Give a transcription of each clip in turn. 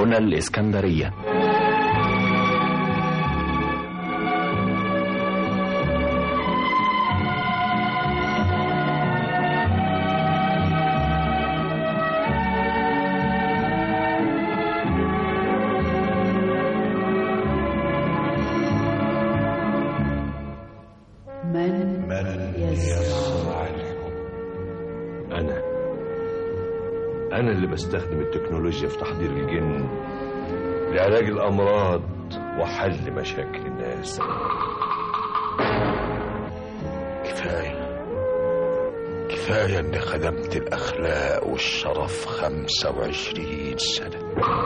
هنا الإسكندرية من من يزرع أنا أنا اللي بستخدم التكنولوجيا في تحضير الجن لعلاج الأمراض وحل مشاكل الناس كفاية كفاية اني خدمت الاخلاق والشرف خمسة وعشرين سنة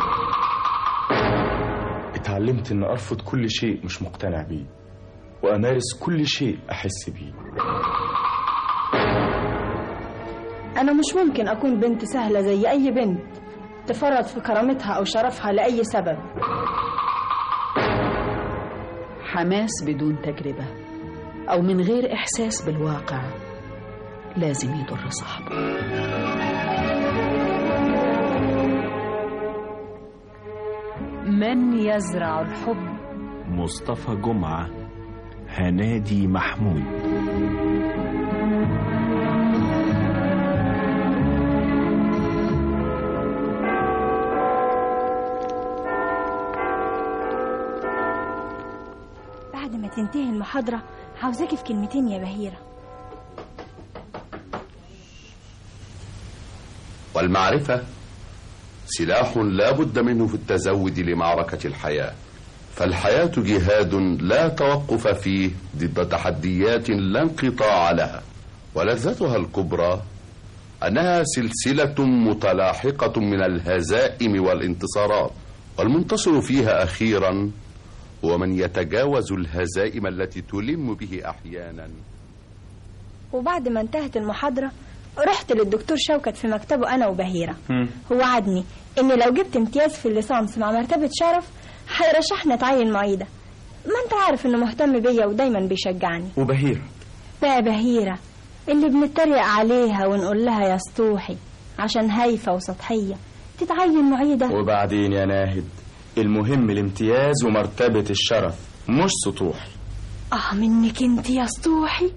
اتعلمت ان ارفض كل شيء مش مقتنع بيه وامارس كل شيء احس بيه أنا مش ممكن أكون بنت سهلة زي أي بنت تفرط في كرامتها أو شرفها لأي سبب حماس بدون تجربة أو من غير إحساس بالواقع لازم يضر صاحبه من يزرع الحب مصطفى جمعة هنادي محمود بعد ما تنتهي المحاضرة عاوزاكي في كلمتين يا بهيرة والمعرفة سلاح لا بد منه في التزود لمعركة الحياة فالحياة جهاد لا توقف فيه ضد تحديات لا انقطاع لها ولذتها الكبرى أنها سلسلة متلاحقة من الهزائم والانتصارات والمنتصر فيها أخيرا هو من يتجاوز الهزائم التي تلم به أحيانا وبعد ما انتهت المحاضرة رحت للدكتور شوكت في مكتبه أنا وبهيرة هو وعدني إن لو جبت امتياز في الليسانس مع مرتبة شرف هيرشحني أتعين معيدة ما أنت عارف إنه مهتم بيا ودايما بيشجعني وبهيرة بقى بهيرة اللي بنتريق عليها ونقول لها يا سطوحي عشان هايفة وسطحية تتعين معيدة وبعدين يا ناهد المهم الامتياز ومرتبة الشرف مش سطوح اه منك انت يا سطوحي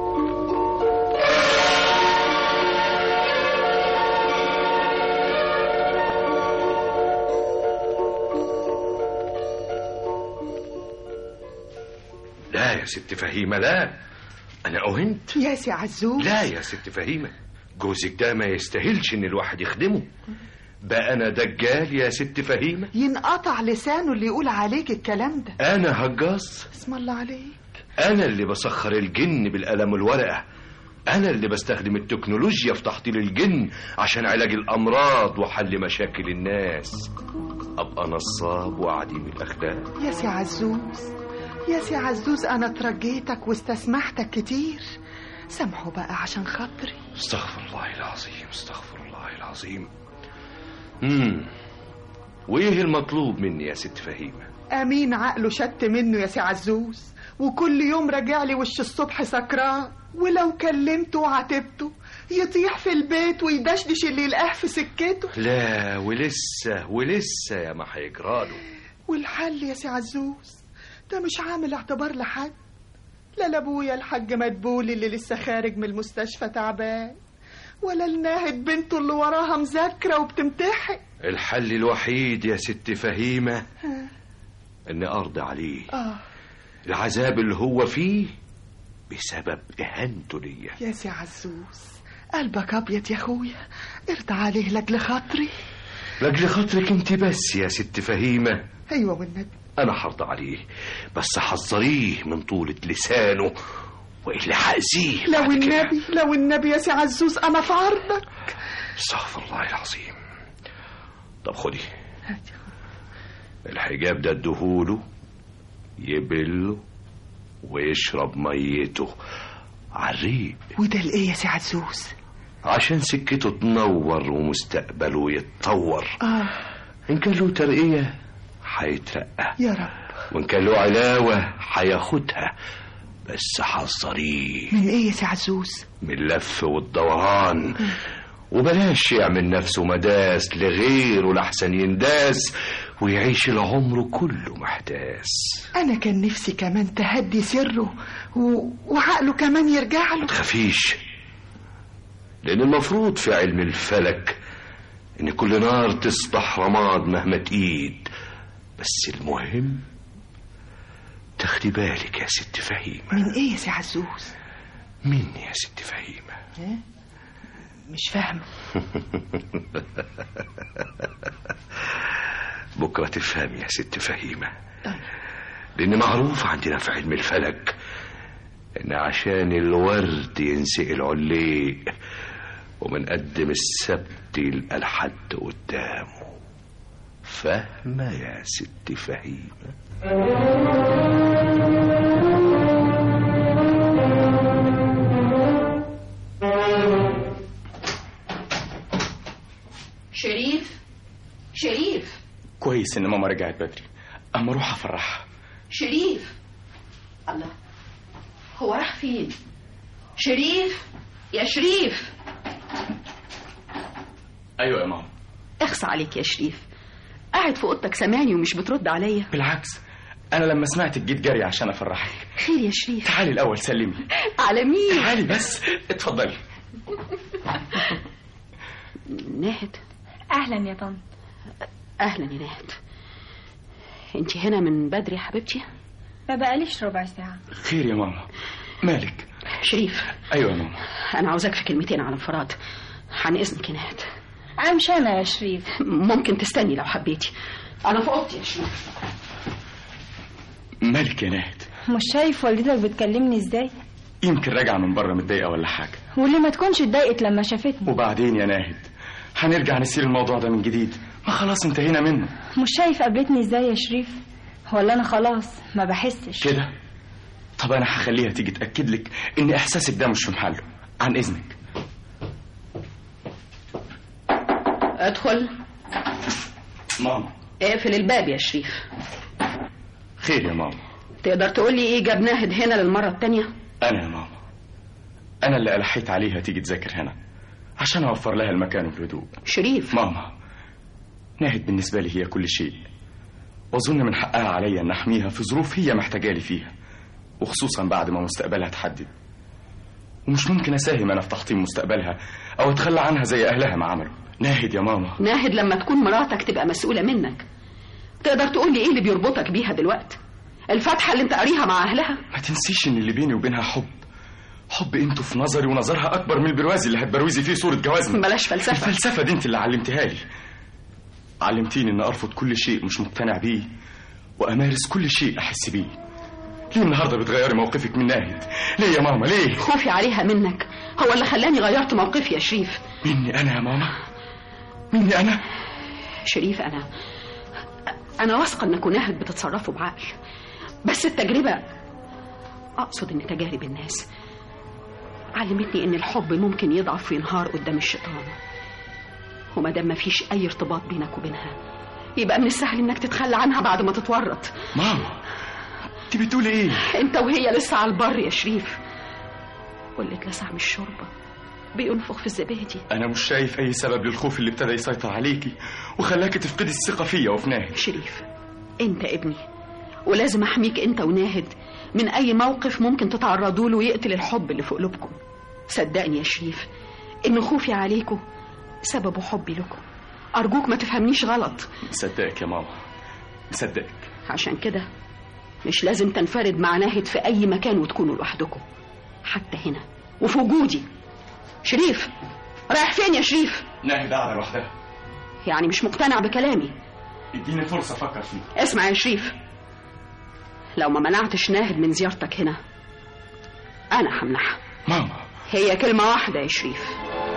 لا يا ست فهيمة لا أنا أهنت يا سي عزوز لا يا ست فهيمة جوزك ده ما يستاهلش إن الواحد يخدمه بقى أنا دجال يا ست فهيمة ينقطع لسانه اللي يقول عليك الكلام ده أنا هجاص اسم الله عليك أنا اللي بسخر الجن بالقلم والورقة أنا اللي بستخدم التكنولوجيا في تحضير الجن عشان علاج الأمراض وحل مشاكل الناس أبقى نصاب وعديم الأخلاق يا سي عزوز يا سي عزوز انا ترجيتك واستسمحتك كتير سامحه بقى عشان خاطري استغفر الله العظيم استغفر الله العظيم امم وايه المطلوب مني يا ست فهيمه امين عقله شت منه يا سي عزوز وكل يوم راجع لي وش الصبح سكران ولو كلمته وعاتبته يطيح في البيت ويدشدش اللي يلقاه في سكته لا ولسه ولسه يا ما هيجراله والحل يا سي عزوز ده مش عامل اعتبار لحد لا لابويا الحاج مدبولي اللي لسه خارج من المستشفى تعبان ولا الناهد بنته اللي وراها مذاكرة وبتمتحن الحل الوحيد يا ست فهيمه اني ارضى عليه اه العذاب اللي هو فيه بسبب اهانته ليا يا سي عزوز قلبك ابيض يا اخويا ارضى عليه لاجل خاطري لاجل خاطرك انت بس يا ست فهيمه ايوه والنبي انا هرضى عليه بس حذريه من طولة لسانه والا هاذيه لو بعد كده. النبي لو النبي يا سي عزوز انا في عرضك استغفر الله العظيم طب خدي الحجاب ده ادهوله يبله ويشرب ميته عريق وده الايه يا سي عزوز عشان سكته تنور ومستقبله يتطور اه ان كان له ترقية هيترقى يا رب وان كان له علاوة هياخدها بس حذريه من ايه يا سي عزوز من اللف والدوران وبلاش يعمل نفسه مداس لغيره لحسن ينداس ويعيش العمر كله محتاس انا كان نفسي كمان تهدي سره و... وعقله كمان يرجع له تخافيش لأن المفروض في علم الفلك إن كل نار تصبح رماد مهما تقيد بس المهم تاخدي بالك يا ست فهيمة من ايه يا سي عزوز مني يا ست فهيمة مش فاهمه بكرة تفهمي يا ست فهيمة لأن معروف عندنا في علم الفلك إن عشان الورد ينسقل عليه ومنقدم السبت يلقى الحد قدامه فاهمة يا ست فهيمة شريف شريف كويس ان ماما رجعت بدري اما اروح افرحها شريف الله هو راح فين شريف يا شريف ايوه يا ماما اخصى عليك يا شريف قاعد في اوضتك سامعني ومش بترد عليا بالعكس انا لما سمعتك جيت جري عشان افرحك خير يا شريف تعالي الاول سلمي على مين تعالي بس اتفضلي ناهد اهلا يا طنط اهلا يا ناهد انت هنا من بدري يا حبيبتي ما بقاليش ربع ساعه خير يا ماما مالك شريف ايوه يا ماما انا عاوزاك في كلمتين على انفراد عن اذنك يا ناهد امشي انا يا شريف ممكن تستني لو حبيتي انا في اوضتي يا شريف مالك يا ناهد مش شايف والدتك بتكلمني ازاي يمكن راجعه من بره متضايقه ولا حاجه واللي ما تكونش اتضايقت لما شافتني وبعدين يا ناهد هنرجع نسير الموضوع ده من جديد ما خلاص انتهينا منه مش شايف قابلتني ازاي يا شريف ولا انا خلاص ما بحسش كده طب انا هخليها تيجي تاكد لك ان احساسك ده مش في محله عن اذنك ادخل ماما اقفل الباب يا شريف خير يا ماما تقدر تقول لي ايه جاب ناهد هنا للمره التانية انا يا ماما انا اللي الحيت عليها تيجي تذاكر هنا عشان اوفر لها المكان والهدوء شريف ماما ناهد بالنسبه لي هي كل شيء واظن من حقها عليا ان احميها في ظروف هي محتاجالي فيها وخصوصا بعد ما مستقبلها اتحدد ومش ممكن اساهم انا في تحطيم مستقبلها او اتخلى عنها زي اهلها ما عملوا ناهد يا ماما ناهد لما تكون مراتك تبقى مسؤوله منك تقدر تقول لي ايه اللي بيربطك بيها دلوقتي الفاتحه اللي انت قاريها مع اهلها ما تنسيش ان اللي بيني وبينها حب حب انتوا في نظري ونظرها اكبر من البرواز اللي هتبروزي فيه صوره جوازنا بلاش فلسفه الفلسفه دي انت اللي علمتها لي علمتيني ان ارفض كل شيء مش مقتنع بيه وامارس كل شيء احس بيه ليه النهارده بتغيري موقفك من ناهد ليه يا ماما ليه خوفي عليها منك هو اللي خلاني غيرت موقفي يا شريف مني انا يا ماما مني انا شريف انا انا واثقه انكم ناهد بتتصرفوا بعقل بس التجربه اقصد ان تجارب الناس علمتني ان الحب ممكن يضعف وينهار قدام الشيطان وما دام مفيش اي ارتباط بينك وبينها يبقى من السهل انك تتخلى عنها بعد ما تتورط ماما انت بتقولي ايه انت وهي لسه على البر يا شريف واللي اتلسع من الشوربه بينفخ في الزبادي انا مش شايف اي سبب للخوف اللي ابتدى يسيطر عليكي وخلاكي تفقدي الثقه فيا وفي ناهد شريف انت ابني ولازم احميك انت وناهد من اي موقف ممكن تتعرضوا له يقتل الحب اللي في قلوبكم صدقني يا شريف ان خوفي عليكم سببه حبي لكم ارجوك ما تفهمنيش غلط مصدقك يا ماما مصدقك عشان كده مش لازم تنفرد مع ناهد في اي مكان وتكونوا لوحدكم حتى هنا وفي وجودي شريف رايح فين يا شريف ناهد قاعده لوحدها يعني مش مقتنع بكلامي اديني فرصه افكر فيه اسمع يا شريف لو ما منعتش ناهد من زيارتك هنا انا همنعها ماما هي كلمه واحده يا شريف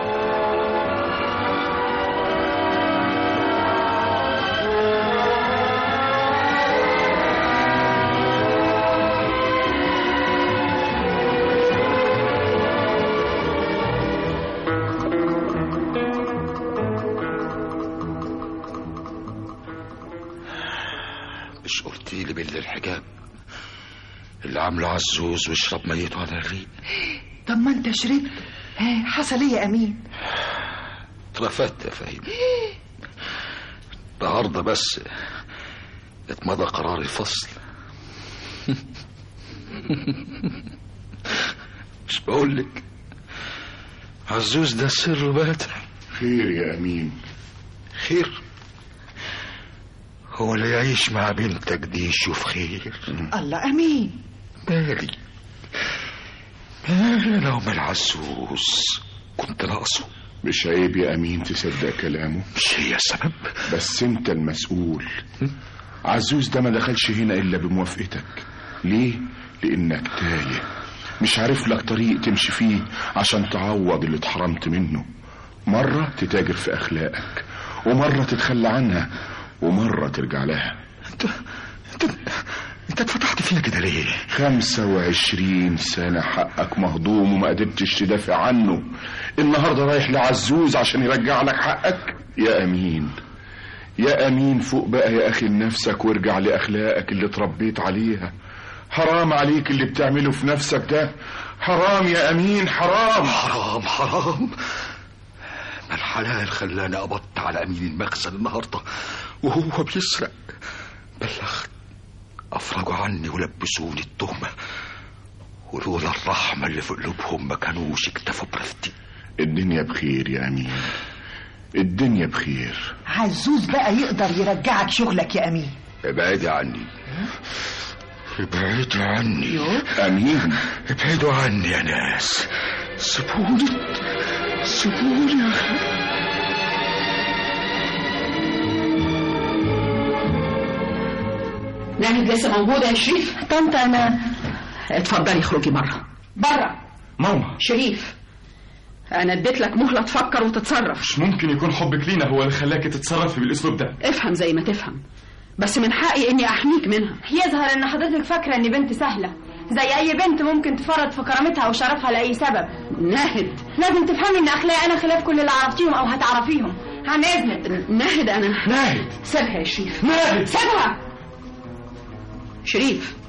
مش قلتي لي بالليل الحجاب اللي عامله عزوز واشرب ميته على الريق طب ما انت شربت ها حصل ايه يا امين اترفدت يا فهيم النهارده بس اتمضى قرار الفصل مش بقول لك عزوز ده سر باتع خير يا أمين خير هو اللي يعيش مع بنتك دي يشوف خير الله أمين مالي مالي انا ومال عزوز كنت ناقصه مش عيب يا أمين تصدق كلامه مش هي السبب بس أنت المسؤول عزوز ده ما دخلش هنا إلا بموافقتك ليه؟ لأنك تايه مش عارف لك طريق تمشي فيه عشان تعوض اللي اتحرمت منه مرة تتاجر في أخلاقك ومرة تتخلى عنها ومرة ترجع لها انت انت انت اتفتحت فيها كده ليه خمسة وعشرين سنة حقك مهضوم وما قدرتش تدافع عنه النهاردة رايح لعزوز عشان يرجع لك حقك يا أمين يا أمين فوق بقى يا أخي لنفسك وارجع لأخلاقك اللي اتربيت عليها حرام عليك اللي بتعمله في نفسك ده حرام يا أمين حرام حرام حرام ما الحلال خلاني قبضت على امين المخزن النهارده وهو بيسرق بلغت افرجوا عني ولبسوني التهمه ولولا الرحمه اللي في قلوبهم ما كانوش اكتفوا برفتي الدنيا بخير يا أمين الدنيا بخير عزوز بقى يقدر يرجعك شغلك يا أمين ابعدي عني ابعدي عني أمين ابعدوا عني يا ناس سيبوني سيبوني يا أخي. ناهد لسه موجودة يا شريف طنط أنا اتفضلي اخرجي بره بره ماما شريف انا اديت لك مهلة تفكر وتتصرف مش ممكن يكون حبك لينا هو اللي خلاك تتصرفي بالاسلوب ده افهم زي ما تفهم بس من حقي اني احميك منها يظهر ان حضرتك فاكره اني بنت سهله زي اي بنت ممكن تفرط في كرامتها او شرفها لاي سبب ناهد لازم تفهمي ان اخلاقي انا خلاف كل اللي عرفتيهم او هتعرفيهم عن اذنك ناهد انا ناهد سيبها يا شريف ناهد سيبها شريف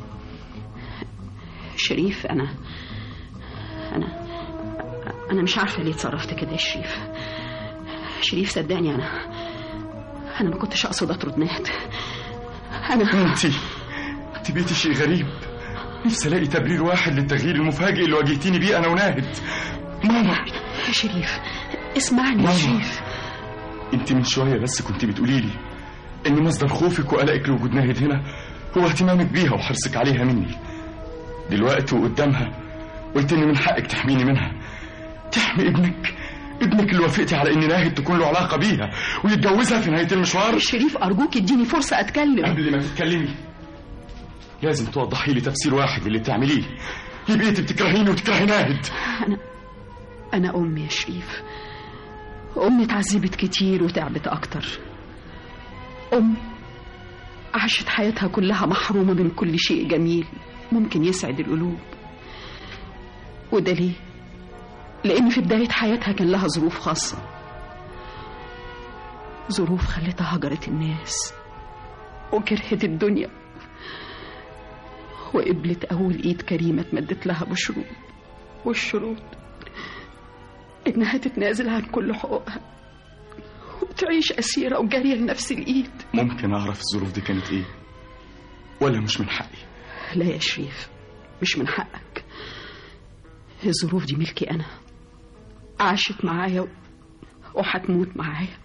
شريف انا انا انا مش عارفه ليه اتصرفت كده يا شريف شريف صدقني انا انا ما كنتش اقصد اطرد ناهد انا انت انت بقيتي شيء غريب نفسي الاقي تبرير واحد للتغيير المفاجئ اللي واجهتيني بيه انا وناهد ماما يا شريف اسمعني يا ماما. شريف انت من شويه بس كنت بتقولي لي ان مصدر خوفك وقلقك لوجود ناهد هنا هو اهتمامك بيها وحرصك عليها مني دلوقتي وقدامها قلت ان من حقك تحميني منها تحمي ابنك ابنك اللي وافقتي على ان ناهد تكون له علاقه بيها ويتجوزها في نهايه المشوار شريف ارجوك اديني فرصه اتكلم قبل ما تتكلمي لازم توضحي لي تفسير واحد للي بتعمليه ليه بقيتي بتكرهيني وتكرهي ناهد انا انا امي يا شريف امي اتعذبت كتير وتعبت اكتر امي عاشت حياتها كلها محرومه من كل شيء جميل ممكن يسعد القلوب وده ليه لان في بدايه حياتها كان لها ظروف خاصه ظروف خلتها هجرت الناس وكرهت الدنيا وقبلت أول إيد كريمة اتمدت لها بشروط والشروط إنها تتنازل عن كل حقوقها وتعيش أسيرة وجارية لنفس الإيد ممكن اعرف الظروف دي كانت ايه ولا مش من حقي لا يا شريف مش من حقك الظروف دي ملكي أنا عاشت معايا و- وهتموت معايا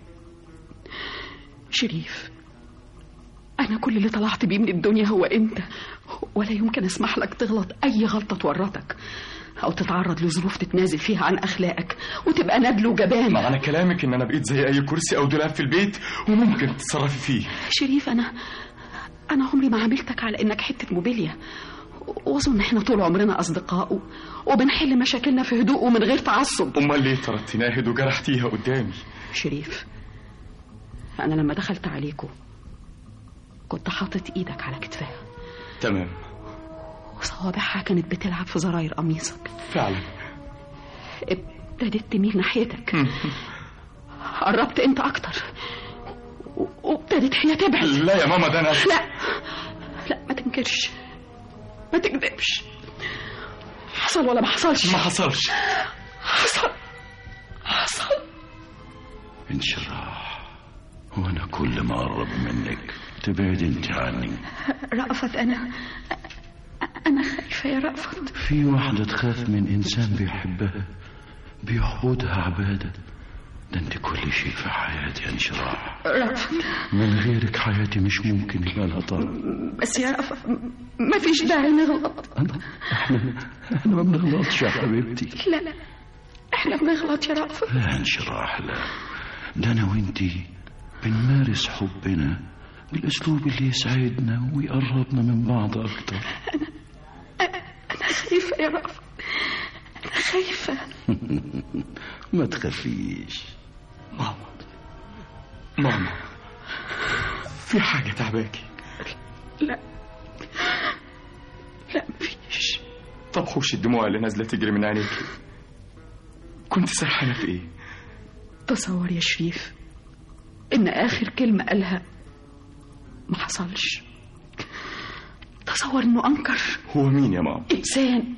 شريف أنا كل اللي طلعت بيه من الدنيا هو أنت ولا يمكن أسمح لك تغلط أي غلطة تورطك أو تتعرض لظروف تتنازل فيها عن أخلاقك وتبقى ندل وجبان معنى كلامك ان انا بقيت زي اي كرسي او دولاب في البيت وممكن تتصرفي فيه شريف أنا أنا عمري ما عاملتك على إنك حتة موبيليا وأظن إحنا طول عمرنا أصدقاء و- وبنحل مشاكلنا في هدوء ومن غير تعصب امال ليه طردتي ناهد وجرحتيها قدامي شريف أنا لما دخلت عليكم كنت حاطط إيدك على كتفها تمام وصوابعها كانت بتلعب في زراير قميصك فعلا ابتدت تميل ناحيتك قربت انت اكتر و- وابتدت هي تبعد لا يا ماما ده انا لا لا ما تنكرش ما تكذبش حصل ولا ما حصلش ما حصلش حصل حصل انشراح وانا كل ما اقرب منك تبعد انت عني رأفت أنا أنا خايفة يا رأفت في واحدة تخاف من انسان بيحبها بيعبدها عبادة ده انت كل شيء في حياتي يا انشراح رأفت من غيرك حياتي مش ممكن يبقى لها طعم بس يا رأفت ما فيش داعي نغلط احنا احنا ما بنغلطش يا حبيبتي لا لا احنا بنغلط يا رأفت لا انشراح لا ده انا وانتي بنمارس حبنا بالاسلوب اللي يسعدنا ويقربنا من بعض اكتر أنا خايفة يا رأفت أنا خايفة ما تخافيش ماما ماما في حاجة تعباكي لا لا مفيش طب حوش الدموع اللي نازلة تجري من عينيكي كنت سرحانة في ايه تصور يا شريف إن آخر كلمة قالها ما حصلش تصور إنه أنكر هو مين يا ماما إنسان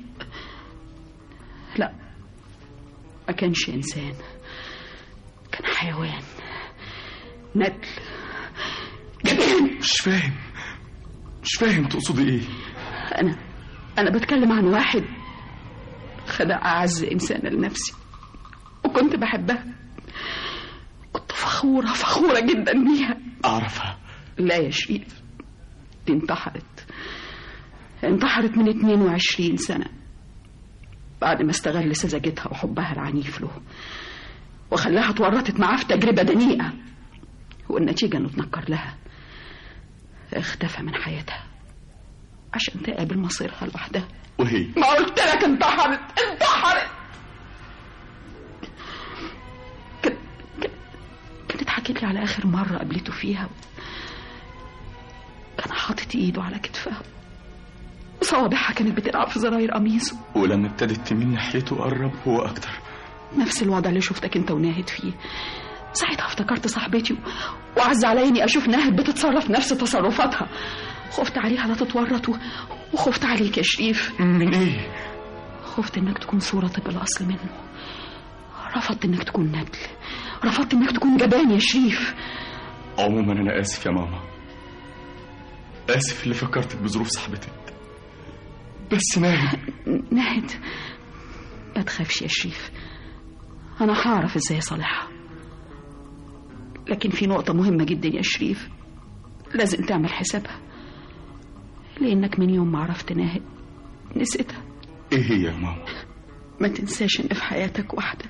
لا ما كانش إنسان كان حيوان ندل جبان مش فاهم مش فاهم تقصدي ايه أنا أنا بتكلم عن واحد خدع أعز إنسان لنفسي وكنت بحبها كنت فخورة فخورة جدا بيها اعرفها لا يا شريف دي انتحرت انتحرت من 22 سنة بعد ما استغل سذاجتها وحبها العنيف له وخلاها اتورطت معاه في تجربة دنيئة والنتيجة انه اتنكر لها اختفى من حياتها عشان تقابل مصيرها لوحدها وهي ما قلت لك انتحرت انتحرت كانت كانت- كانت حكيت لي على اخر مره قابلته فيها كان حاطط ايده على كتفها صوابعها كانت بتلعب في زراير قميصه ولما ابتدت تميل ناحيته قرب هو اكتر نفس الوضع اللي شفتك انت وناهد فيه ساعتها افتكرت صاحبتي و- وعز عليا اني اشوف ناهد بتتصرف نفس تصرفاتها خفت عليها لا تتورط و- وخفت عليك يا شريف من ايه خفت انك تكون صورة طب الاصل منه رفضت انك تكون ندل رفضت انك تكون جبان يا شريف عموما انا اسف يا ماما اسف اللي فكرتك بظروف صاحبتك بس ناهد ناهد ما تخافش يا شريف انا هعرف ازاي اصالحها لكن في نقطة مهمة جدا يا شريف لازم تعمل حسابها لانك من يوم ما عرفت ناهد نسيتها ايه هي يا ماما ما تنساش ان في حياتك واحدة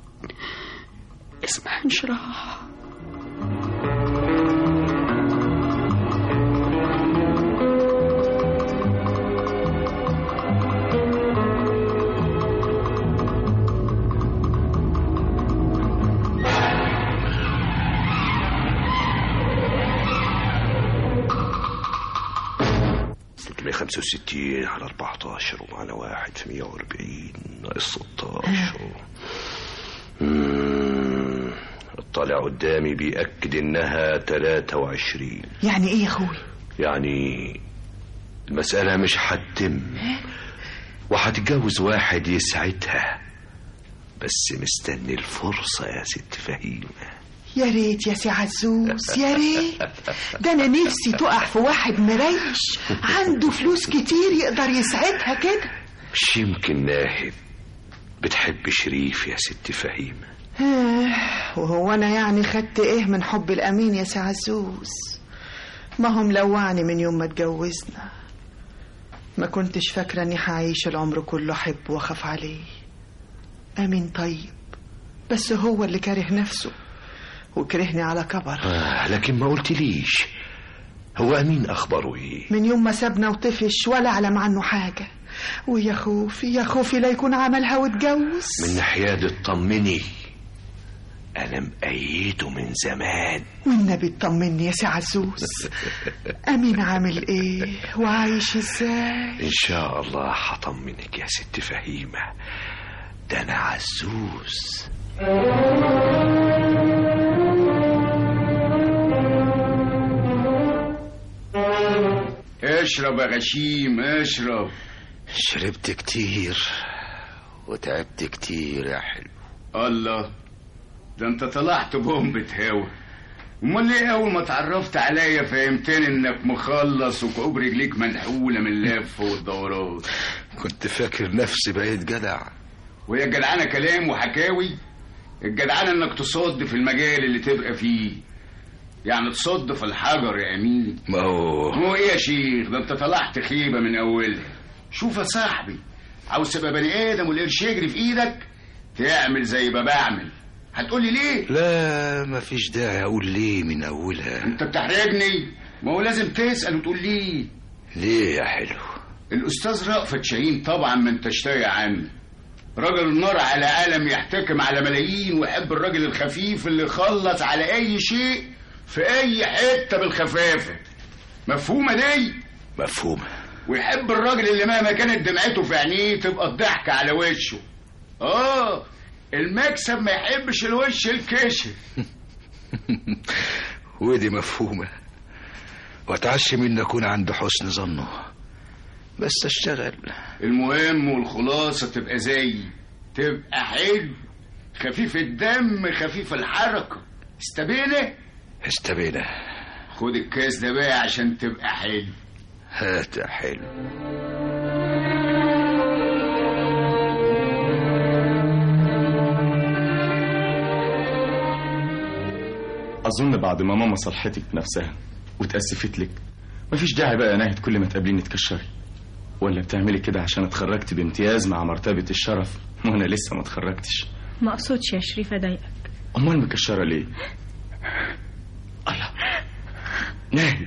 اسمها انشراح ستمية خمسة وستين على أربعتاشر ومعنا واحد في مية وأربعين ناقص ستاشر مم، الطالع قدامي بيأكد إنها تلاتة وعشرين يعني ايه يا اخوي يعني المسألة مش هتتم وهتتجوز واحد يسعدها بس مستني الفرصة يا ست فهيمة يا ريت يا سي عزوز يا ريت ده انا نفسي تقع في واحد مريش عنده فلوس كتير يقدر يسعدها كده مش يمكن ناهد بتحب شريف يا ست فهيمة آه، وهو انا يعني خدت ايه من حب الامين يا سي عزوز ما هم لوعني من يوم ما اتجوزنا ما كنتش فاكرة اني هعيش العمر كله احب واخاف عليه امين طيب بس هو اللي كاره نفسه وكرهني على كبر آه لكن ما قلتليش هو أمين أخباره إيه من يوم ما سابنا وطفش ولا اعلم عنه حاجة ويا خوفي يا خوفي لا يكون عملها واتجوز من ناحية اطمني أنا مأيده من زمان والنبي اطمني يا سي عزوز امين عامل ايه وعايش ازاي إن شاء الله هطمنك يا ست فهيمة ده أنا عزوز اشرب يا غشيم اشرب شربت كتير وتعبت كتير يا حلو الله ده انت طلعت بومبة هوا امال ليه اول ما اتعرفت عليا فهمتني انك مخلص وكعوب رجليك منحولة من اللف والدورات كنت فاكر نفسي بقيت جدع وهي الجدعانة كلام وحكاوي الجدعانة انك تصد في المجال اللي تبقى فيه يعني تصد في الحجر يا امين ما هو هو ايه يا شيخ ده انت طلعت خيبة من اولها شوف يا صاحبي عاوز تبقى بني ادم والقرش يجري في ايدك تعمل زي ما بعمل هتقولي ليه لا مفيش داعي اقول ليه من اولها انت بتحرجني ما هو لازم تسأل وتقول ليه ليه يا حلو الأستاذ رأفت شاهين طبعا ما انتش تايه عنه راجل النار على قلم يحتكم على ملايين ويحب الراجل الخفيف اللي يخلص على أي شيء في أي حتة بالخفافة مفهومة دي؟ مفهومة ويحب الراجل اللي مهما كانت دمعته في عينيه تبقى الضحكة على وشه آه المكسب ما يحبش الوش الكشف ودي مفهومة واتعشى من اكون عند حسن ظنه بس اشتغل المهم والخلاصة تبقى زي تبقى حلو خفيف الدم خفيف الحركة استبينا استبينا خد الكاس ده بقى عشان تبقى حلو هات يا حلو أظن بعد ما ماما صلحتك بنفسها وتأسفت لك مفيش داعي بقى يا ناهد كل ما تقابليني تكشري ولا بتعملي كده عشان اتخرجت بامتياز مع مرتبة الشرف وأنا لسه ما اتخرجتش ما اقصدش يا شريف اضايقك أمال مكشرة ليه؟ الله ناهد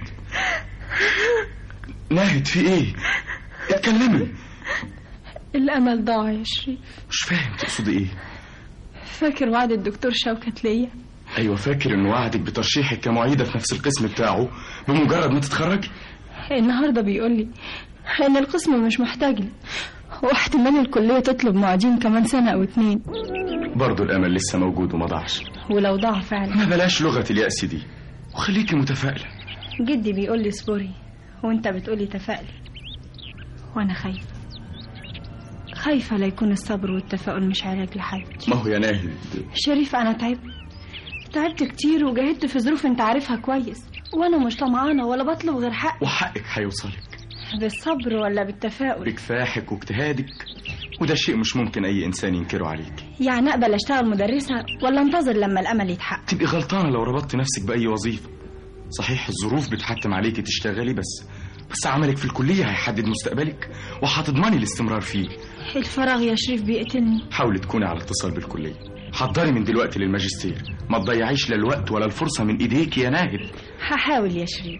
ناهد في إيه؟ اتكلمي الامل ضاع يا شريف مش فاهم تقصدي إيه؟ فاكر وعد الدكتور شوكت ليا أيوة فاكر إن وعدك بترشيحك كمعيدة في نفس القسم بتاعه بمجرد ما تتخرجي النهارده بيقول لي ان القسم مش محتاج لي واحتمال الكليه تطلب معيدين كمان سنه او اتنين برضه الأمل لسه موجود وما ضاعش ولو ضاع فعلا ما بلاش لغة اليأس دي وخليكي متفائلة جدي بيقول لي اصبري وانت بتقولي تفائلي وانا خايفه خايفه لا يكون الصبر والتفاؤل مش علاج لحد ما هو يا ناهد شريف انا تعبت تعبت كتير وجاهدت في ظروف انت عارفها كويس وانا مش طمعانه ولا بطلب غير حقي وحقك هيوصلك بالصبر ولا بالتفاؤل بكفاحك واجتهادك وده شيء مش ممكن أي إنسان ينكره عليك يعني اقبل اشتغل مدرسه ولا انتظر لما الامل يتحقق تبقي غلطانة لو ربطت نفسك بأي وظيفة صحيح الظروف بتحتم عليكي تشتغلي بس بس عملك في الكلية هيحدد مستقبلك وهتضمني الاستمرار فيه الفراغ يا شريف بيقتلني حاولي تكوني على اتصال بالكلية حضري من دلوقتي للماجستير ما تضيعيش لا الوقت ولا الفرصة من ايديك يا ناهد هحاول يا شريف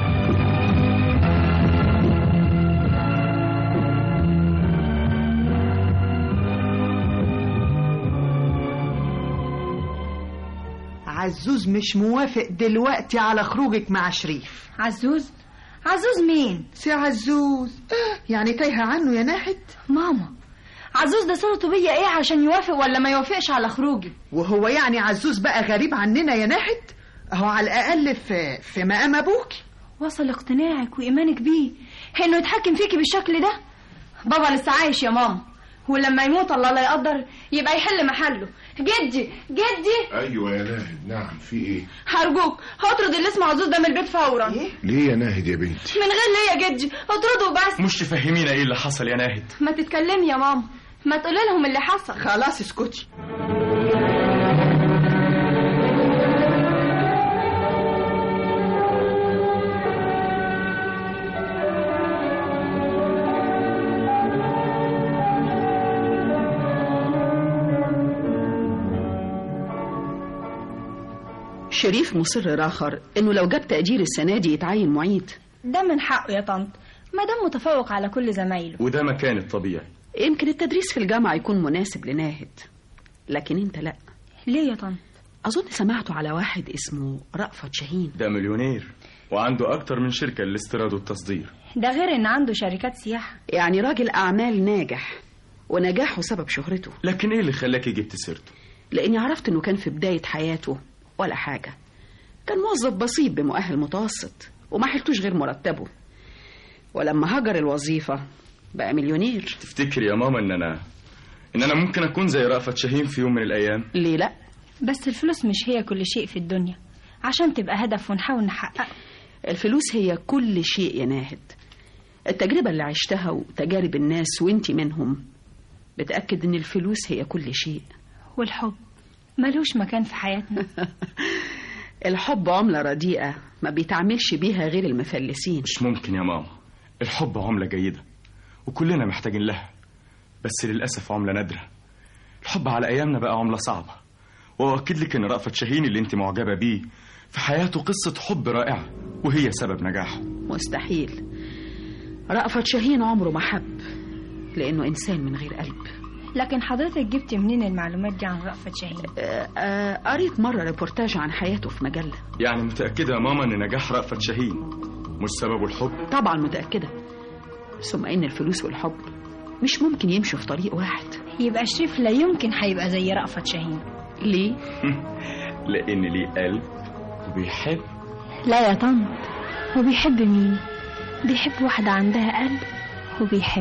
عزوز مش موافق دلوقتي على خروجك مع شريف عزوز عزوز مين سي عزوز آه يعني تايهة عنه يا ناحد ماما عزوز ده صورته بيا ايه عشان يوافق ولا ما يوافقش على خروجي وهو يعني عزوز بقى غريب عننا يا ناحد اهو على الاقل في في مقام ابوكي وصل اقتناعك وايمانك بيه انه يتحكم فيكي بالشكل ده بابا لسه عايش يا ماما ولما يموت الله لا يقدر يبقى يحل محله جدي جدي ايوه يا ناهد نعم في ايه هرجوك هطرد اللي اسمه عزوز ده من البيت فورا إيه؟ ليه يا ناهد يا بنتي من غير ليه يا جدي اطرده بس مش تفهمينا ايه اللي حصل يا ناهد ما تتكلمي يا ماما ما تقولي لهم اللي حصل خلاص اسكتي شريف مصر راخر انه لو جاب تقدير السنه دي يتعين معيد ده من حقه يا طنط ما دام متفوق على كل زمايله وده مكان الطبيعي يمكن التدريس في الجامعه يكون مناسب لناهد لكن انت لا ليه يا طنط اظن سمعته على واحد اسمه رأفت شاهين ده مليونير وعنده أكتر من شركة للاستيراد والتصدير ده غير ان عنده شركات سياحه يعني راجل اعمال ناجح ونجاحه سبب شهرته لكن ايه اللي خلاكي جبت سيرته لاني عرفت انه كان في بدايه حياته ولا حاجه كان موظف بسيط بمؤهل متوسط وما حلتوش غير مرتبه ولما هجر الوظيفه بقى مليونير تفتكر يا ماما ان انا ان انا ممكن اكون زي رأفت شاهين في يوم من الايام ليه لا بس الفلوس مش هي كل شيء في الدنيا عشان تبقى هدف ونحاول نحققه الفلوس هي كل شيء يا ناهد التجربة اللي عشتها وتجارب الناس وانتي منهم بتأكد ان الفلوس هي كل شيء والحب ملوش مكان في حياتنا الحب عملة رديئة ما بيتعاملش بيها غير المفلسين مش ممكن يا ماما الحب عملة جيدة وكلنا محتاجين لها بس للأسف عملة نادرة الحب على أيامنا بقى عملة صعبة وأؤكد لك إن رأفت شاهين اللي أنت معجبة بيه في حياته قصة حب رائعة وهي سبب نجاحه مستحيل رأفت شاهين عمره ما حب لأنه إنسان من غير قلب لكن حضرتك جبت منين المعلومات دي عن رأفت شاهين آه، آه، قريت مرة ريبورتاج عن حياته في مجلة يعني متأكدة يا ماما إن نجاح رأفت شاهين مش سببه الحب طبعا متأكدة ثم إن الفلوس والحب مش ممكن يمشوا في طريق واحد يبقى شريف لا يمكن هيبقى زي رأفت شاهين ليه؟ لأن ليه قلب وبيحب لا يا طنط وبيحب مين بيحب واحدة عندها قلب وبيحب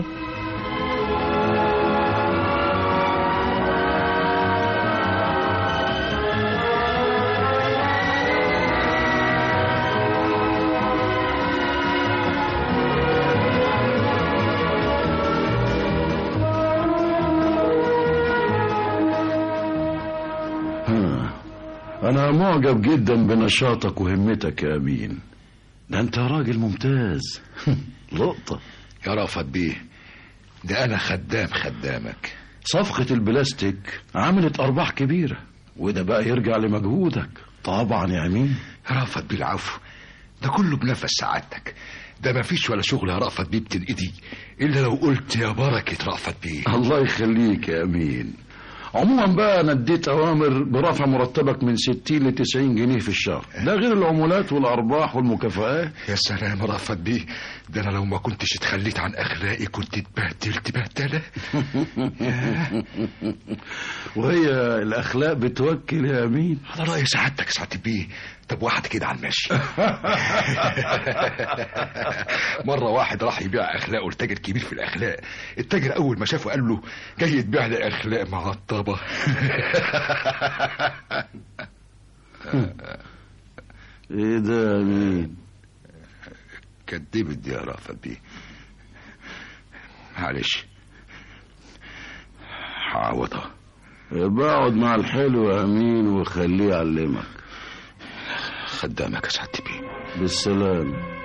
ها أنا معجب جدا بنشاطك وهمتك يا أمين ده أنت راجل ممتاز لقطة يا رأفت بيه ده أنا خدام خدامك صفقة البلاستيك عملت أرباح كبيرة وده بقى يرجع لمجهودك طبعا يا أمين يا رأفت بيه العفو ده كله بنفس سعادتك ده ما فيش ولا شغل يا رأفت بيه بتنقدي إلا لو قلت يا بركة رأفت بيه الله يخليك يا أمين عموما بقى أنا اديت أوامر برفع مرتبك من 60 ل 90 جنيه في الشهر ده غير العمولات والأرباح والمكافآت يا سلام يا رأفت بيه ده أنا لو ما كنتش اتخليت عن أخلاقي كنت اتبهدلت بهدلة وهي الأخلاق بتوكل يا أمين على رأي سعادتك سعادة بيه طب واحد كده على المشي مرة واحد راح يبيع أخلاقه لتاجر كبير في الأخلاق التاجر أول ما شافه قال له جاي تبيع لي أخلاق معطبة إيه ده يا أمين كدبت دي يا رأفت بيه معلش هعوضها بقعد مع الحلو يا أمين وخليه يعلمك خدامك يا سعادة بيه بالسلامة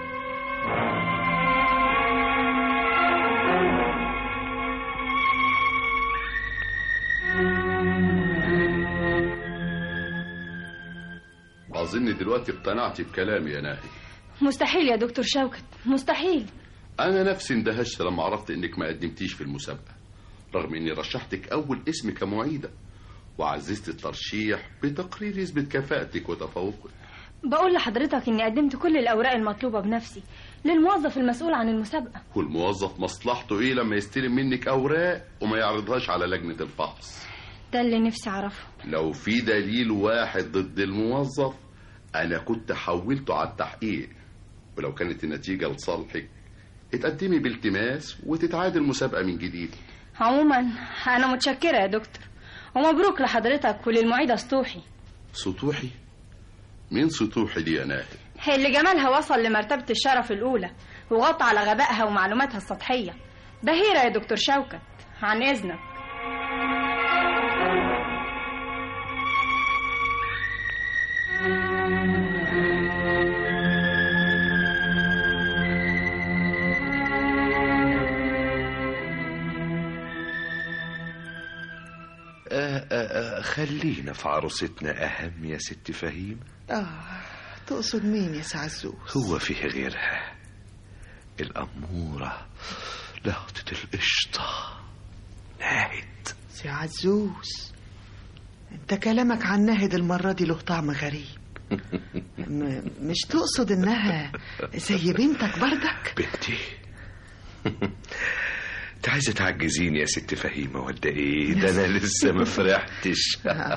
أظن دلوقتي اقتنعت بكلامي يا ناهي مستحيل يا دكتور شوكت مستحيل أنا نفسي اندهشت لما عرفت إنك ما قدمتيش في المسابقة رغم إني رشحتك أول اسم كمعيدة وعززت الترشيح بتقرير يثبت كفاءتك وتفوقك بقول لحضرتك اني قدمت كل الاوراق المطلوبه بنفسي للموظف المسؤول عن المسابقه والموظف مصلحته إيه لما يستلم منك أوراق وما يعرضهاش على لجنة الفحص ده اللي نفسي اعرفه لو في دليل واحد ضد الموظف أنا كنت حولته على التحقيق ولو كانت النتيجة لصالحك اتقدمي بالتماس وتتعاد المسابقة من جديد عموما انا متشكره يا دكتور ومبروك لحضرتك وللمعيده سطوحي سطوحي مين سطوحي دي يا ناهد اللي جمالها وصل لمرتبه الشرف الاولى وغطى على غبائها ومعلوماتها السطحيه بهيره يا دكتور شوكت عن اذنك آه آه آه خلينا في عروستنا أهم يا ست فهيم آه تقصد مين يا سعزوز هو فيه غيرها الأمورة لقطة القشطة ناهد سي عزوز انت كلامك عن ناهد المرة دي له طعم غريب م- مش تقصد انها زي بنتك بردك بنتي انت عايزة تعجزيني يا ست فهيمة ولا ايه ده انا لسه ما فرحتش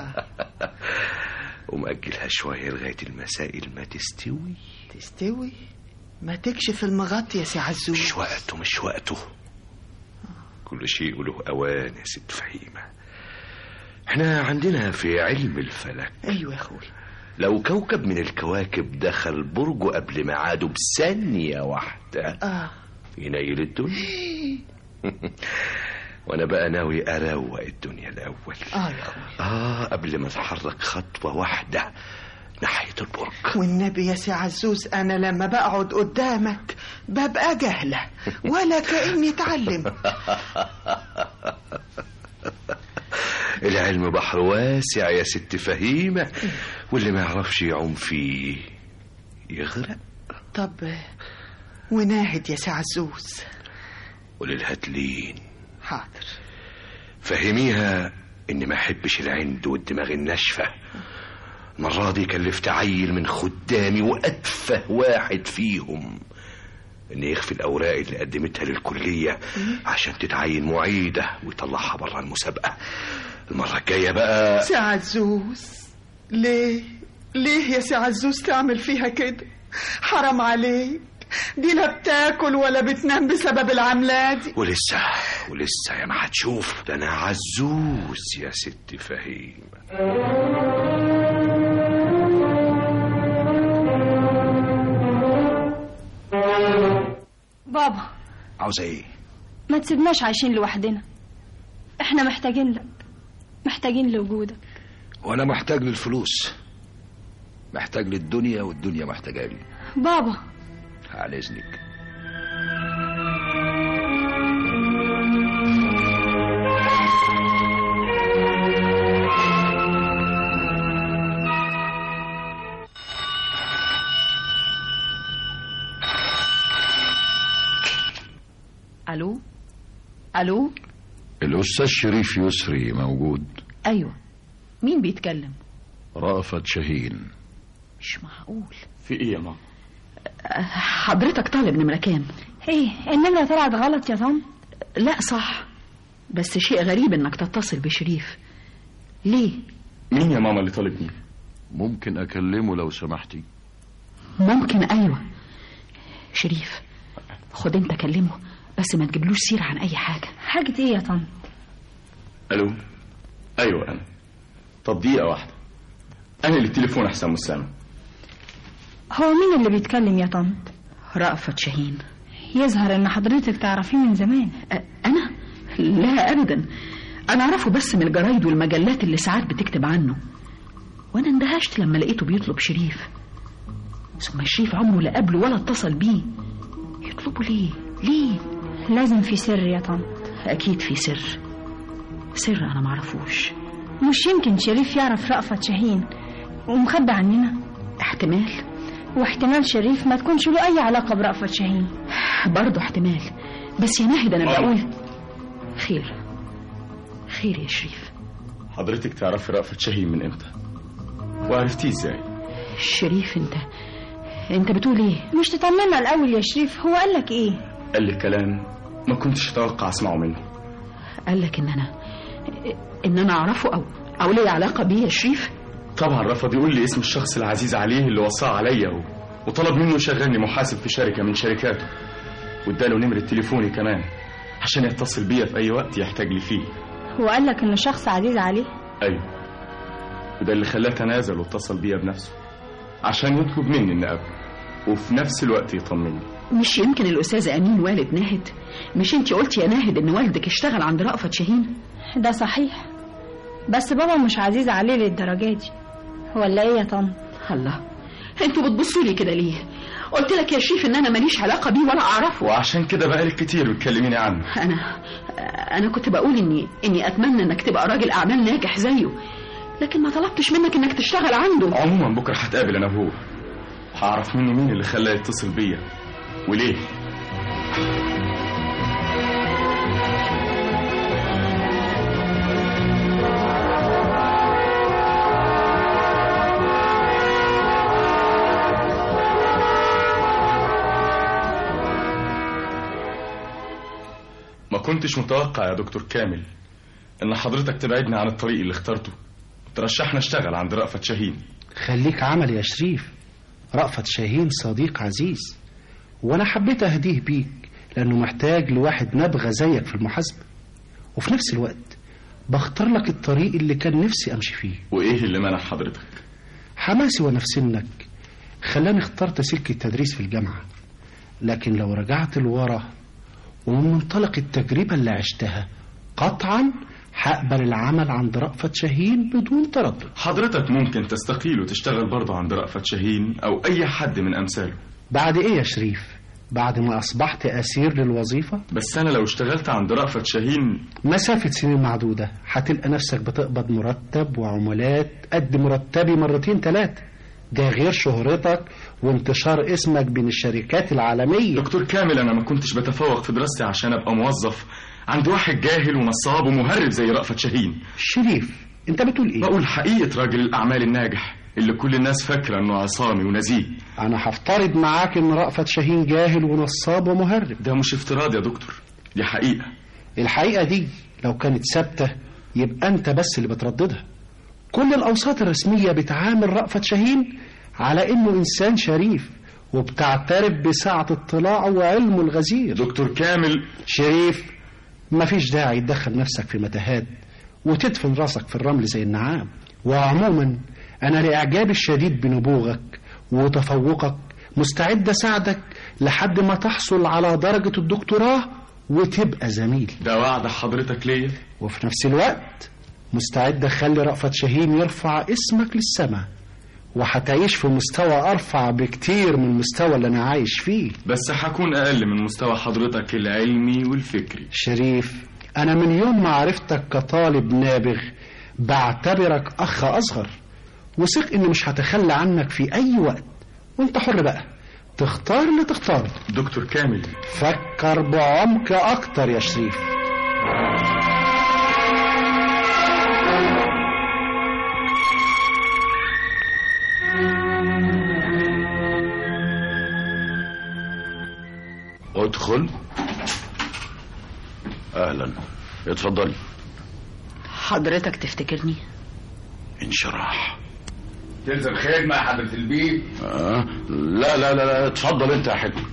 ومأجلها شوية لغاية المسائل ما تستوي تستوي ما تكشف المغطي يا سي عزوز مش وقته مش وقته كل شيء له أوان يا ست فهيمة احنا عندنا في علم الفلك ايوه يا اخوي لو كوكب من الكواكب دخل برجه قبل ميعاده بثانية واحدة اه ينيل الدنيا وانا بقى ناوي اروق الدنيا الاول اه يا اخوي اه قبل ما اتحرك خطوة واحدة ناحية البرج والنبي يا سي عزوز انا لما بقعد قدامك ببقى جهلة ولا كأني اتعلم العلم بحر واسع يا ست فهيمة واللي ما يعرفش يعوم فيه يغرق طب وناهد يا سي عزوز وللهتلين حاضر فهميها اني ما احبش العند والدماغ الناشفة المرة دي كلفت عيل من خدامي وأتفه واحد فيهم إن يخفي الأوراق اللي قدمتها للكلية عشان تتعين معيدة ويطلعها بره المسابقة المرة الجاية بقى سي عزوز ليه ليه يا سي عزوز تعمل فيها كده حرام عليك دي لا بتاكل ولا بتنام بسبب العملة دي ولسه ولسه يا ما هتشوف ده أنا عزوز يا ست فهيم بابا عاوزة ايه ما تسيبناش عايشين لوحدنا احنا محتاجين لك محتاجين لوجودك وانا محتاج للفلوس محتاج للدنيا والدنيا محتاجة لي بابا على اذنك الو الو الاستاذ شريف يسري موجود ايوه مين بيتكلم رأفت شاهين مش معقول في ايه يا ماما حضرتك طالب نمرة كام ايه النمرة طلعت غلط يا طن لا صح بس شيء غريب انك تتصل بشريف ليه مين يا ماما اللي طالبني ممكن اكلمه لو سمحتي ممكن ايوه شريف خد انت كلمه بس ما تجيبلوش سيرة عن اي حاجة حاجة ايه يا طن الو ايوه انا طب دقيقه واحده انا اللي التليفون احسن مسامة هو مين اللي بيتكلم يا طن رأفت شاهين يظهر ان حضرتك تعرفيه من زمان أ- انا لا ابدا انا اعرفه بس من الجرايد والمجلات اللي ساعات بتكتب عنه وانا اندهشت لما لقيته بيطلب شريف ثم شريف عمره لا قابله ولا اتصل بيه يطلبه ليه ليه لازم في سر يا طن اكيد في سر سر انا معرفوش مش يمكن شريف يعرف رأفت شاهين ومخبي عننا احتمال واحتمال شريف ما تكونش له اي علاقة برأفت شاهين برضه احتمال بس يا ناهد انا بقول خير خير يا شريف حضرتك تعرفي رأفت شاهين من امتى وعرفتيه ازاي شريف انت انت بتقول ايه مش تطمنا الاول يا شريف هو قال لك ايه قال لي كلام ما كنتش اتوقع اسمعه منه قال لك ان انا ان انا اعرفه او او لي علاقه بيه يا شريف طبعا رفض يقول لي اسم الشخص العزيز عليه اللي وصاه عليا و... وطلب منه يشغلني محاسب في شركه من شركاته واداله نمره تليفوني كمان عشان يتصل بيا في اي وقت يحتاج لي فيه هو قال لك انه شخص عزيز عليه ايوه وده اللي خلاه تنازل واتصل بيا بنفسه عشان يطلب مني اني اقابله وفي نفس الوقت يطمني مش يمكن الاستاذ امين والد ناهد مش انت قلتي يا ناهد ان والدك اشتغل عند رأفت شاهين ده صحيح بس بابا مش عزيز عليه للدرجة دي ولا ايه يا طن الله انتوا بتبصوا لي كده ليه قلت لك يا شريف ان انا ماليش علاقه بيه ولا اعرفه وعشان كده بقالك كتير بتكلميني عنه انا انا كنت بقول اني اني اتمنى انك تبقى راجل اعمال ناجح زيه لكن ما طلبتش منك انك تشتغل عنده عموما بكره هتقابل انا وهو هعرف منه مين اللي خلاه يتصل بيا وليه ما كنتش متوقع يا دكتور كامل ان حضرتك تبعدني عن الطريق اللي اخترته ترشحنا اشتغل عند رأفت شاهين خليك عمل يا شريف رأفت شاهين صديق عزيز وانا حبيت اهديه بيك لانه محتاج لواحد نبغى زيك في المحاسبة وفي نفس الوقت بختار لك الطريق اللي كان نفسي أمشي فيه وإيه اللي منع حضرتك؟ حماسي وأنا في سنك خلاني اخترت سلك التدريس في الجامعة لكن لو رجعت لورا ومن منطلق التجربة اللي عشتها قطعا هقبل العمل عند رأفت شاهين بدون تردد حضرتك ممكن تستقيل وتشتغل برضه عند رأفت شاهين أو أي حد من أمثاله بعد إيه يا شريف؟ بعد ما أصبحت أسير للوظيفة؟ بس أنا لو اشتغلت عند رأفت شاهين مسافة سنين معدودة هتلقى نفسك بتقبض مرتب وعمولات قد مرتبي مرتين ثلاثة ده غير شهرتك وانتشار اسمك بين الشركات العالمية دكتور كامل أنا ما كنتش بتفوق في دراستي عشان أبقى موظف عند واحد جاهل ونصاب ومهرب زي رأفت شاهين شريف انت بتقول ايه بقول حقيقة راجل الأعمال الناجح اللي كل الناس فاكرة انه عصامي ونزيه انا هفترض معاك ان رأفت شاهين جاهل ونصاب ومهرب ده مش افتراض يا دكتور دي حقيقة الحقيقة دي لو كانت ثابتة يبقى انت بس اللي بترددها كل الاوساط الرسمية بتعامل رأفت شاهين على انه انسان شريف وبتعترف بسعة اطلاعه وعلمه الغزير دكتور كامل شريف مفيش داعي تدخل نفسك في متاهات وتدفن راسك في الرمل زي النعام وعموما أنا لإعجابي الشديد بنبوغك وتفوقك مستعد أساعدك لحد ما تحصل على درجة الدكتوراه وتبقى زميل ده وعد حضرتك ليا وفي نفس الوقت مستعد أخلي رأفت شاهين يرفع اسمك للسماء وهتعيش في مستوى أرفع بكتير من المستوى اللي أنا عايش فيه بس هكون أقل من مستوى حضرتك العلمي والفكري شريف أنا من يوم ما عرفتك كطالب نابغ بعتبرك أخ أصغر وثق إني مش هتخلى عنك في أي وقت وأنت حر بقى تختار اللي تختاره دكتور كامل فكر بعمق أكتر يا شريف ادخل اهلا اتفضلي حضرتك تفتكرني انشراح تلزم خدمة يا حضرة البيت آه. لا لا لا لا اتفضل انت يا حكم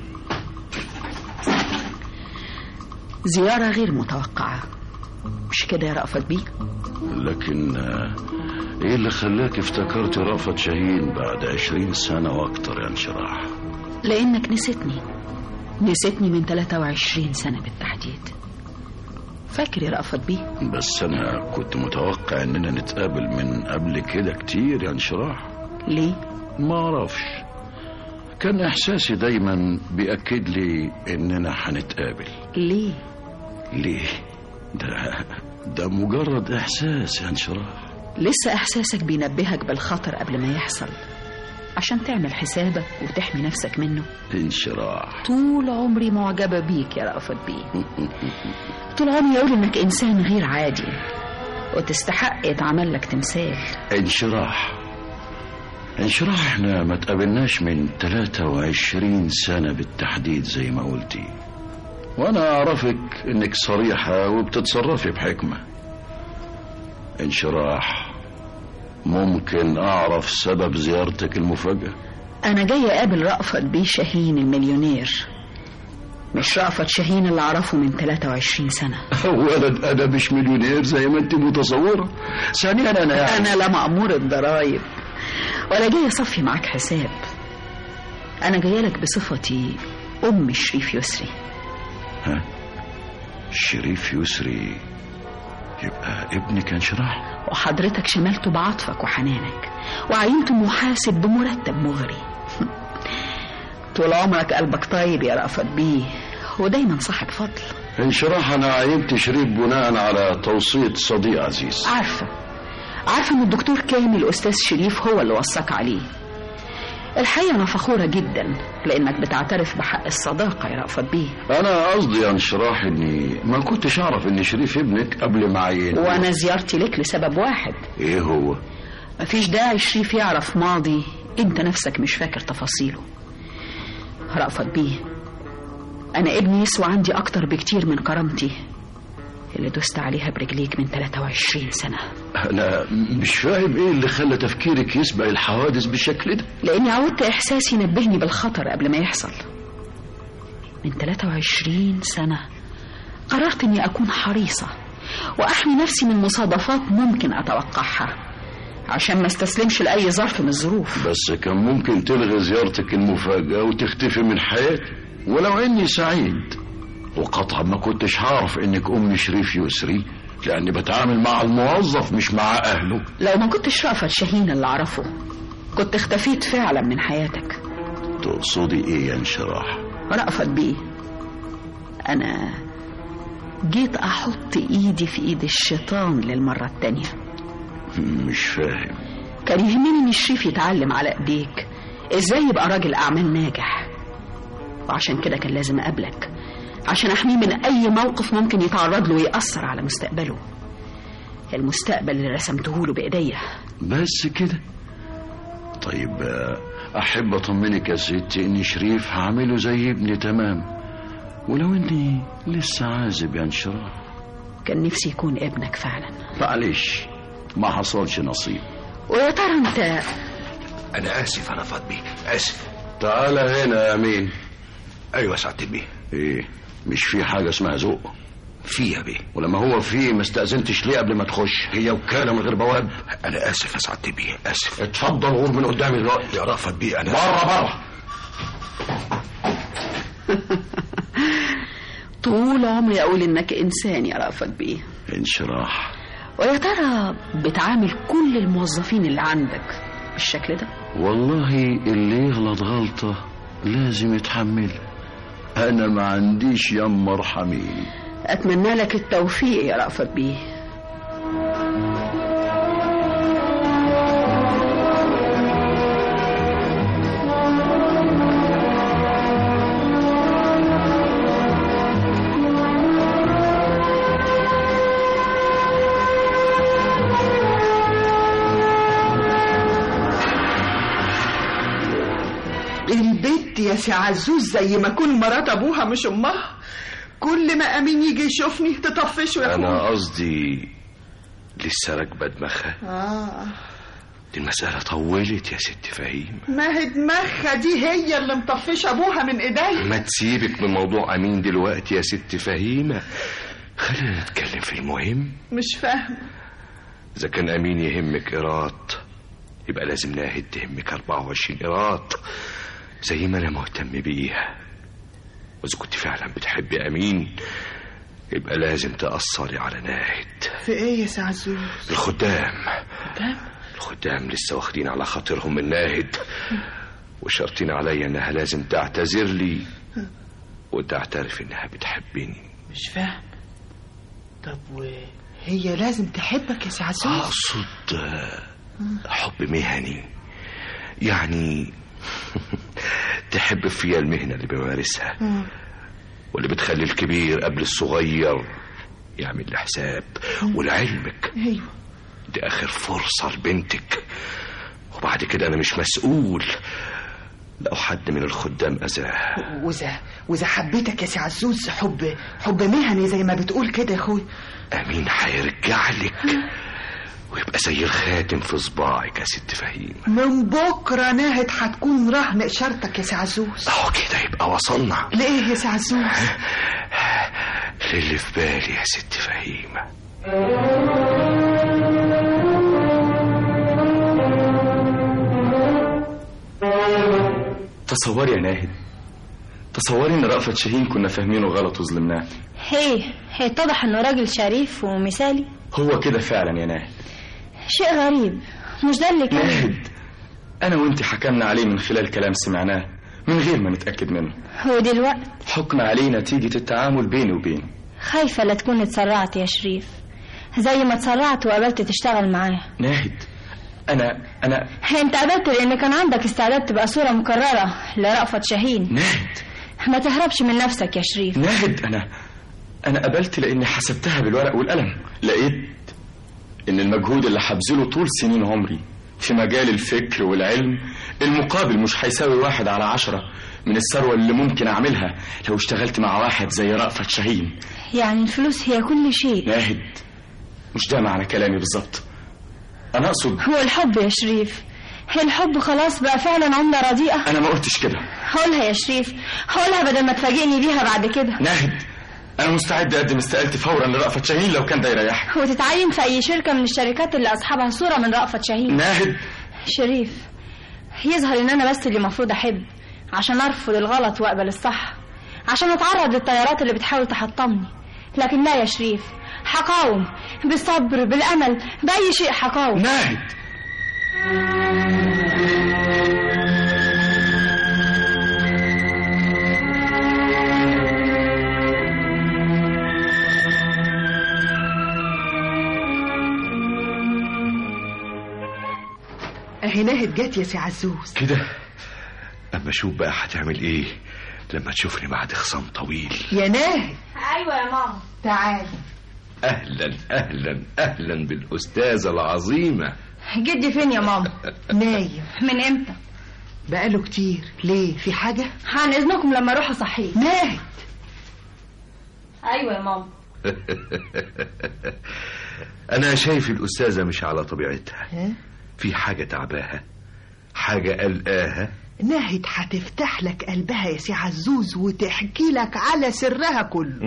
زيارة غير متوقعة مش كده يا رأفت بيه لكن آه، ايه اللي خلاك افتكرت رأفت شاهين بعد عشرين سنة واكتر يا انشراح لأنك نسيتني نسيتني من 23 سنة بالتحديد فاكر يا رأفت بيه بس انا كنت متوقع اننا نتقابل من قبل كده كتير يا انشراح ليه؟ ما اعرفش كان احساسي دايما بيأكد لي اننا هنتقابل ليه؟ ليه ده ده مجرد احساس يا انشراح لسه إحساسك بينبهك بالخطر قبل ما يحصل عشان تعمل حسابك وتحمي نفسك منه انشراح طول عمري معجبة بيك يا رأفت بيه طول عمري أقول إنك إنسان غير عادي وتستحق يتعمل لك تمثال انشراح انشراح احنا ما تقابلناش من 23 سنة بالتحديد زي ما قلتي وانا اعرفك انك صريحة وبتتصرفي بحكمة انشراح ممكن اعرف سبب زيارتك المفاجئة أنا جاي أقابل رأفت بيه شاهين المليونير مش رأفت شاهين اللي أعرفه من 23 سنة ولد انا مش مليونير زي ما انت متصورة ثانيا انا يعني أنا لا مأمور الضرايب ولا جاي أصفي معاك حساب أنا جاية لك بصفتي أم شريف يسري ها شريف يسري يبقى ابنك انشراح وحضرتك شملته بعطفك وحنانك وعينته محاسب بمرتب مغري طول عمرك قلبك طيب يا رأفت بيه ودايما صاحب فضل انشراح انا عينت شريف بناء على توصية صديق عزيز عارفة عارفة ان الدكتور كامل أستاذ شريف هو اللي وصاك عليه الحقيقة أنا فخورة جدا لأنك بتعترف بحق الصداقة يا رأفت بيه انا قصدي يا انشراح اني ما كنتش اعرف ان شريف ابنك قبل ما عينه وأنا زيارتي لك لسبب واحد ايه هو مفيش داعي شريف يعرف ماضي انت نفسك مش فاكر تفاصيله رأفت بيه انا ابني يسوى عندي اكتر بكتير من كرامتي اللي دوست عليها برجليك من 23 سنة انا مش فاهم ايه اللي خلى تفكيرك يسبق الحوادث بالشكل ده لاني عودت احساسي ينبهني بالخطر قبل ما يحصل من 23 سنة قررت اني اكون حريصة وأحمي نفسي من مصادفات ممكن أتوقعها عشان ما استسلمش لأي ظرف من الظروف بس كان ممكن تلغي زيارتك المفاجأة وتختفي من حياتي ولو اني سعيد وقطعا ما كنتش هعرف انك ام شريف يسري لاني بتعامل مع الموظف مش مع اهله لو ما كنتش رأفت شاهين اللي أعرفه كنت اختفيت فعلا من حياتك تقصدي ايه يا انشراح رأفت بيه أنا جيت أحط إيدي في إيد الشيطان للمرة التانية مش فاهم كان يهمني إن شريف يتعلم على إيديك إزاي يبقى راجل أعمال ناجح وعشان كده كان لازم أقابلك عشان أحميه من أي موقف ممكن يتعرض له ويأثر على مستقبله المستقبل اللي رسمته له بإيديا بس كده طيب آه، احب اطمنك يا ستي ان شريف هعمله زي ابني تمام ولو اني لسه عازب يا انشراح كان نفسي يكون ابنك فعلا معلش ما حصلش نصيب ويا ترى أنت انا اسف انا فاض اسف تعال هنا يا امين ايوه سعاده بيه ايه مش في حاجه اسمها ذوق في يا بيه ولما هو في ما استأذنتش ليه قبل ما تخش هي وكالة من غير بواب انا اسف يا سعاده بيه اسف اتفضل غور من قدامي دلوقتي يا رأفت بيه انا بره بره طول عمري أقول إنك إنسان يا رأفت بيه انشراح ويا ترى بتعامل كل الموظفين اللي عندك بالشكل ده والله اللي يغلط غلطة لازم يتحملها أنا ما عنديش يم ارحميني أتمنى لك التوفيق يا رأفت بيه البت يا سي عزوز زي ما كون مرات ابوها مش امها كل ما امين يجي يشوفني تطفشه يا انا اخويا قصدي لسه راكبه دماغها اه دي المساله طولت يا ست فهيم ما هي دماغها دي هي اللي مطفشه ابوها من ايديا ما تسيبك من موضوع امين دلوقتي يا ست فهيمه خلينا نتكلم في المهم مش فاهم اذا كان امين يهمك ايراد يبقى لازم ناهد تهمك 24 ايراد زي ما انا مهتم بيها واذا كنت فعلا بتحبي امين يبقى لازم تأثري على ناهد في ايه يا سي عزوز الخدام قدام الخدام لسه واخدين على خاطرهم من ناهد وشرطين عليا انها لازم تعتذر لي وتعترف انها بتحبني مش فاهم طب وهي لازم تحبك يا سي عزوز اقصد آه، حب مهني يعني تحب فيا المهنة اللي بمارسها مم. واللي بتخلي الكبير قبل الصغير يعمل له حساب ولعلمك ايوه دي اخر فرصة لبنتك وبعد كده انا مش مسؤول لو حد من الخدام اذاها واذا واذا حبيتك يا سي عزوز حب حب مهني زي ما بتقول كده يا اخويا امين هيرجع لك ويبقى زي الخاتم في صباعك يا ست فهيم من بكره ناهد هتكون رهن اشارتك يا سي عزوز اهو كده يبقى وصلنا ليه يا سي عزوز للي في بالي يا ست فهيمة تصوري يا ناهد تصوري ان رأفت شاهين كنا فاهمينه غلط وظلمناه هي هي اتضح انه راجل شريف ومثالي هو كده فعلا يا ناهد شيء غريب مش ده اللي كان ناهد انا وانت حكمنا عليه من خلال كلام سمعناه من غير ما نتأكد منه ودلوقتي حكم عليه نتيجة التعامل بيني وبينه خايفة لا تكون اتسرعت يا شريف زي ما اتسرعت وقبلت تشتغل معاه ناهد انا انا انت قبلت لان كان عندك استعداد تبقى صورة مكررة لرأفت شاهين ناهد ما تهربش من نفسك يا شريف ناهد انا انا قبلت لاني حسبتها بالورق والقلم لقيت ان المجهود اللي هبذله طول سنين عمري في مجال الفكر والعلم المقابل مش هيساوي واحد على عشرة من الثروة اللي ممكن أعملها لو اشتغلت مع واحد زي رأفت شاهين يعني الفلوس هي كل شيء ناهد مش ده معنى كلامي بالظبط أنا أقصد هو الحب يا شريف الحب خلاص بقى فعلا عملة رديئة أنا ما قلتش كده هقولها يا شريف هقولها بدل ما تفاجئني بيها بعد كده ناهد انا مستعد اقدم استقالتي فورا لرأفت شاهين لو كان ده يريحك وتتعين في أي شركة من الشركات اللي أصحابها صورة من رأفت شاهين ناهد شريف يظهر إن أنا بس اللي المفروض أحب عشان أرفض الغلط وأقبل الصح عشان أتعرض للتيارات اللي بتحاول تحطمني لكن لا يا شريف حقاوم بالصبر بالأمل بأي شيء حقاوم ناهد اهي ناهد جت يا سي عزوز كده اما اشوف بقى هتعمل ايه لما تشوفني بعد خصام طويل يا ناهد أيوة يا ماما تعالي اهلا اهلا اهلا بالاستاذه العظيمه جدي فين يا ماما نايم من امتى بقاله كتير ليه في حاجة عن إذنكم لما أروح أصحيه ناهد أيوة يا ماما انا شايف الاستاذه مش على طبيعتها ها؟ في حاجه تعباها حاجه قلقاها ناهد هتفتح لك قلبها يا سي عزوز وتحكي لك على سرها كله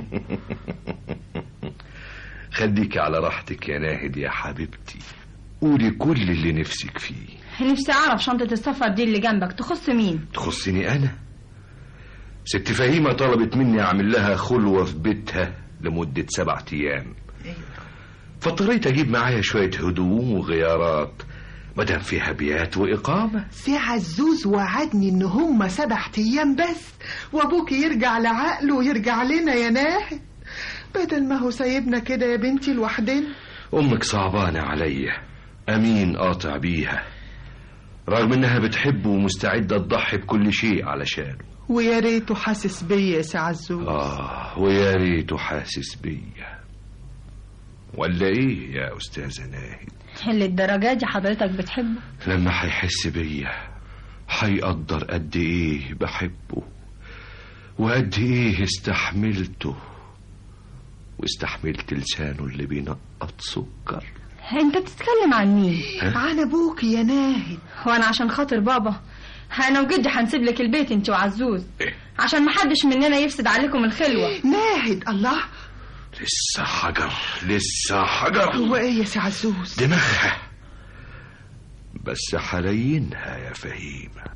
خليكي على راحتك يا ناهد يا حبيبتي قولي كل اللي نفسك فيه نفسي أعرف شنطة السفر دي اللي جنبك تخص مين تخصني انا ست فهيمه طلبت مني اعمل لها خلوه في بيتها لمده سبعة ايام فاضطريت اجيب معايا شويه هدوم وغيارات مادام فيها بيات واقامه سي عزوز وعدني ان هم سبع ايام بس وابوك يرجع لعقله ويرجع لنا يا ناهد بدل ما هو سايبنا كده يا بنتي لوحدنا امك صعبانه عليا امين قاطع بيها رغم انها بتحبه ومستعده تضحي بكل شيء علشانه ويا ريته حاسس بيا يا سي عزوز اه ويا ريته حاسس بيا ولا ايه يا استاذه ناهد اللي الدرجة دي حضرتك بتحبه لما هيحس بيا هيقدر قد ايه بحبه وقد ايه استحملته واستحملت لسانه اللي بينقط سكر انت بتتكلم عن مين ها؟ عن ابوك يا ناهد وانا عشان خاطر بابا انا وجدي هنسيب لك البيت انت وعزوز عشان محدش مننا يفسد عليكم الخلوة ناهد الله لسه حجر لسه حجر هو ايه يا سي عزوز دماغها بس حلينها يا فهيمة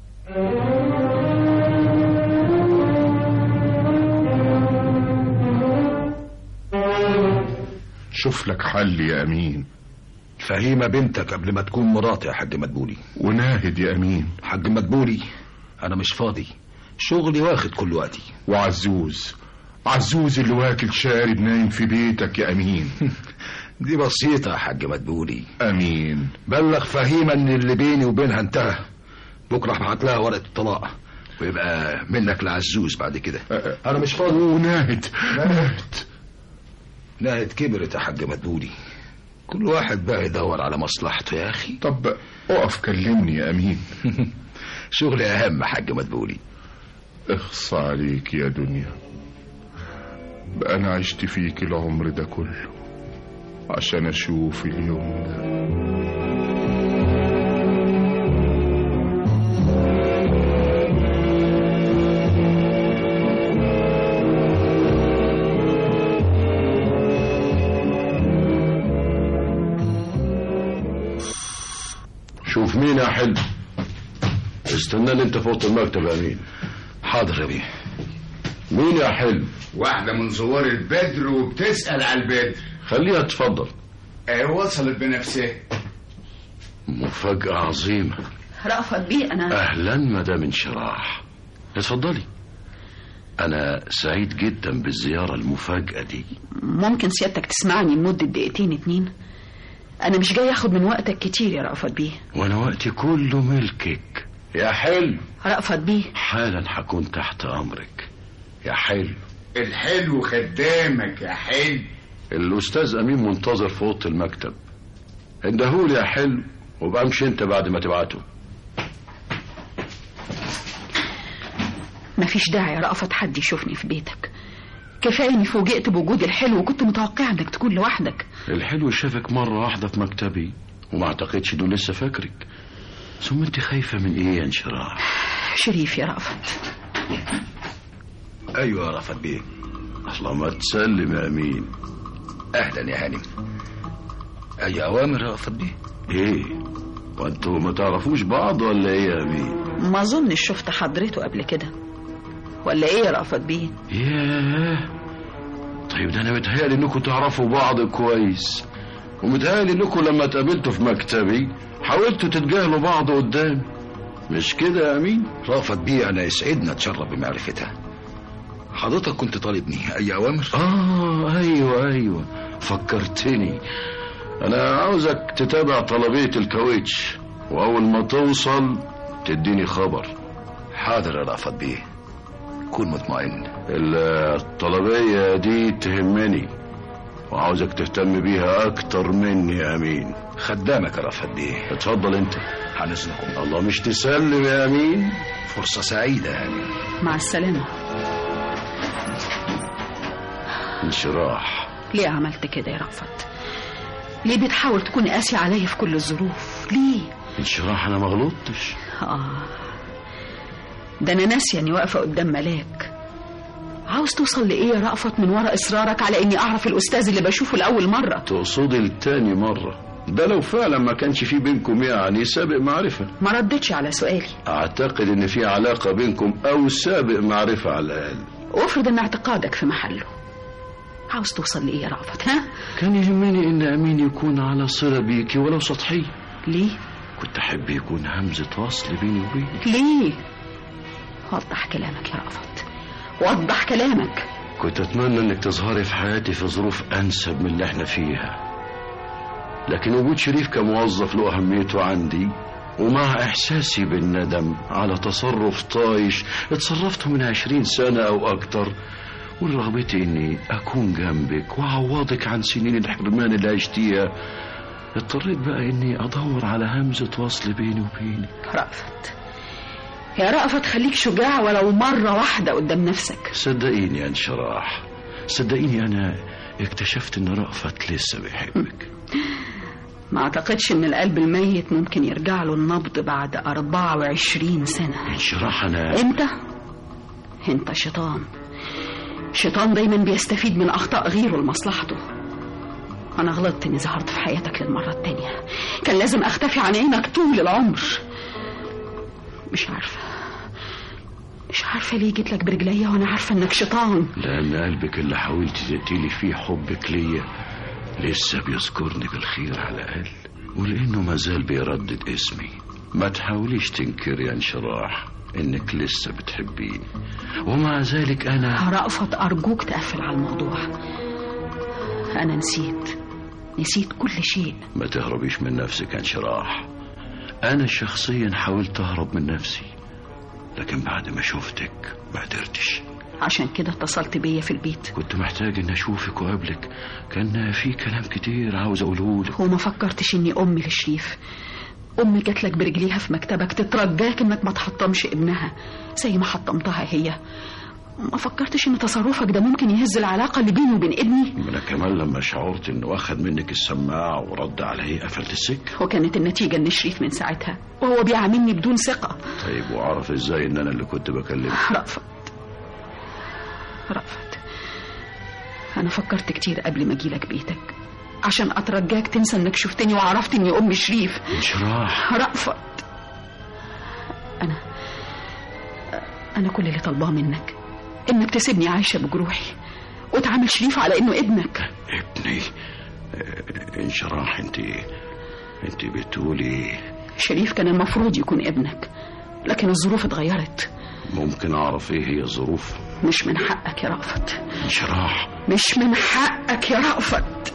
شوف لك حل يا امين فهيمة بنتك قبل ما تكون مراتي يا حاج مدبولي وناهد يا امين حاج مدبولي انا مش فاضي شغلي واخد كل وقتي وعزوز عزوز اللي واكل شارب نايم في بيتك يا امين دي بسيطة يا حاج مدبولي امين بلغ فهيمة ان اللي بيني وبينها انتهى بكرة هبعت لها ورقة الطلاق ويبقى منك لعزوز بعد كده انا مش فاضي وناهد ناهد ناهد كبرت يا حاج مدبولي كل واحد بقى يدور على مصلحته يا اخي طب اقف كلمني يا امين شغلي اهم يا حاج مدبولي اخص عليك يا دنيا بقى انا عشت فيك العمر ده كله عشان اشوف اليوم ده شوف مين يا حلم استناني انت فوق المكتب يا امين حاضر يا بيه مين يا حلم واحدة من زوار البدر وبتسأل على البدر خليها تفضل اه وصلت بنفسها مفاجأة عظيمة رأفت بيه أنا أهلا مدام انشراح اتفضلي أنا سعيد جدا بالزيارة المفاجأة دي ممكن سيادتك تسمعني لمدة دقيقتين اتنين أنا مش جاي أخد من وقتك كتير يا رأفت بيه وأنا وقتي كله ملكك يا حلم رأفت بيه حالا هكون تحت أمرك يا حلم الحلو خدامك يا حلو الأستاذ أمين منتظر في أوضة المكتب اندهولي يا حلم وبقى امشي انت بعد ما تبعته مفيش داعي يا رأفت حد يشوفني في بيتك كفاية اني فوجئت بوجود الحلو وكنت متوقعة انك تكون لوحدك الحلو شافك مرة واحدة في مكتبي وما اعتقدش انه لسه فاكرك ثم انت خايفة من ايه يا انشراح شريف يا رأفت ايوه يا رفت بيه الله ما تسلم يا امين اهلا يا هانم اي اوامر يا رأفت بيه ايه وانتوا ما تعرفوش بعض ولا ايه يا امين ما اظنش شفت حضرته قبل كده ولا ايه يا رأفت بيه ياه طيب ده انا متهيألي انكم تعرفوا بعض كويس ومتهيألي انكم لما اتقابلتوا في مكتبي حاولتوا تتجاهلوا بعض قدام مش كده يا امين رأفت بيه انا يسعدنا اتشرف بمعرفتها حضرتك كنت طالبني اي اوامر اه ايوه ايوه فكرتني انا عاوزك تتابع طلبية الكاوتش واول ما توصل تديني خبر حاضر يا رأفت بيه كون مطمئن الطلبية دي تهمني وعاوزك تهتم بيها اكتر مني يا امين خدامك يا رأفت بيه اتفضل انت هنسلكم الله مش تسلم يا امين فرصة سعيدة يا امين مع السلامة انشراح ليه عملت كده يا رأفت ليه بتحاول تكون قاسي عليا في كل الظروف ليه انشراح انا ما غلطتش آه ده أنا ناسية إني واقفة قدام ملاك عاوز توصل لإيه يا رأفت من ورا إصرارك على إني أعرف الأستاذ اللي بشوفه لأول مرة تقصدي التاني مرة ده لو فعلا ما كانش في بينكم يعني سابق معرفة ما ردتش على سؤالي اعتقد ان في علاقة بينكم او سابق معرفة على الاقل وافرض إن اعتقادك في محله عاوز توصل لإيه يا رأفت ها كان يهمني ان امين يكون على صلة بيكي ولو سطحية ليه كنت احب يكون همزة وصل بيني وبينك ليه وضح كلامك يا رأفت وضح كلامك كنت اتمنى انك تظهري في حياتي في ظروف انسب من اللي احنا فيها لكن وجود شريف كموظف له اهميته عندي ومع احساسي بالندم على تصرف طايش اتصرفته من عشرين سنة او اكتر ورغبتي اني اكون جنبك واعوضك عن سنين الحرمان اللي عشتيها اضطريت بقى اني ادور على همزة وصل بيني وبينك رأفت يا رأفت خليك شجاع ولو مرة واحدة قدام نفسك صدقيني يا انشراح صدقيني انا اكتشفت ان رأفت لسه بيحبك ما اعتقدش ان القلب الميت ممكن يرجع له النبض بعد 24 سنة انشراح انا انت انت شيطان شيطان دايما بيستفيد من اخطاء غيره لمصلحته انا غلطت اني ظهرت في حياتك للمرة التانية كان لازم اختفي عن عينك طول العمر مش عارفة مش عارفة ليه جيت لك برجليا وانا عارفة انك شيطان لان قلبك اللي حاولت تقتلي فيه حبك ليا لسه بيذكرني بالخير على الاقل ولانه مازال بيردد اسمي ما تحاوليش تنكري يا انشراح انك لسه بتحبيني ومع ذلك انا رأفت ارجوك تقفل على الموضوع انا نسيت نسيت كل شيء ما تهربيش من نفسك يا انشراح انا شخصيا حاولت اهرب من نفسي لكن بعد ما شفتك ما قدرتش عشان كده اتصلت بيا في البيت كنت محتاج ان اشوفك وقابلك كان في كلام كتير عاوز اقوله لك وما فكرتش اني امي لشريف امي جات لك برجليها في مكتبك تترجاك انك ما تحطمش ابنها زي ما حطمتها هي ما فكرتش ان تصرفك ده ممكن يهز العلاقة اللي بيني وبين ابني انا كمان لما شعرت انه اخد منك السماعة ورد عليه قفلت السكة وكانت النتيجة ان شريف من ساعتها وهو بيعاملني بدون ثقة طيب وعرف ازاي ان انا اللي كنت بكلمك رأفت رأفت انا فكرت كتير قبل ما اجيلك بيتك عشان اترجاك تنسى انك شفتني وعرفت اني ام شريف انشراح رأفت انا انا كل اللي طالباه منك انك تسيبني عايشة بجروحي وتعامل شريف على انه ابنك ابني آه، انشراح انت انت بتقولي شريف كان المفروض يكون ابنك لكن الظروف اتغيرت ممكن اعرف ايه هي الظروف مش من حقك يا رأفت انشراح مش من حقك يا رأفت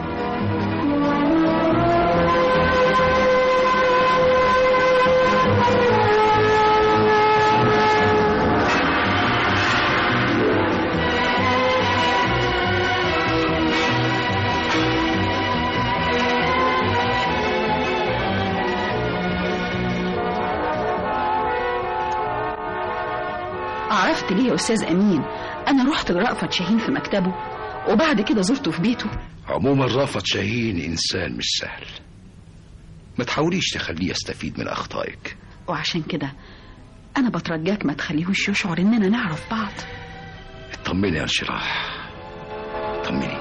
عرفت ليه يا أستاذ أمين أنا رحت لرأفت شاهين في مكتبه وبعد كده زرته في بيته عموما رافت شاهين إنسان مش سهل ما تحاوليش تخليه يستفيد من أخطائك وعشان كده أنا بترجاك ما تخليهوش يشعر إننا نعرف بعض اطمني يا انشراح اطمني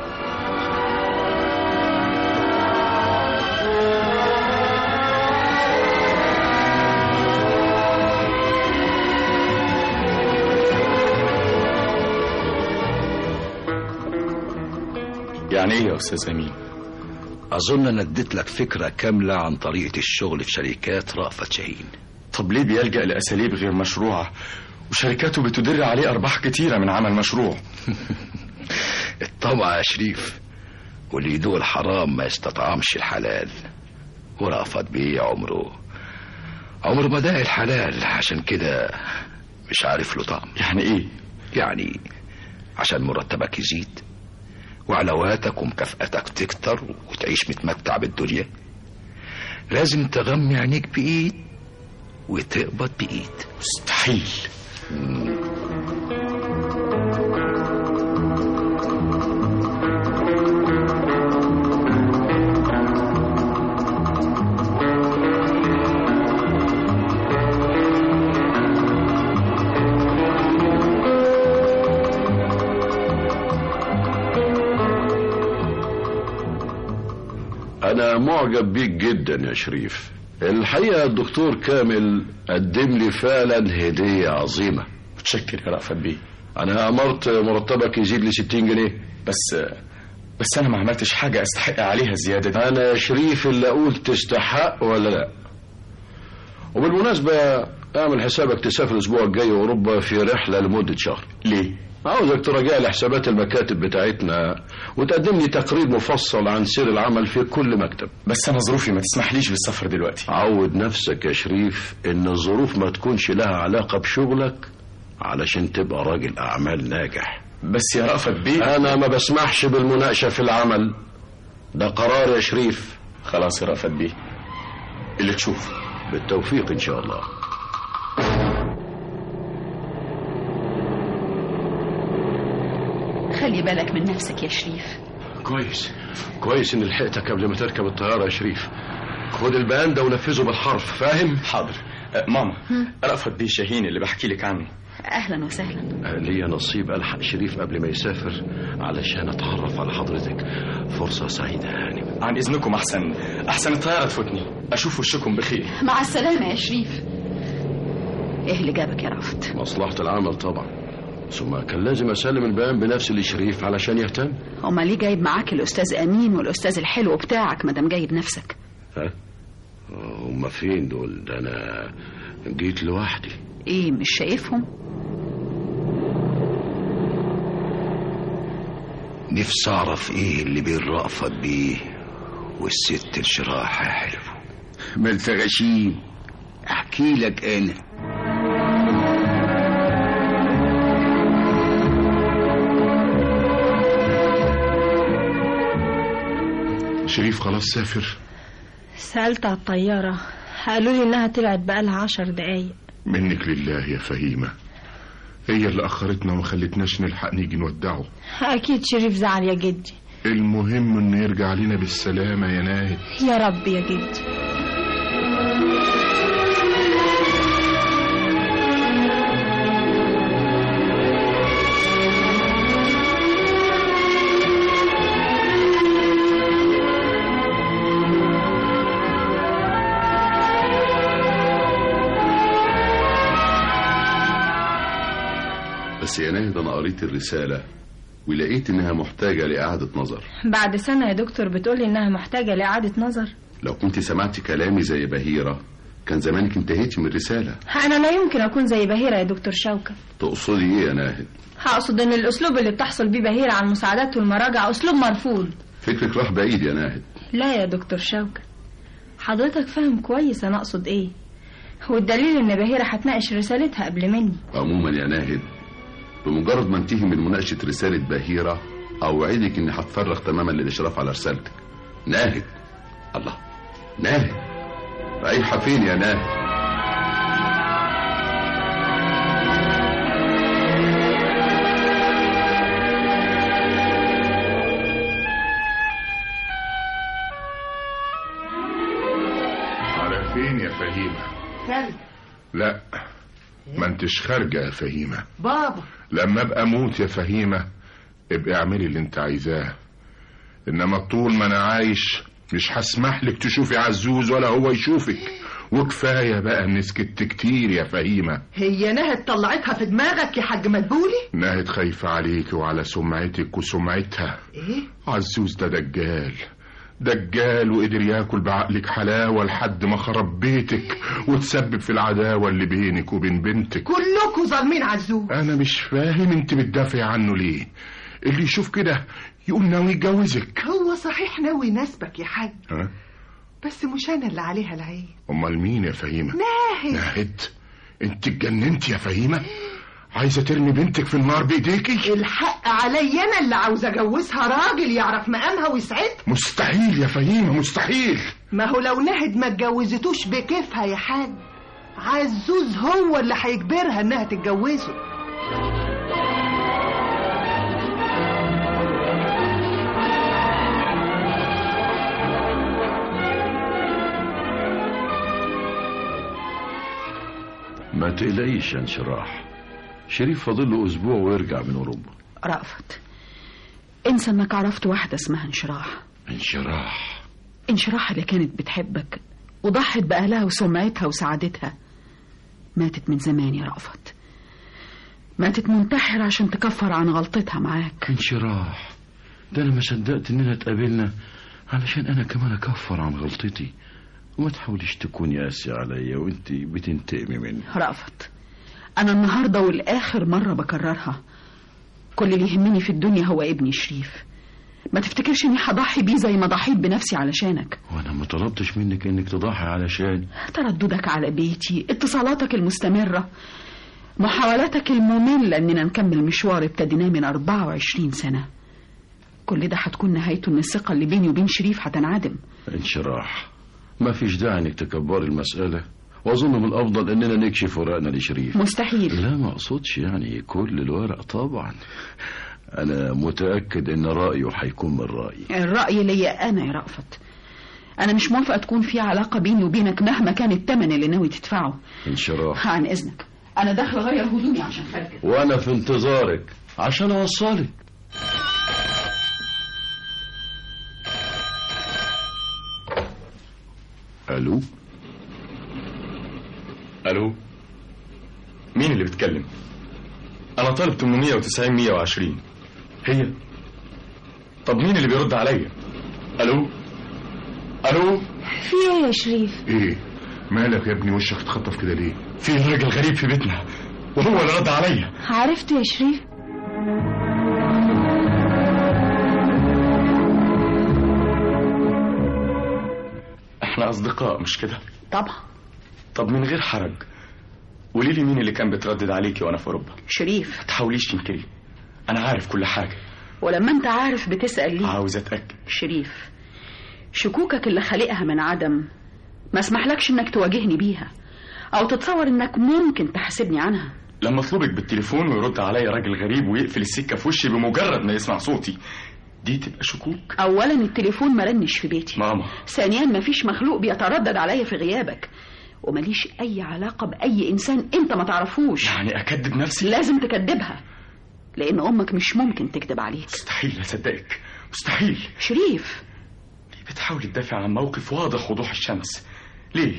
يعني ايه يا استاذ امين اظن انا اديت لك فكره كامله عن طريقه الشغل في شركات رأفت شاهين طب ليه بيلجأ لأساليب غير مشروعة وشركاته بتدر عليه أرباح كتيرة من عمل مشروع الطمع يا شريف واللي يدوق الحرام ما يستطعمش الحلال ورأفت بيه عمره عمره ما داق الحلال عشان كده مش عارف له طعم يعني ايه يعني عشان مرتبك يزيد وعلاواتك ومكافأتك تكتر وتعيش متمتع بالدنيا لازم تغمي عينيك بإيد وتقبض بإيد مستحيل أنا معجب بيك جدا يا شريف الحقيقة الدكتور كامل قدم لي فعلا هدية عظيمة متشكر يا رأفت بيه أنا أمرت مرتبك يزيد لي 60 جنيه بس بس أنا ما عملتش حاجة أستحق عليها الزيادة دي أنا يا شريف اللي أقول تستحق ولا لا وبالمناسبة اعمل حسابك تسافر الأسبوع الجاي أوروبا في رحلة لمدة شهر ليه؟ عاوزك تراجع لي حسابات المكاتب بتاعتنا وتقدم لي تقرير مفصل عن سير العمل في كل مكتب بس أنا ظروفي ما تسمحليش بالسفر دلوقتي عود نفسك يا شريف إن الظروف ما تكونش لها علاقة بشغلك علشان تبقى راجل أعمال ناجح بس يا رأفت بيه أنا ما بسمحش بالمناقشة في العمل ده قرار يا شريف خلاص يا رأفت بيه اللي تشوف بالتوفيق إن شاء الله خلي بالك من نفسك يا شريف كويس كويس إن لحقتك قبل ما تركب الطيارة يا شريف خد البيان ده ونفذه بالحرف فاهم؟ حاضر أه ماما رأفت بيه شاهين اللي بحكي لك عنه اهلا وسهلا ليا نصيب الحق شريف قبل ما يسافر علشان اتعرف على حضرتك فرصة سعيدة يا هانم عن اذنكم احسن احسن الطيارة تفوتني اشوف وشكم بخير مع السلامة يا شريف ايه اللي جابك يا رافت مصلحة العمل طبعا ثم كان لازم اسلم البيان بنفسي لشريف علشان يهتم هما ليه جايب معاك الاستاذ امين والاستاذ الحلو بتاعك مادام جايب نفسك ها هما فين دول ده انا جيت لوحدي ايه مش شايفهم نفسي اعرف ايه اللي بين رأفت بيه والست الشراح يا حلو ما انت غشيم احكي لك انا شريف خلاص سافر سألت على الطيارة قالوا لي إنها طلعت بقالها عشر دقايق منك لله يا فهيمة هي اللي أخرتنا وما خلتناش نلحق نيجي نودعه أكيد شريف زعل يا جدي المهم إنه يرجع لنا بالسلامة يا ناهد يا رب يا جدي بس يا ناهد انا قريت الرسالة ولقيت انها محتاجة لإعادة نظر بعد سنة يا دكتور بتقولي إنها محتاجة لإعادة نظر لو كنت سمعت كلامي زي بهيرة كان زمانك انتهيتي من الرسالة أنا لا يمكن أكون زي بهيرة يا دكتور شوكة تقصدي ايه يا ناهد هقصد إن الأسلوب اللي بتحصل بيه بهيرة على المساعدات والمراجع أسلوب مرفوض فكرك راح بعيد يا ناهد لا يا دكتور شوكة حضرتك فاهم كويس أنا أقصد إيه والدليل إن بهيرة هتناقش رسالتها قبل مني عموما يا ناهد بمجرد ما انتهي من مناقشة رسالة بهيرة أوعدك إني هتفرغ تماما للإشراف على رسالتك ناهد الله ناهد رايحة فين يا ناهد على فين يا فهيمة خالد لا ما انتش خارجة يا فهيمة بابا لما ابقى اموت يا فهيمة ابقى اعملي اللي انت عايزاه انما طول ما انا عايش مش هسمح لك تشوفي عزوز ولا هو يشوفك وكفايه بقى ان سكت كتير يا فهيمه هي نهد طلعتها في دماغك يا حاج مدبولي ناهد خايفه عليك وعلى سمعتك وسمعتها ايه عزوز ده دجال دجال وقدر ياكل بعقلك حلاوه لحد ما خرب بيتك وتسبب في العداوه اللي بينك وبين بنتك كلكوا ظالمين عزوز انا مش فاهم انت بتدافعي عنه ليه اللي يشوف كده يقول ناوي يتجوزك هو صحيح ناوي يناسبك يا حاج ها بس مش انا اللي عليها العين امال مين يا فهيمه ناهد ناهد انت اتجننت يا فهيمه عايزه ترمي بنتك في النار بايديكي الحق عليا انا اللي عاوز اجوزها راجل يعرف مقامها ويسعدها مستحيل يا فهيمه مستحيل ما هو لو نهد ما اتجوزتوش بكيفها يا حاج عزوز هو اللي هيجبرها انها تتجوزه ما تقلقيش يا انشراح شريف فاضل له اسبوع ويرجع من اوروبا رأفت انسى انك عرفت واحدة اسمها انشراح انشراح انشراح اللي كانت بتحبك وضحت بأهلها وسمعتها وسعادتها ماتت من زمان يا رأفت ماتت منتحرة عشان تكفر عن غلطتها معاك انشراح ده انا ما صدقت اننا اتقابلنا علشان انا كمان اكفر عن غلطتي وما تحاوليش تكوني قاسية عليا وانت بتنتقمي مني رأفت أنا النهاردة والآخر مرة بكررها كل اللي يهمني في الدنيا هو ابني شريف ما تفتكرش اني هضحي بيه زي ما ضحيت بنفسي علشانك وانا ما طلبتش منك انك تضحي علشاني ترددك على بيتي اتصالاتك المستمرة محاولاتك المملة اننا نكمل مشوار ابتديناه من 24 سنة كل ده هتكون نهايته ان الثقة اللي بيني وبين شريف هتنعدم انشراح ما فيش داعي انك تكبري المسألة واظن من الافضل اننا نكشف ورقنا لشريف مستحيل لا ما اقصدش يعني كل الورق طبعا انا متأكد ان رأيه هيكون من رأيي الرأي ليا أنا يا رأفت أنا مش موافقة تكون في علاقة بيني وبينك مهما كان التمن اللي ناوي تدفعه انشراح عن إذنك أنا داخلة أغير هدومي عشان خارجة وانا في انتظارك عشان اوصلك الو الو مين اللي بيتكلم انا طالب 890 120 هي طب مين اللي بيرد عليا الو الو في ايه يا شريف ايه مالك يا ابني وشك اتخطف كده ليه في راجل غريب في بيتنا وهو اللي رد عليا عرفته يا شريف احنا اصدقاء مش كده طبعا طب من غير حرج قولي لي مين اللي كان بتردد عليكي وانا في اوروبا شريف ما تحاوليش تنكري انا عارف كل حاجه ولما انت عارف بتسأل ليه عاوز اتاكد شريف شكوكك اللي خالقها من عدم ما اسمحلكش انك تواجهني بيها او تتصور انك ممكن تحاسبني عنها لما اطلبك بالتليفون ويرد عليا راجل غريب ويقفل السكه في وشي بمجرد ما يسمع صوتي دي تبقى شكوك اولا التليفون مرنش في بيتي ماما ثانيا مفيش مخلوق بيتردد عليا في غيابك ومليش اي علاقة باي انسان انت ما تعرفوش يعني اكذب نفسي لازم تكذبها لان امك مش ممكن تكذب عليك مستحيل اصدقك مستحيل شريف ليه بتحاولي تدافع عن موقف واضح وضوح الشمس ليه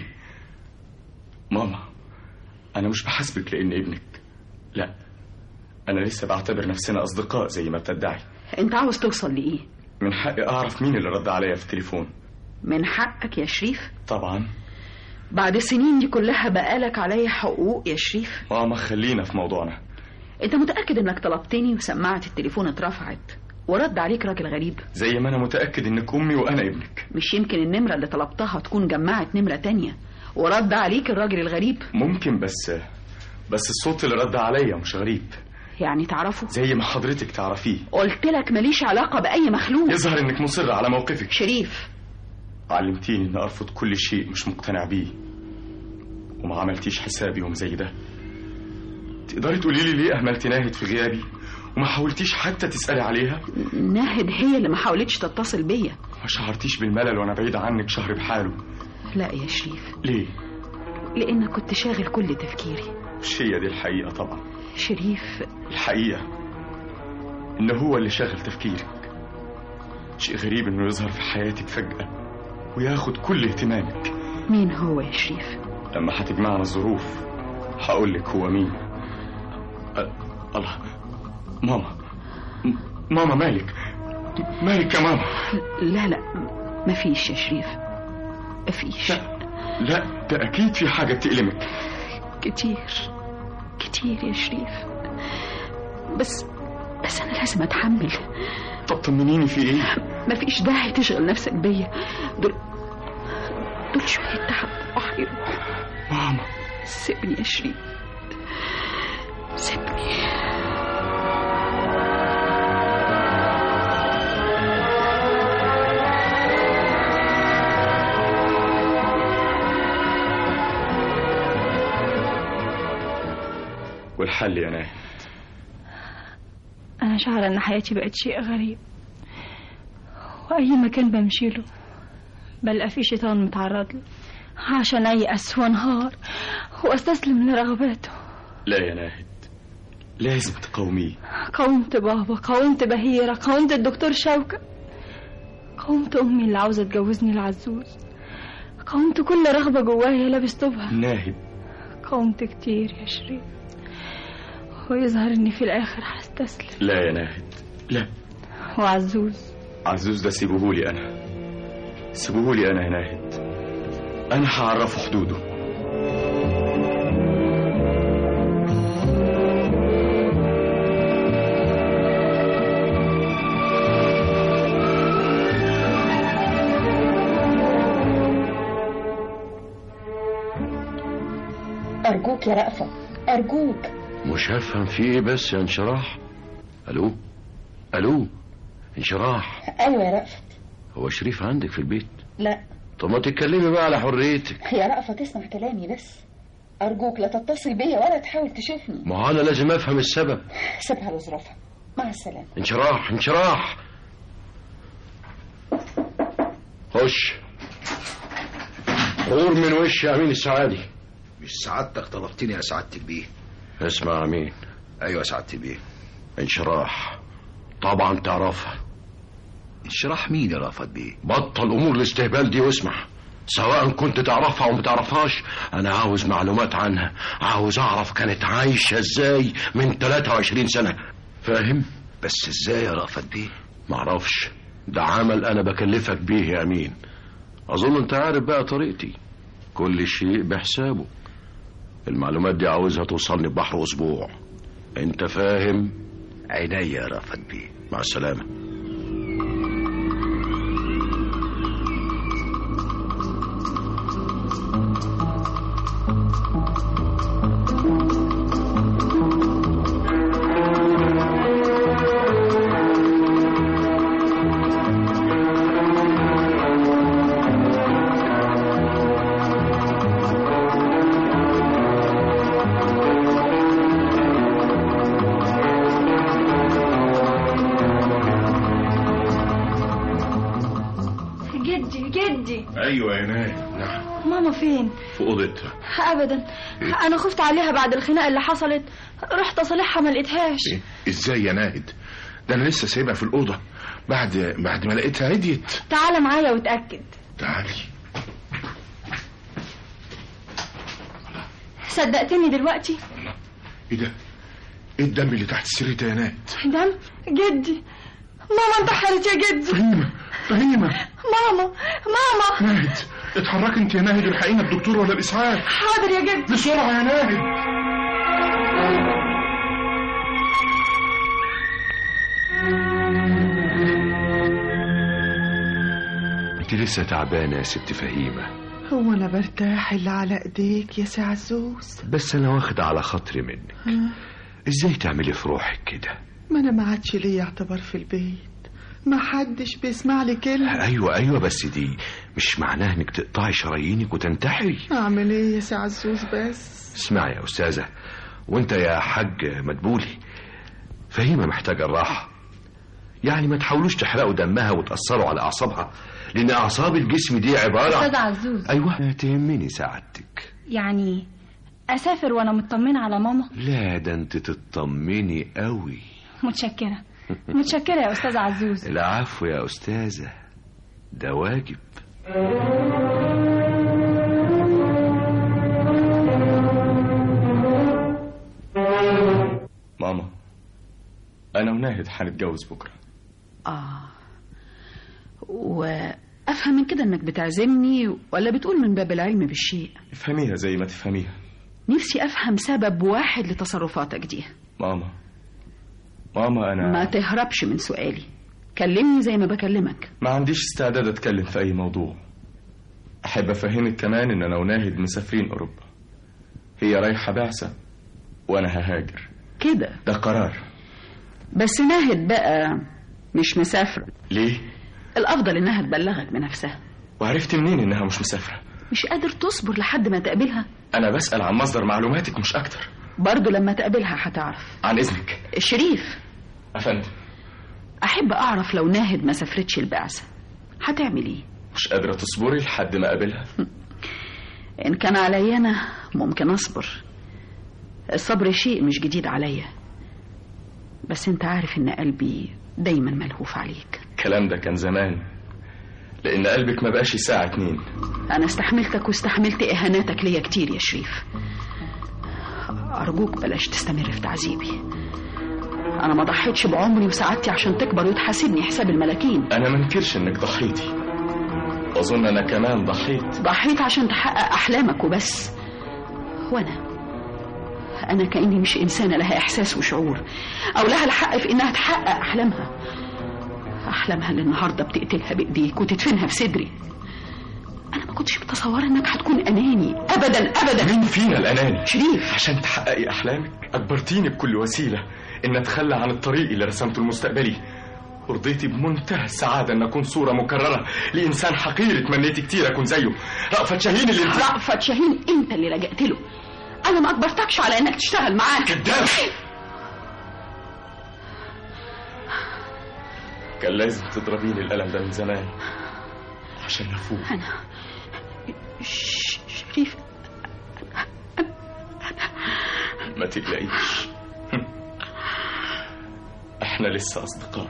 ماما انا مش بحاسبك لان ابنك لا انا لسه بعتبر نفسنا اصدقاء زي ما بتدعي انت عاوز توصل لايه من حقي اعرف مين اللي رد عليا في التليفون من حقك يا شريف طبعا بعد السنين دي كلها بقالك عليا حقوق يا شريف ماما خلينا في موضوعنا انت متأكد انك طلبتني وسماعة التليفون اترفعت ورد عليك راجل غريب زي ما انا متاكد انك امي وانا ابنك مش يمكن النمرة اللي طلبتها تكون جمعت نمرة تانية ورد عليك الراجل الغريب ممكن بس بس الصوت اللي رد عليا مش غريب يعني تعرفه زي ما حضرتك تعرفيه قلت لك ماليش علاقة بأي مخلوق يظهر انك مصر على موقفك شريف علمتيني اني ارفض كل شيء مش مقتنع بيه وما عملتيش حساب يوم زي ده تقدري تقولي لي ليه اهملت ناهد في غيابي وما حاولتيش حتى تسالي عليها ناهد هي اللي ما حاولتش تتصل بيا ما شعرتيش بالملل وانا بعيد عنك شهر بحاله لا يا شريف ليه لانك كنت شاغل كل تفكيري مش هي دي الحقيقه طبعا شريف الحقيقه إن هو اللي شاغل تفكيرك شيء غريب إنه يظهر في حياتك فجأة وياخد كل اهتمامك مين هو يا شريف لما هتجمعنا الظروف هقول لك هو مين أ... الله ماما م- ماما مالك مالك يا ماما لا لا مفيش يا شريف مفيش لا ده أكيد في حاجة تألمك كتير كتير يا شريف بس بس أنا لازم أتحمل طب طمنيني في إيه مفيش داعي تشغل نفسك بيا دول دول شوية تعب وهيروح ماما سيبني يا شريف سيبني والحل يا ناهي أنا شعرة إن حياتي بقت شيء غريب وأي مكان بمشي له بلقى فيه شيطان متعرض له عشان أيأس وانهار وأستسلم لرغباته لا يا ناهد لازم تقاوميه قاومت بابا قاومت بهيرة قاومت الدكتور شوكة قاومت أمي اللي عاوزة تجوزني العزوز قاومت كل رغبة جوايا لابس طوبها ناهد قاومت كتير يا شريف ويظهر إني في الآخر هستسلم لا يا ناهد لا وعزوز عزوز ده سيبوهولي أنا سيبوهولي أنا يا ناهد أنا هعرفه حدوده أرجوك يا رأفة أرجوك مش هفهم في ايه بس يا انشراح الو الو انشراح أيوة يا رأفة هو شريف عندك في البيت لا طب ما تتكلمي بقى على حريتك يا رأفة تسمع كلامي بس أرجوك لا تتصل بيا ولا تحاول تشوفني ما هو انا لازم افهم السبب سيبها لظروفها مع السلامة انشراح انشراح خش غور من وش يا امين السعادي مش سعادتك طلبتني يا سعادتك بيه اسمع يا امين ايوه يا سعادتي بيه انشراح طبعا تعرفها انشراح مين يا رافت بيه بطل امور الاستهبال دي واسمع سواء كنت تعرفها او ما تعرفهاش انا عاوز معلومات عنها عاوز اعرف كانت عايشه ازاي من 23 سنه فاهم بس ازاي يا رافت بيه معرفش ده عمل انا بكلفك بيه يا امين اظن انت عارف بقى طريقتي كل شيء بحسابه المعلومات دي عاوزها توصلني ببحر اسبوع انت فاهم عينيا يا رافت بيه مع السلامه جدي جدي ايوه يا ناهد نعم ماما فين في اوضتها ابدا انا خفت عليها بعد الخناقه اللي حصلت رحت اصالحها ما لقيتهاش إيه؟ ازاي يا ناهد ده انا لسه سايبها في الاوضه بعد بعد ما لقيتها هديت تعال معايا وتاكد تعالي صدقتني دلوقتي ايه ده ايه الدم اللي تحت السرير ده يا ناهد دم جدي ماما انتحرت يا جدي فهيمه فهيمه ماما ماما ناهد اتحركي انت يا ناهد الحقينا الدكتور ولا الاسعاف حاضر يا جدي بسرعه يا ناهد انت لسه تعبانه يا ست فهيمه هو انا برتاح اللي على ايديك يا سي عزوز بس انا واخد على خاطري منك ها؟ ازاي تعملي في روحك كده ما انا ما عادش ليا اعتبار في البيت ما حدش بيسمع لي كلمه ايوه ايوه بس دي مش معناها انك تقطعي شرايينك وتنتحري اعمل ايه يا سي عزوز بس اسمعي يا استاذه وانت يا حاج مدبولي فهيمه محتاجه الراحه يعني ما تحاولوش تحرقوا دمها وتاثروا على اعصابها لان اعصاب الجسم دي عباره استاذ عزوز ايوه تهمني سعادتك يعني اسافر وانا مطمنه على ماما لا ده انت تطمني قوي متشكره متشكرة يا أستاذ عزوز العفو يا أستاذة ده واجب ماما أنا وناهد هنتجوز بكرة آه وأفهم من كده إنك بتعزمني ولا بتقول من باب العلم بالشيء افهميها زي ما تفهميها نفسي أفهم سبب واحد لتصرفاتك دي ماما ماما أنا ما تهربش من سؤالي كلمني زي ما بكلمك ما عنديش استعداد أتكلم في أي موضوع أحب أفهمك كمان إن أنا وناهد مسافرين أوروبا هي رايحة بعثة وأنا ههاجر كده ده قرار بس ناهد بقى مش مسافرة ليه؟ الأفضل إنها تبلغك بنفسها وعرفت منين إنها مش مسافرة؟ مش قادر تصبر لحد ما تقابلها أنا بسأل عن مصدر معلوماتك مش أكتر برضه لما تقابلها هتعرف عن إذنك شريف أفندم أحب أعرف لو ناهد ما سافرتش البعثة هتعمل إيه؟ مش قادرة تصبري لحد ما أقابلها إن كان عليا أنا ممكن أصبر الصبر شيء مش جديد عليا بس أنت عارف إن قلبي دايما ملهوف عليك الكلام ده كان زمان لأن قلبك ما بقاش ساعة اتنين أنا استحملتك واستحملت إهاناتك ليا كتير يا شريف أرجوك بلاش تستمر في تعذيبي أنا ما ضحيتش بعمري وسعادتي عشان تكبر وتحاسبني حساب الملاكين أنا ما انكرش إنك ضحيتي وأظن أنا كمان ضحيت ضحيت عشان تحقق أحلامك وبس وأنا أنا كأني مش إنسانة لها إحساس وشعور أو لها الحق في إنها تحقق أحلامها أحلامها اللي النهاردة بتقتلها بإيديك وتدفنها في صدري أنا ما كنتش متصورة إنك هتكون أناني أبدا أبدا مين فينا الأناني؟ شريف عشان تحققي أحلامك أجبرتيني بكل وسيلة إن أتخلى عن الطريق اللي رسمته المستقبلي ورضيتي بمنتهى السعادة أن أكون صورة مكررة لإنسان حقير تمنيت كتير أكون زيه رأفت شاهين اللي انت رأفت شاهين أنت اللي لجأت له أنا ما أجبرتكش على إنك تشتغل معاه كذاب كان لازم تضربيني الألم ده من زمان عشان أفوق أنا ش- شريف ما تقلقيش احنا لسه أصدقاء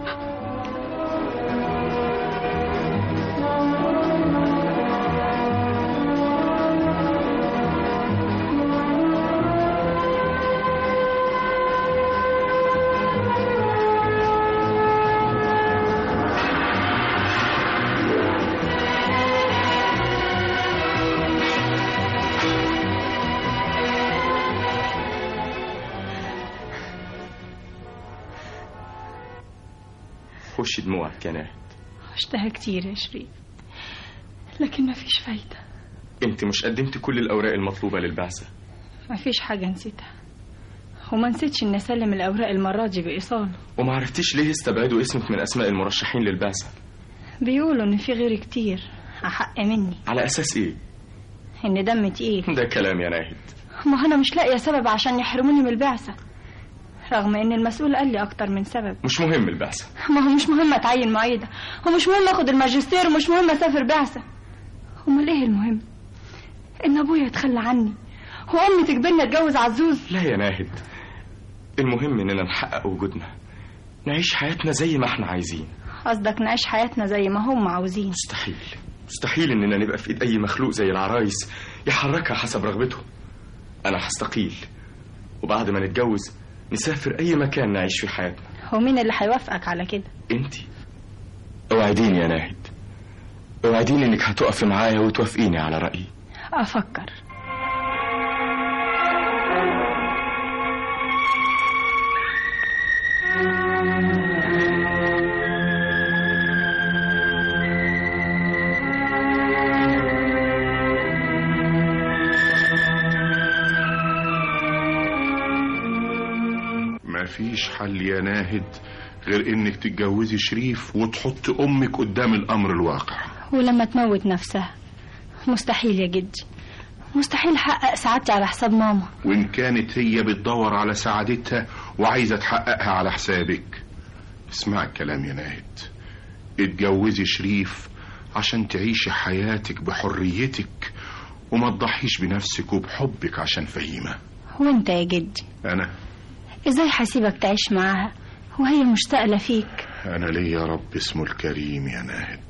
خش دموعك يا ناهد عشتها كتير يا شريف لكن مفيش فايدة انت مش قدمت كل الأوراق المطلوبة للبعثة مفيش حاجة نسيتها وما نسيتش إن أسلم الأوراق المرة دي بإيصال وما عرفتيش ليه استبعدوا اسمك من أسماء المرشحين للبعثة بيقولوا إن في غيري كتير أحق مني على أساس إيه؟ إن دم تقيل ده كلام يا ناهد ما أنا مش لاقية سبب عشان يحرموني من البعثة رغم إن المسؤول قال لي أكتر من سبب مش مهم البعثة ما هو مش مهم أتعين معيدة ومش مهم أخد الماجستير ومش مهم أسافر بعثة أمال إيه المهم؟ إن أبويا يتخلى عني وأمي تجبرني أتجوز عزوز لا يا ناهد المهم إننا نحقق وجودنا نعيش حياتنا زي ما احنا عايزين قصدك نعيش حياتنا زي ما هم عاوزين مستحيل مستحيل إننا نبقى في إيد أي مخلوق زي العرايس يحركها حسب رغبته أنا هستقيل وبعد ما نتجوز نسافر أي مكان نعيش في حياتنا ومين اللي هيوافقك على كده انت اوعديني يا ناهد اوعديني انك هتقفي معايا وتوافقيني على رأيي أفكر مفيش حل يا ناهد غير انك تتجوزي شريف وتحط امك قدام الامر الواقع ولما تموت نفسها مستحيل يا جدي مستحيل أحقق سعادتي على حساب ماما وان كانت هي بتدور على سعادتها وعايزه تحققها على حسابك اسمع الكلام يا ناهد اتجوزي شريف عشان تعيشي حياتك بحريتك وما تضحيش بنفسك وبحبك عشان فهيمة وانت يا جدي أنا ازاي هسيبك تعيش معاها وهي مشتاقة فيك أنا ليا رب اسمه الكريم يا ناهد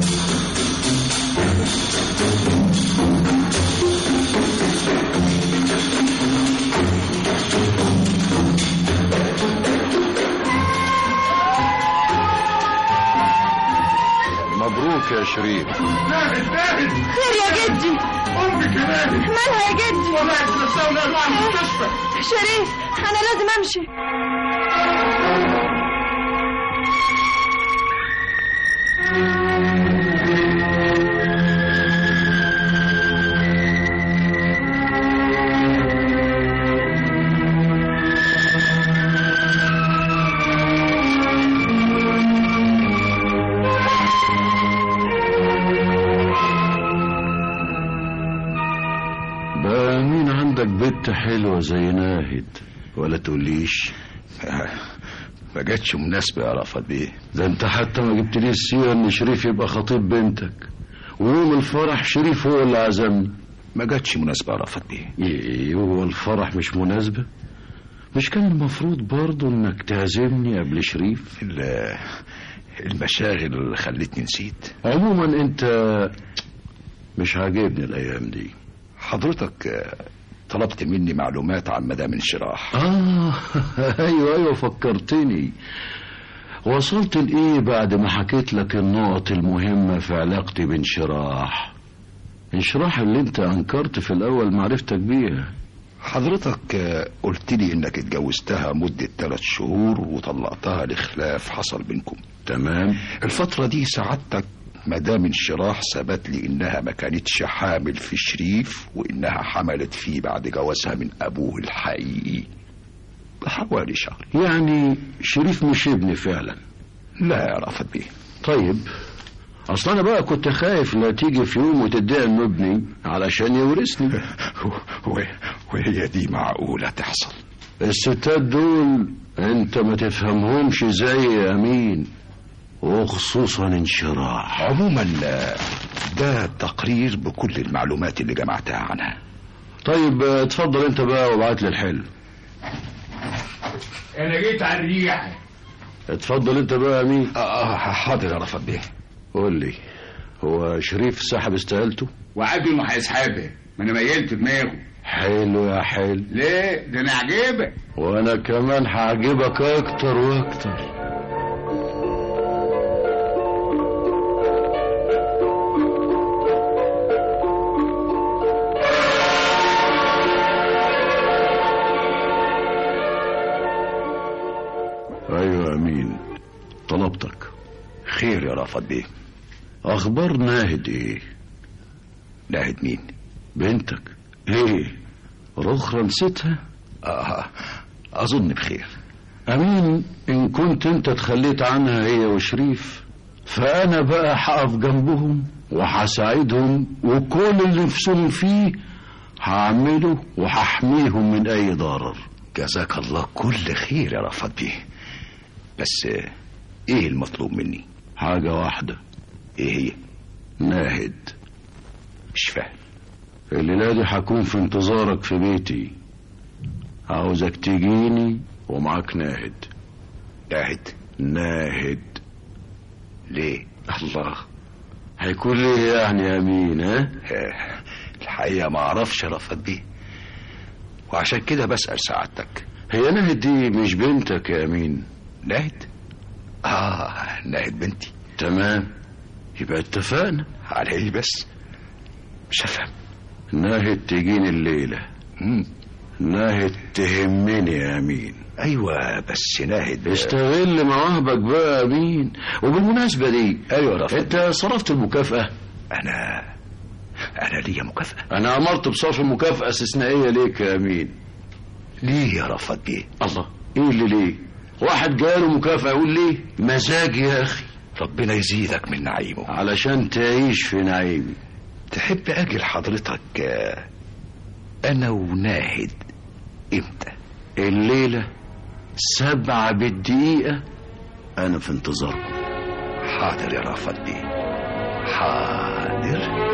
مبروك يا شريف ناهد ناهد خير يا جدي أمك يا ناهد مالها يا جدي وقعت نفسها ونقلوها على المستشفى شريف أنا لازم أمشي بقى مين عندك بنت حلوة زي ناهد ولا تقوليش ما جاتش مناسبة يا رأفت بيه ده انت حتى ما جبتليش السيرة ان شريف يبقى خطيب بنتك ويوم الفرح شريف هو اللي عزمني ما جاتش مناسبة يا رأفت بيه ايه هو الفرح مش مناسبة مش كان المفروض برضه انك تعزمني قبل شريف ال- المشاغل اللي خلتني نسيت عموما انت مش عاجبني الايام دي حضرتك آه، طلبت مني معلومات عن مدام انشراح اه ايوه ايوه فكرتني وصلت لايه بعد ما حكيت لك النقط المهمة في علاقتي بانشراح انشراح اللي انت انكرت في الاول معرفتك بيها حضرتك آه، قلت لي انك اتجوزتها مدة ثلاث شهور وطلقتها لخلاف حصل بينكم تمام الفترة دي سعادتك مدام انشراح ثبت لي انها ما كانتش حامل في شريف وانها حملت فيه بعد جوازها من ابوه الحقيقي بحوالي شهر يعني شريف مش ابني فعلا لا يا رافت بيه طيب اصل انا بقى كنت خايف لا تيجي في يوم وتدعي انه ابني علشان يورثني و- وهي دي معقولة تحصل الستات دول انت ما تفهمهمش زي يا امين وخصوصا انشراح عموما آه، ده تقرير بكل المعلومات اللي جمعتها عنها طيب آه، اتفضل انت بقى وابعت لي الحل انا جيت على الريحه اتفضل انت بقى يا امين اه حاضر يا رفض بيه قول لي هو شريف سحب استقالته وعد انه هيسحبها ما انا ميلت دماغه حلو يا حلو ليه ده انا عجيبك وانا كمان هعجبك اكتر واكتر ايوه يا امين طلبتك خير يا رافت بيه اخبار ناهد ايه ناهد مين بنتك ايه رخرة نسيتها آه اظن بخير امين ان كنت انت تخليت عنها هي وشريف فانا بقى هقف جنبهم وهساعدهم وكل اللي نفسهم فيه هعمله وهحميهم من اي ضرر جزاك الله كل خير يا رافت بيه بس آه، ايه المطلوب مني حاجة واحدة ايه هي ناهد مش فاهم الليلة دي هكون في انتظارك في بيتي عاوزك تجيني ومعاك ناهد ناهد ناهد ليه الله هيكون ليه يعني يا امين ها آه، الحقيقة ما اعرفش يا رافت بيه وعشان كده بسأل سعادتك هي ناهد دي مش بنتك يا امين ناهد اه ناهد بنتي تمام يبقى اتفقنا على ايه بس مش هفهم ناهد تجيني الليلة مم. ناهد تهمني يا امين ايوه بس ناهد استغل مواهبك بقى يا امين وبالمناسبة دي ايوه يا رافت انت صرفت المكافأة انا انا ليا مكافأة انا امرت بصرف مكافأة استثنائية ليك يا امين ليه يا رافت بيه الله ايه اللي ليه واحد جاله مكافأة يقول ليه مزاج يا اخي ربنا يزيدك من نعيمه علشان تعيش في نعيمي تحب اجي لحضرتك آه، انا وناهد امتى الليلة سبعة بالدقيقة انا في انتظاركم حاضر يا رافت بيه حاضر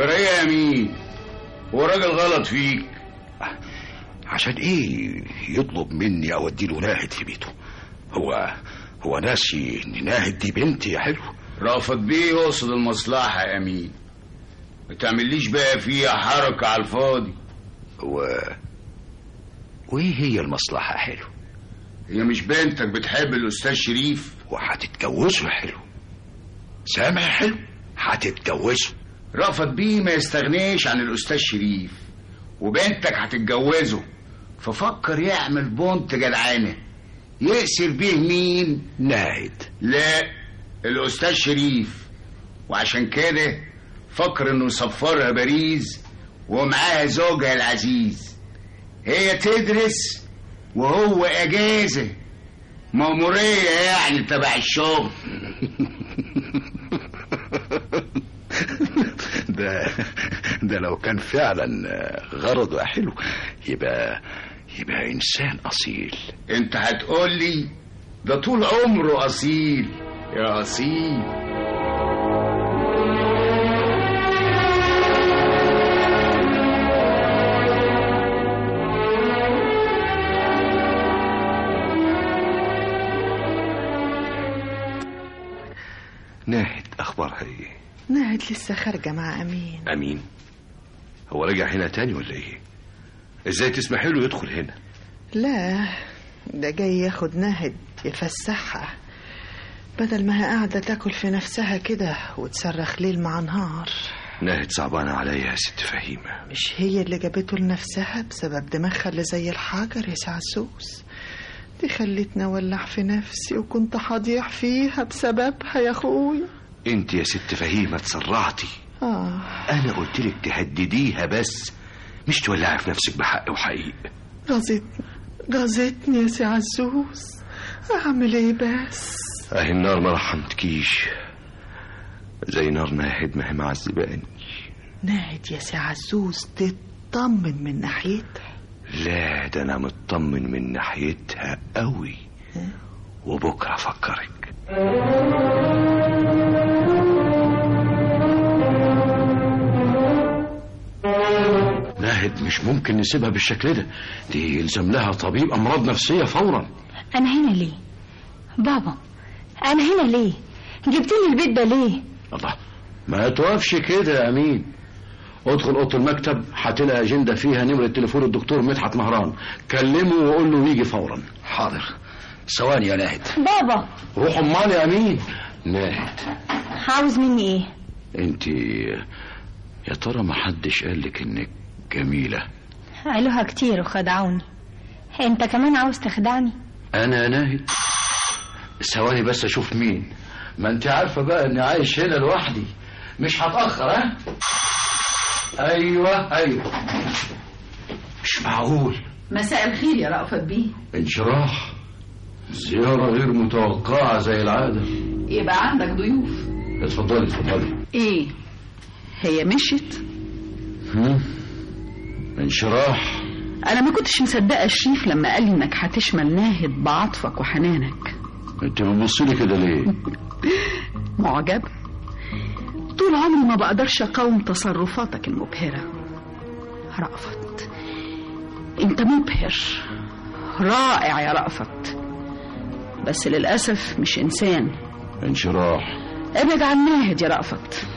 جرايه يا مين هو راجل غلط فيك عشان ايه يطلب مني اودي له ناهد في بيته هو هو ناسي ان ناهد دي بنتي يا حلو رافض بيه يقصد المصلحة يا أمين ما تعمليش بقى فيها حركة على الفاضي هو وايه هي المصلحة يا حلو هي مش بنتك بتحب الأستاذ شريف وهتتجوزه يا حلو سامع يا حلو هتتجوزه رافض بيه ما يستغنيش عن الأستاذ شريف وبنتك هتتجوزه ففكر يعمل بونت جدعانة يأسر بيه مين؟ ناهد لا الأستاذ شريف وعشان كده فكر إنه يسفرها باريس ومعاها زوجها العزيز هي تدرس وهو أجازة مأمورية يعني تبع الشغل ده ده لو كان فعلا غرضه يا حلو يبقى يبقى انسان اصيل انت هتقول لي ده طول عمره اصيل يا اصيل ناهد اخبارها ايه ناهد لسه خارجة مع أمين امين هو رجع هنا تاني ولا ايه ازاي تسمحي له يدخل هنا لا ده جاي ياخد ناهد يفسحها بدل ما هي قاعدة تاكل في نفسها كده وتصرخ ليل مع نهار ناهد صعبانة عليا يا ست فهيمة مش هي اللي جابته لنفسها بسبب دماغها اللي زي الحجر يا سعسوس دي خلتني اولع في نفسي وكنت هضيع فيها بسببها يا اخويا انت يا ست فهيمة اتسرعتي اه انا قلت لك تهدديها بس مش تولعي في نفسك بحق وحقيقة غزتني غزتني يا سي عزوز اعمل ايه بس اهي النار ما رحمتكيش زي نار ناهد ما هي معذباني ناهد يا سي عزوز تطمن من ناحيتها لا ده انا مطمن من ناحيتها قوي وبكره افكرك ناهد مش ممكن نسيبها بالشكل ده دي يلزم لها طبيب امراض نفسيه فورا أنا هنا ليه؟ بابا أنا هنا ليه؟ جبتني البيت ده ليه؟ الله ما توقفش كده يا امين ادخل اوضه المكتب هتلاقي اجنده فيها نمره تليفون الدكتور مدحت مهران كلمه وقول له يجي فورا حاضر ثواني يا ناهد بابا روح امال يا امين ناهد عاوز مني إيه؟ انت يا ترى ما حدش قالك انك جميله قالوها كتير وخدعوني أنت كمان عاوز تخدعني؟ انا ناهد ثواني بس اشوف مين ما انت عارفه بقى اني عايش هنا لوحدي مش هتاخر ها ايوه ايوه مش معقول مساء الخير يا رأفت بيه انشراح زيارة غير متوقعة زي العادة يبقى عندك ضيوف اتفضلي اتفضلي ايه هي مشيت هم؟ انشراح انا ما كنتش مصدقه شريف لما قال لي انك هتشمل ناهد بعطفك وحنانك انت بتبصي لي كده ليه معجب طول عمري ما بقدرش اقاوم تصرفاتك المبهره رأفت انت مبهر رائع يا رأفت بس للأسف مش إنسان انشراح ابعد عن ناهد يا رأفت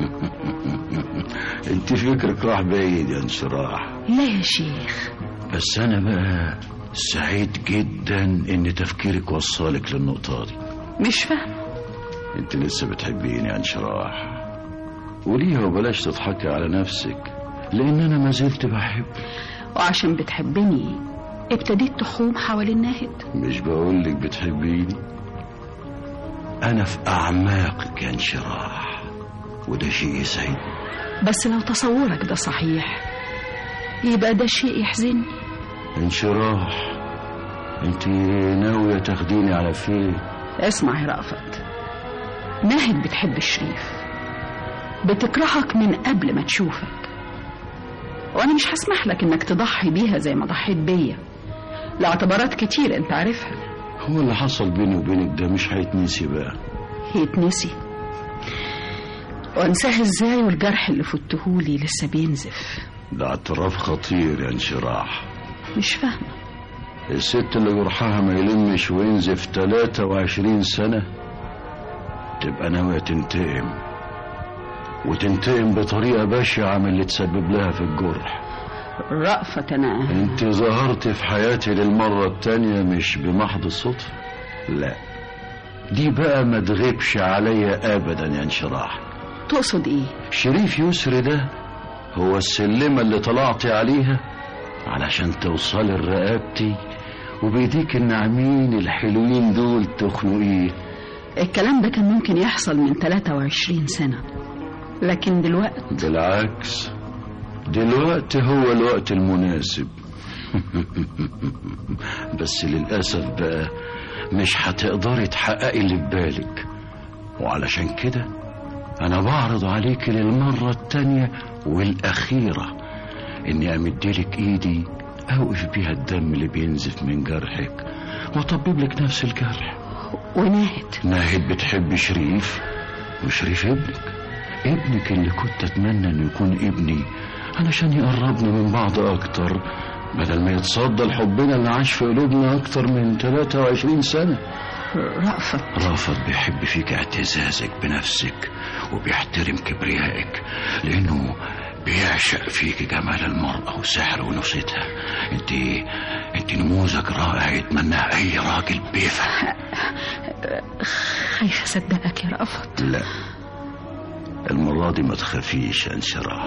انت فكرك راح بعيد يا انشراح لا يا شيخ بس انا بقى سعيد جدا ان تفكيرك وصلك للنقطة دي مش فاهم انت لسه بتحبيني يا انشراح وليه وبلاش تضحكي على نفسك لان انا ما زلت بحبك وعشان بتحبني ابتديت تحوم حوالين ناهد مش بقولك بتحبيني انا في اعماقك يا انشراح وده شيء يسعدني بس لو تصورك ده صحيح يبقى ده شيء يحزنني انشراح انت ناوية تاخديني على فين اسمع يا رأفت ناهد بتحب الشريف بتكرهك من قبل ما تشوفك وانا مش هسمح لك انك تضحي بيها زي ما ضحيت بيا لاعتبارات كتير انت عارفها هو اللي حصل بيني وبينك ده مش هيتنسي بقى يتنسي وانساه ازاي والجرح اللي فتهولي لسه بينزف ده اعتراف خطير يا انشراح مش فاهمة الست اللي جرحها ما يلمش وينزف 23 سنة تبقى ناوية تنتقم وتنتقم بطريقة بشعة من اللي تسبب لها في الجرح رأفت أنا انت ظهرت في حياتي للمرة التانية مش بمحض الصدفة لا دي بقى ما تغيبش عليا ابدا يا انشراح تقصد ايه شريف يسري ده هو السلمة اللي طلعتي عليها علشان توصلي لرقبتي وبيديك الناعمين الحلوين دول تخنقيه الكلام ده كان ممكن يحصل من 23 سنة لكن دلوقتي بالعكس دلوقتي هو الوقت المناسب بس للأسف بقى مش هتقدري تحققي اللي في بالك وعلشان كده أنا بعرض عليك للمرة التانية والأخيرة إني أمدلك إيدي أوقف بيها الدم اللي بينزف من جرحك وأطبب لك نفس الجرح وناهد ناهد بتحب شريف وشريف ابنك ابنك اللي كنت أتمنى إنه يكون ابني علشان يقربنا من بعض أكتر بدل ما يتصدى لحبنا اللي عاش في قلوبنا أكتر من 23 سنة رأفت رافض بيحب فيك اعتزازك بنفسك وبيحترم كبريائك لأنه بيعشق فيك جمال المرأة وسحر ونوستها انت انت نموذج رائع يتمناه اي راجل بيفهم خايفة أصدقك يا رأفت لا المرة دي ما تخافيش يا انشراح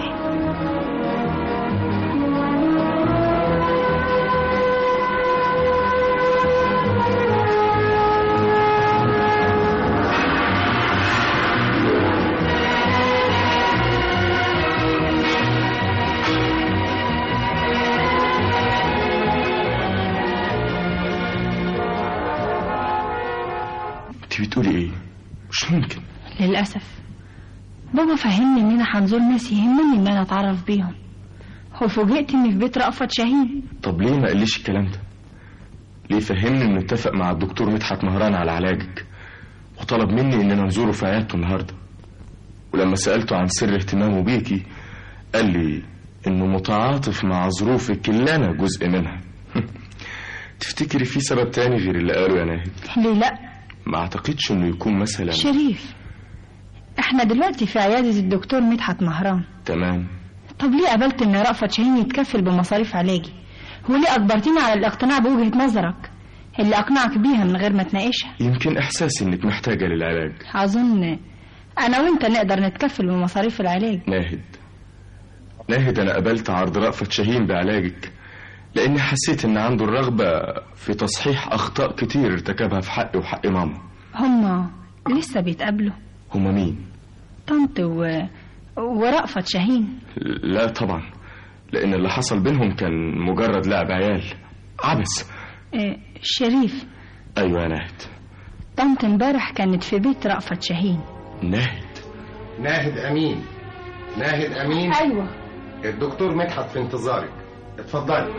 انت بتقولي ايه مش ممكن للأسف بابا فهمني إننا هنزور ناس يهمني إن أنا أتعرف بيهم وفوجئت إني في بيت رأفت شاهين طب ليه ما قاليش الكلام ده ليه فهمني انه اتفق مع الدكتور مدحت مهران على علاجك وطلب مني اننا نزوره في عيادته النهارده ولما سألته عن سر اهتمامه بيكي قال لي انه متعاطف مع ظروفك اللي انا جزء منها تفتكري في سبب تاني غير اللي قاله يا ناهد ليه لأ ما اعتقدش انه يكون مثلا شريف احنا دلوقتي في عيادة الدكتور مدحت مهران تمام طب ليه قبلت ان رأفت شاهين يتكفل بمصاريف علاجي وليه اجبرتيني على الاقتناع بوجهة نظرك اللي اقنعك بيها من غير ما تناقشها يمكن احساسي انك محتاجة للعلاج اظن انا وانت نقدر نتكفل بمصاريف العلاج ناهد ناهد انا قبلت عرض رأفت شاهين بعلاجك لاني حسيت ان عنده الرغبة في تصحيح اخطاء كتير ارتكبها في حقي وحق ماما هما لسه بيتقابلوا هما مين طنط و... ورأفت شاهين لا طبعا لان اللي حصل بينهم كان مجرد لعب عيال عبث اه شريف ايوه يا ناهد طنط امبارح كانت في بيت رأفت شاهين ناهد ناهد امين ناهد امين ايوه الدكتور مدحت في انتظارك اتفضلي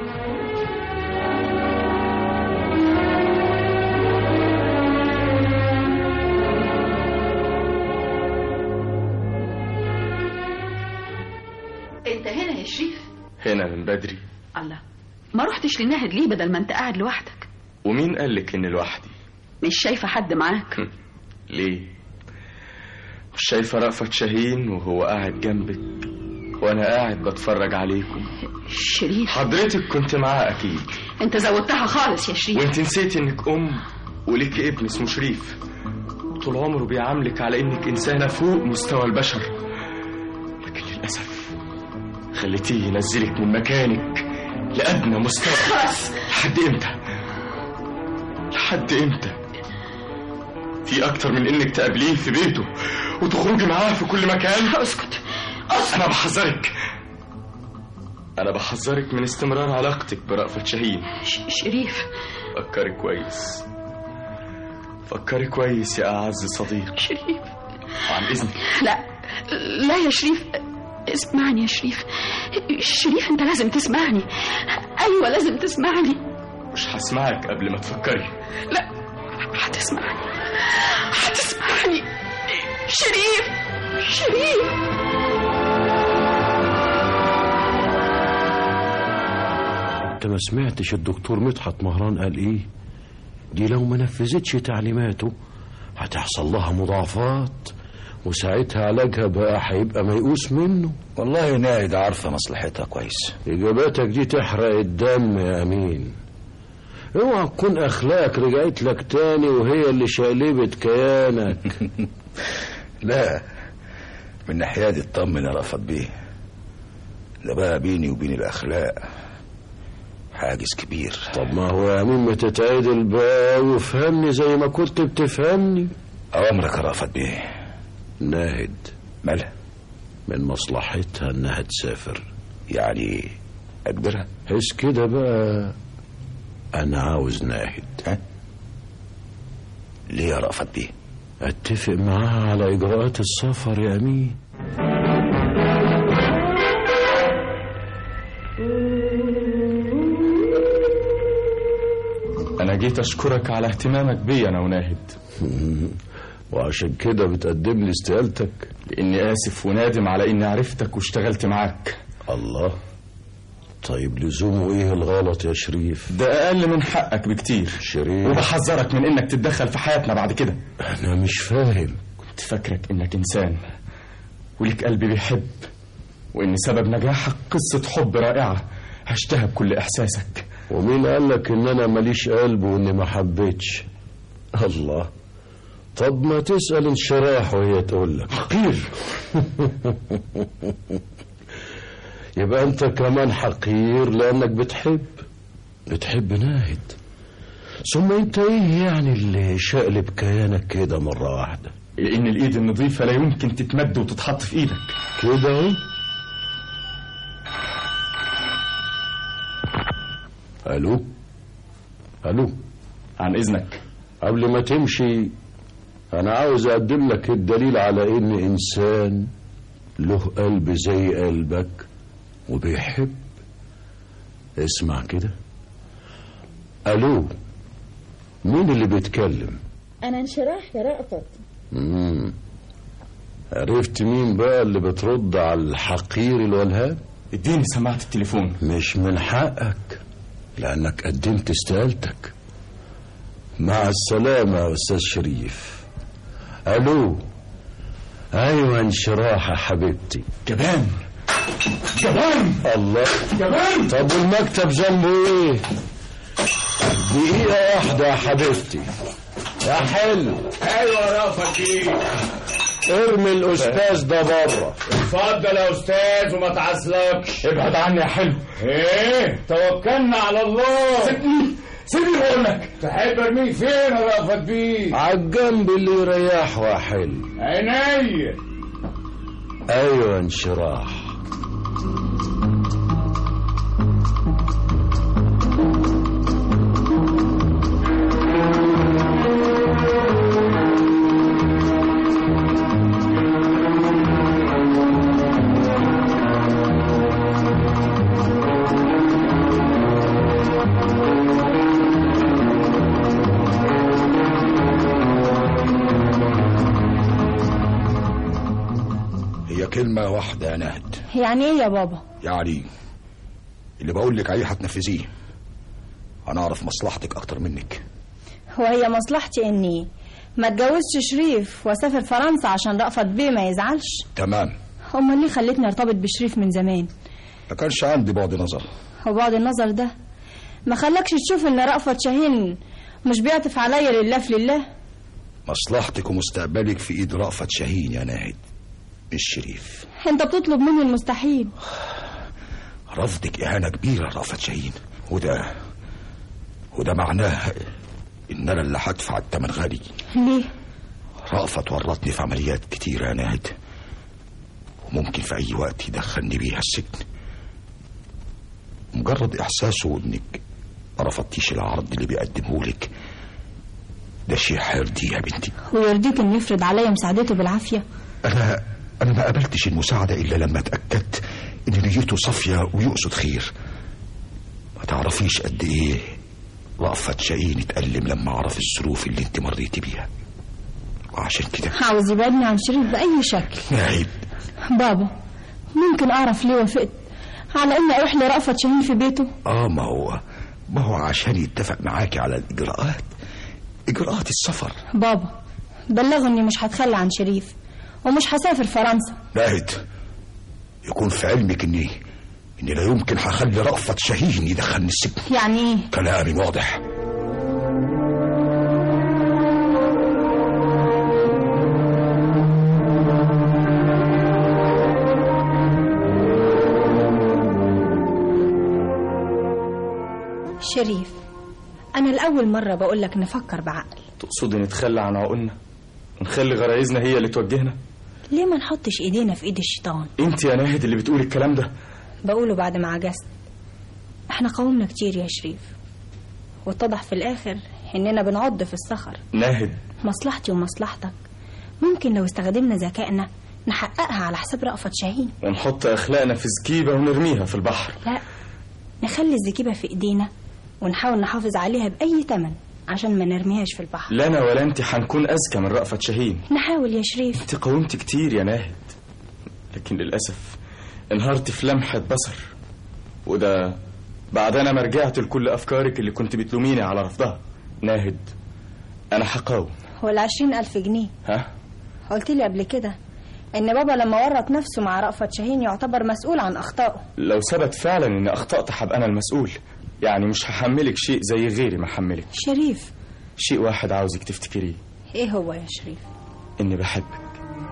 انت هنا يا شريف هنا من بدري الله ما رحتش لناهد ليه بدل ما انت قاعد لوحدك ومين قالك اني لوحدي مش شايفة حد معاك ليه مش شايفة رأفت شاهين وهو قاعد جنبك وانا قاعد بتفرج عليكم شريف حضرتك كنت معاه اكيد انت زودتها خالص يا شريف وانت نسيتي انك ام وليك ابن اسمه شريف طول عمره بيعاملك على انك انسانة فوق مستوى البشر لكن للأسف خليتيه ينزلك من مكانك لأدنى مستوى خلاص لحد امتى لحد امتى في اكتر من انك تقابليه في بيته وتخرجي معاه في كل مكان اسكت انا بحذرك انا بحذرك من استمرار علاقتك برأفت شاهين ش- شريف فكري كويس فكري كويس يا اعز صديق شريف وعن اذنك لا لا يا شريف اسمعني يا شريف شريف انت لازم تسمعني ايوه لازم تسمعني مش هسمعك قبل ما تفكري لا هتسمعني هتسمعني شريف شريف انت ما سمعتش الدكتور مدحت مهران قال ايه دي لو ما نفذتش تعليماته هتحصل لها مضاعفات وساعتها علاجها بقى هيبقى ميؤوس منه والله ناهد عارفة مصلحتها كويس اجاباتك دي تحرق الدم يا امين اوعى تكون اخلاقك رجعت لك تاني وهي اللي شقلبت كيانك لا من ناحية دي اطمن يا رأفت بيه ده بقى بيني وبين الأخلاق حاجز كبير طب ما هو يا امين ما تتعدل بقى وفهمني زي ما كنت بتفهمني أوامرك يا رأفت بيه ناهد مالها من مصلحتها انها تسافر يعني أجبرها حس كده بقى انا عاوز ناهد ها؟ ليه يا رأفت بيه اتفق معاها على اجراءات السفر يا امين أنا جيت أشكرك على اهتمامك بي أنا وناهد وعشان كده بتقدم لي استقالتك لأني آسف وندم على إني عرفتك واشتغلت معاك الله طيب لزومه ايه الغلط يا شريف ده أقل من حقك بكتير شريف وبحذرك من إنك تتدخل في حياتنا بعد كده انا مش فاهم كنت فاكرك إنك إنسان وليك قلب بيحب وإن سبب نجاحك قصة حب رائعة عشتها بكل إحساسك ومين قال لك ان انا ماليش قلب واني ما حبيتش الله طب ما تسأل انشراح وهي تقول لك حقير يبقى انت كمان حقير لانك بتحب بتحب ناهد ثم انت ايه يعني اللي شقلب كيانك كده مرة واحدة لأن الإيد النظيفة لا يمكن تتمد وتتحط في إيدك كده اهو الو الو عن إذنك قبل ما تمشي انا عاوز اقدم لك الدليل على ان انسان له قلب زي قلبك وبيحب اسمع كده الو مين اللي بيتكلم انا انشراح يا رأفت مم. عرفت مين بقى اللي بترد على الحقير الولهان اديني سماعة التليفون مش من حقك لانك قدمت استقالتك مع السلامة يا استاذ شريف الو ايوه انشراح يا حبيبتي جبان جبان الله جبان طب والمكتب جنبه ايه دقيقة واحدة يا حبيبتي يا حلو ايوه يا رأفت بيه ارمي الاستاذ ده بره اتفضل يا استاذ وما تعزلكش ابعد عني يا حلو ايه توكلنا على الله سيبني سيبني بقول لك تحب ارميك فين يا رأفت بيه عالجنب اللي يريحه يا حلو عينيا ايوه انشراح هي كلمة واحدة يا نهد يعني ايه يا بابا يعني اللي بقول لك عليه هتنفذيه انا اعرف مصلحتك اكتر منك وهي مصلحتي اني ما اتجوزش شريف واسافر فرنسا عشان رأفت بيه ما يزعلش تمام امال ليه خلتني ارتبط بشريف من زمان ما كانش عندي بعد نظر وبعد النظر ده ما خلاكش تشوف ان رأفت شاهين مش بيعطف عليا لله في لله مصلحتك ومستقبلك في ايد رأفت شاهين يا ناهد مش شريف انت بتطلب مني المستحيل رفضك اهانة كبيرة لرأفت شاهين وده وده معناه ان انا اللي هدفع الثمن غالي ليه رأفت ورطني في عمليات كتيرة يا ناهد وممكن في أي وقت يدخلني بيها السجن مجرد إحساسه إنك ما رفضتيش العرض اللي بيقدمه لك ده شيء هيرضيه يا بنتي ويرضيك انه يفرض عليا مساعدته بالعافية أنا أنا ما قبلتش المساعدة إلا لما اتأكدت إن نيته صافية ويقصد خير ما تعرفيش قد إيه رأفت شاهين اتألم لما عرف الظروف اللي انت مريتي بيها عشان كده عاوز يبعدني عن شريف بأي شكل عيب بابا ممكن أعرف ليه وافقت على إني أروح لرأفت شاهين في بيته اه ما هو ما هو عشان يتفق معاكي على الإجراءات إجراءات السفر بابا بلغه إني مش هتخلى عن شريف ومش هسافر فرنسا ناهد يكون في علمك إني إني لا يمكن هخلي رأفت شاهين يدخلني السجن يعني إيه كلامي واضح شريف أنا الأول مرة بقول لك نفكر بعقل تقصدي نتخلى عن عقولنا ونخلي غرايزنا هي اللي توجهنا ليه ما نحطش إيدينا في إيد الشيطان انت يا ناهد اللي بتقولي الكلام ده بقوله بعد ما عجزت احنا قاومنا كتير يا شريف واتضح في الآخر إننا بنعض في الصخر ناهد مصلحتي ومصلحتك ممكن لو استخدمنا ذكائنا نحققها على حساب رأفت شاهين ونحط أخلاقنا في زكيبة ونرميها في البحر لا نخلي الزكيبة في إيدينا ونحاول نحافظ عليها بأي تمن عشان ما نرميهاش في البحر لا أنا ولا أنت هنكون أذكى من رأفت شاهين نحاول يا شريف أنت قاومت كتير يا ناهد لكن للأسف انهارت في لمحة بصر وده بعد أنا ما رجعت لكل أفكارك اللي كنت بتلوميني على رفضها ناهد أنا هقاوم هو العشرين ألف جنيه ها قلت لي قبل كده إن بابا لما ورط نفسه مع رأفت شاهين يعتبر مسؤول عن أخطائه لو ثبت فعلا إني أخطأت هبقى أنا المسؤول يعني مش هحملك شيء زي غيري ما حملك شريف شيء واحد عاوزك تفتكريه إيه هو يا شريف إني بحبك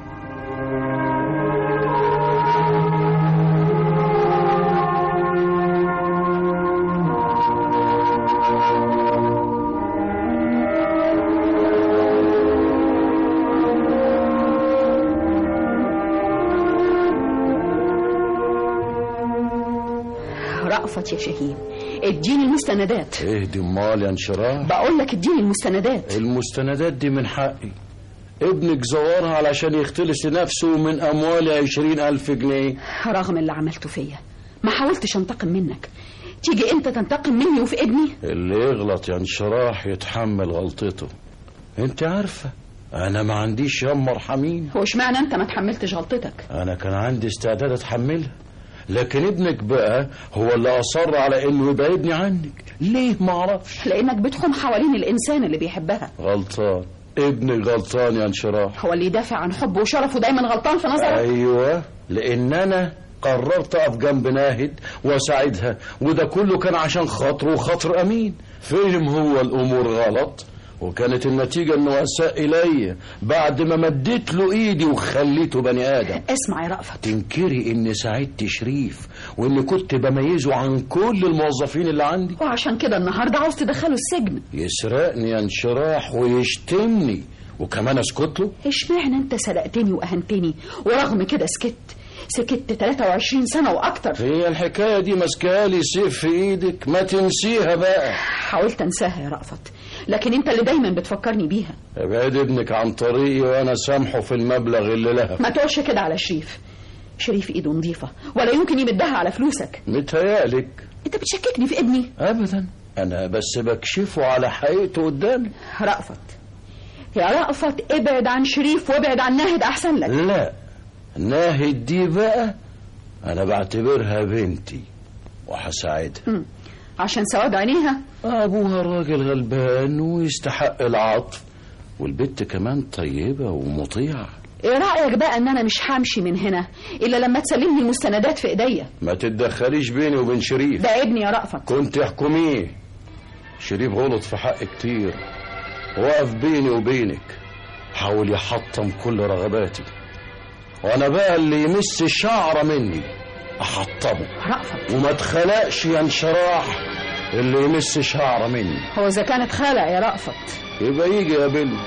رأفت يا شهيد اديني المستندات اهدي امال يا انشراح بقول لك اديني المستندات المستندات دي من حقي ابنك زورها علشان يختلس نفسه من اموالي عشرين الف جنيه رغم اللي عملته فيا ما حاولتش انتقم منك تيجي انت تنتقم مني وفي ابني اللي يغلط يا انشراح يتحمل غلطته انت عارفة انا ما عنديش يما ارحمين هو اشمعنى انت ما تحملتش غلطتك انا كان عندي استعداد اتحملها لكن ابنك بقى هو اللي اصر على انه يبعدني عنك ليه ما اعرفش لانك بتحوم حوالين الانسان اللي بيحبها غلطان ابنك غلطان يا انشراح هو اللي يدافع عن حبه وشرفه دايما غلطان في نظرك ايوه لان انا قررت اقف جنب ناهد واساعدها وده كله كان عشان خاطره وخاطر امين فهم هو الامور غلط وكانت النتيجة انه اساء الي بعد ما مديت له ايدي وخليته بني ادم اسمع يا رأفت تنكري اني ساعدت شريف واني كنت بميزه عن كل الموظفين اللي عندي وعشان كده النهارده عاوز تدخله السجن يسرقني يا انشراح ويشتمني وكمان اسكت له اشمعنى انت سرقتني واهنتني ورغم كده سكت سكت 23 سنة وأكتر هي الحكاية دي ماسكاها لي سيف في إيدك ما تنسيها بقى حاولت أنساها يا رأفت لكن أنت اللي دايما بتفكرني بيها ابعد ابنك عن طريقي وأنا سامحه في المبلغ اللي لها ما تقولش كده على شريف شريف إيده نظيفة ولا يمكن يمدها على فلوسك متهيألك أنت بتشككني في ابني أبدا أنا بس بكشفه على حقيقته قدامي رأفت يا رأفت ابعد عن شريف وابعد عن ناهد أحسن لك لا ناهد دي بقى أنا بعتبرها بنتي وهساعدها مم. عشان سواد عينيها أبوها راجل غلبان ويستحق العطف والبت كمان طيبة ومطيعة ايه رأيك بقى ان انا مش همشي من هنا الا لما تسلمني المستندات في ايديا ما تتدخليش بيني وبين شريف ده ابني يا رأفت كنت احكميه شريف غلط في حق كتير وقف بيني وبينك حاول يحطم كل رغباتي وانا بقى اللي يمس شعره مني احطمه رأفت وما اتخلقش يا انشراح اللي يمس شعره مني هو اذا كانت خلق يا رأفت يبقى يجي يقابلني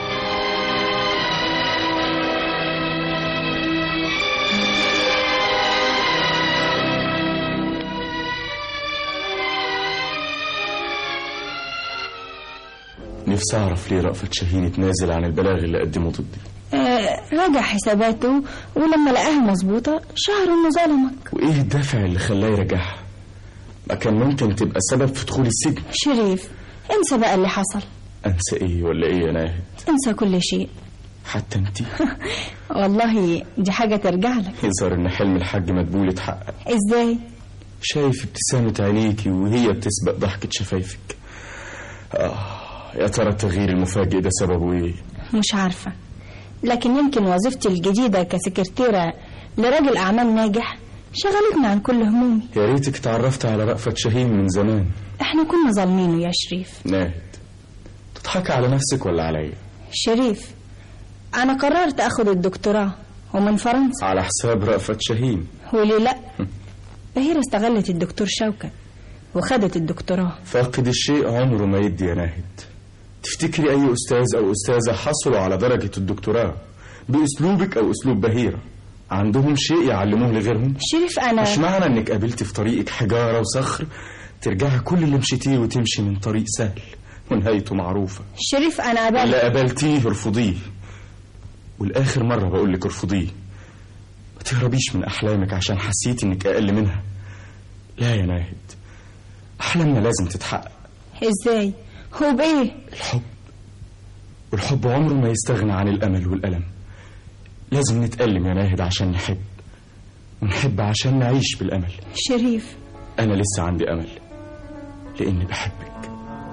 نفسي أعرف ليه رأفت شاهين يتنازل عن البلاغ اللي قدمه ضدي آه راجع حساباته ولما لقاها مظبوطة شعر انه ظلمك وإيه الدافع اللي خلاه يرجعها ما كان ممكن تبقى سبب في دخول السجن شريف انسى بقى اللي حصل أنسى إيه ولا إيه يا ناهد انسى كل شيء حتى انت والله دي حاجة ترجع لك يظهر ان حلم الحاج مدبول اتحقق ازاي شايف ابتسامة عينيكي وهي بتسبق ضحكة شفايفك آه يا ترى التغيير المفاجئ ده سببه ايه مش عارفة لكن يمكن وظيفتي الجديدة كسكرتيرة لراجل أعمال ناجح شغلتني عن كل همومي يا ريتك اتعرفت على رأفت شاهين من زمان احنا كنا ظالمينه يا شريف ناهد تضحكي على نفسك ولا عليا شريف أنا قررت أخد الدكتوراه ومن فرنسا على حساب رأفت شاهين وليه لأ بهيرة استغلت الدكتور شوكت وخدت الدكتوراه فاقد الشيء عمره ما يدي يا ناهد تفتكري أي أستاذ أو أستاذة حصلوا على درجة الدكتوراه بأسلوبك أو أسلوب بهيرة عندهم شيء يعلموه لغيرهم شريف أنا مش معنى إنك قابلتي في طريقك حجارة وصخر ترجعي كل اللي مشيتيه وتمشي من طريق سهل ونهايته معروفة شريف أنا اللي قبلت قابلتيه ارفضيه والآخر مرة بقول لك ارفضيه ما تهربيش من أحلامك عشان حسيتي إنك أقل منها لا يا ناهد أحلامنا لازم تتحقق ازاي هو بإيه الحب والحب عمره ما يستغنى عن الأمل والألم لازم نتألم يا ناهد عشان نحب ونحب عشان نعيش بالأمل شريف أنا لسه عندي أمل لأني بحبك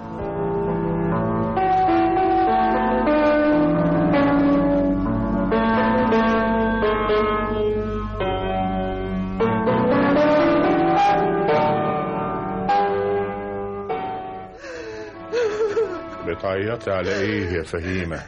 بتعيطي على ايه يا فهيمة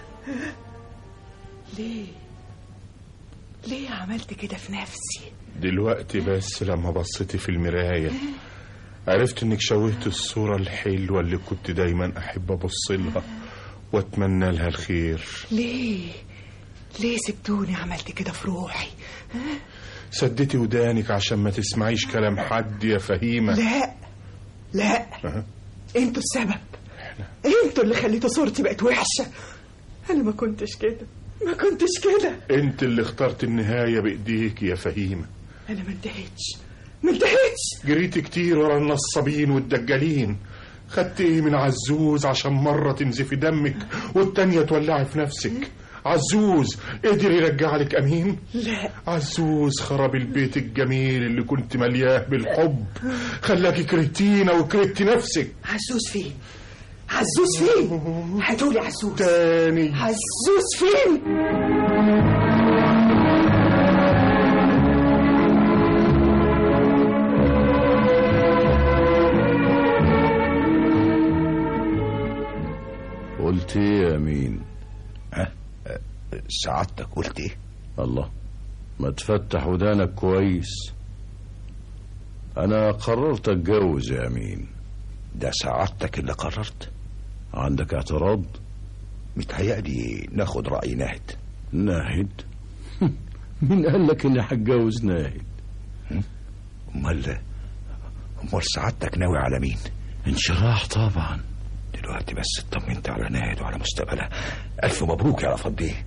ليه ليه عملت كده في نفسي دلوقتي بس لما بصيتي في المراية عرفت انك شوهت الصورة الحلوة اللي كنت دايما احب ابص لها واتمنى لها الخير ليه ليه سبتوني عملت كده في روحي سدتي ودانك عشان ما تسمعيش كلام حد يا فهيمة لا لا أه. انتوا السبب انتوا اللي خليتوا صورتي بقت وحشة انا ما كنتش كده ما كنتش كده انت اللي اخترت النهاية بايديك يا فهيمة انا ما انتهيتش ما انتهيتش جريت كتير ورا النصابين والدجالين خدت ايه من عزوز عشان مرة تنزفي دمك والتانية تولعي في نفسك عزوز قدر يرجع لك امين لا عزوز خرب البيت الجميل اللي كنت ملياه بالحب خلاكي كرهتينا وكرهتي نفسك عزوز فين عزوز فين هاتولي عزوز تاني عزوز فين قلت ايه يا مين ها سعادتك قلت ايه الله ما تفتح ودانك كويس انا قررت اتجوز يا امين ده سعادتك اللي قررت عندك اعتراض متهيألي ناخد رأي ناهد ناهد مين قال لك اني هتجوز ناهد امال امال سعادتك ناوي على مين انشراح طبعا دلوقتي بس اطمنت على ناهد وعلى مستقبلها الف مبروك يا رفض بيه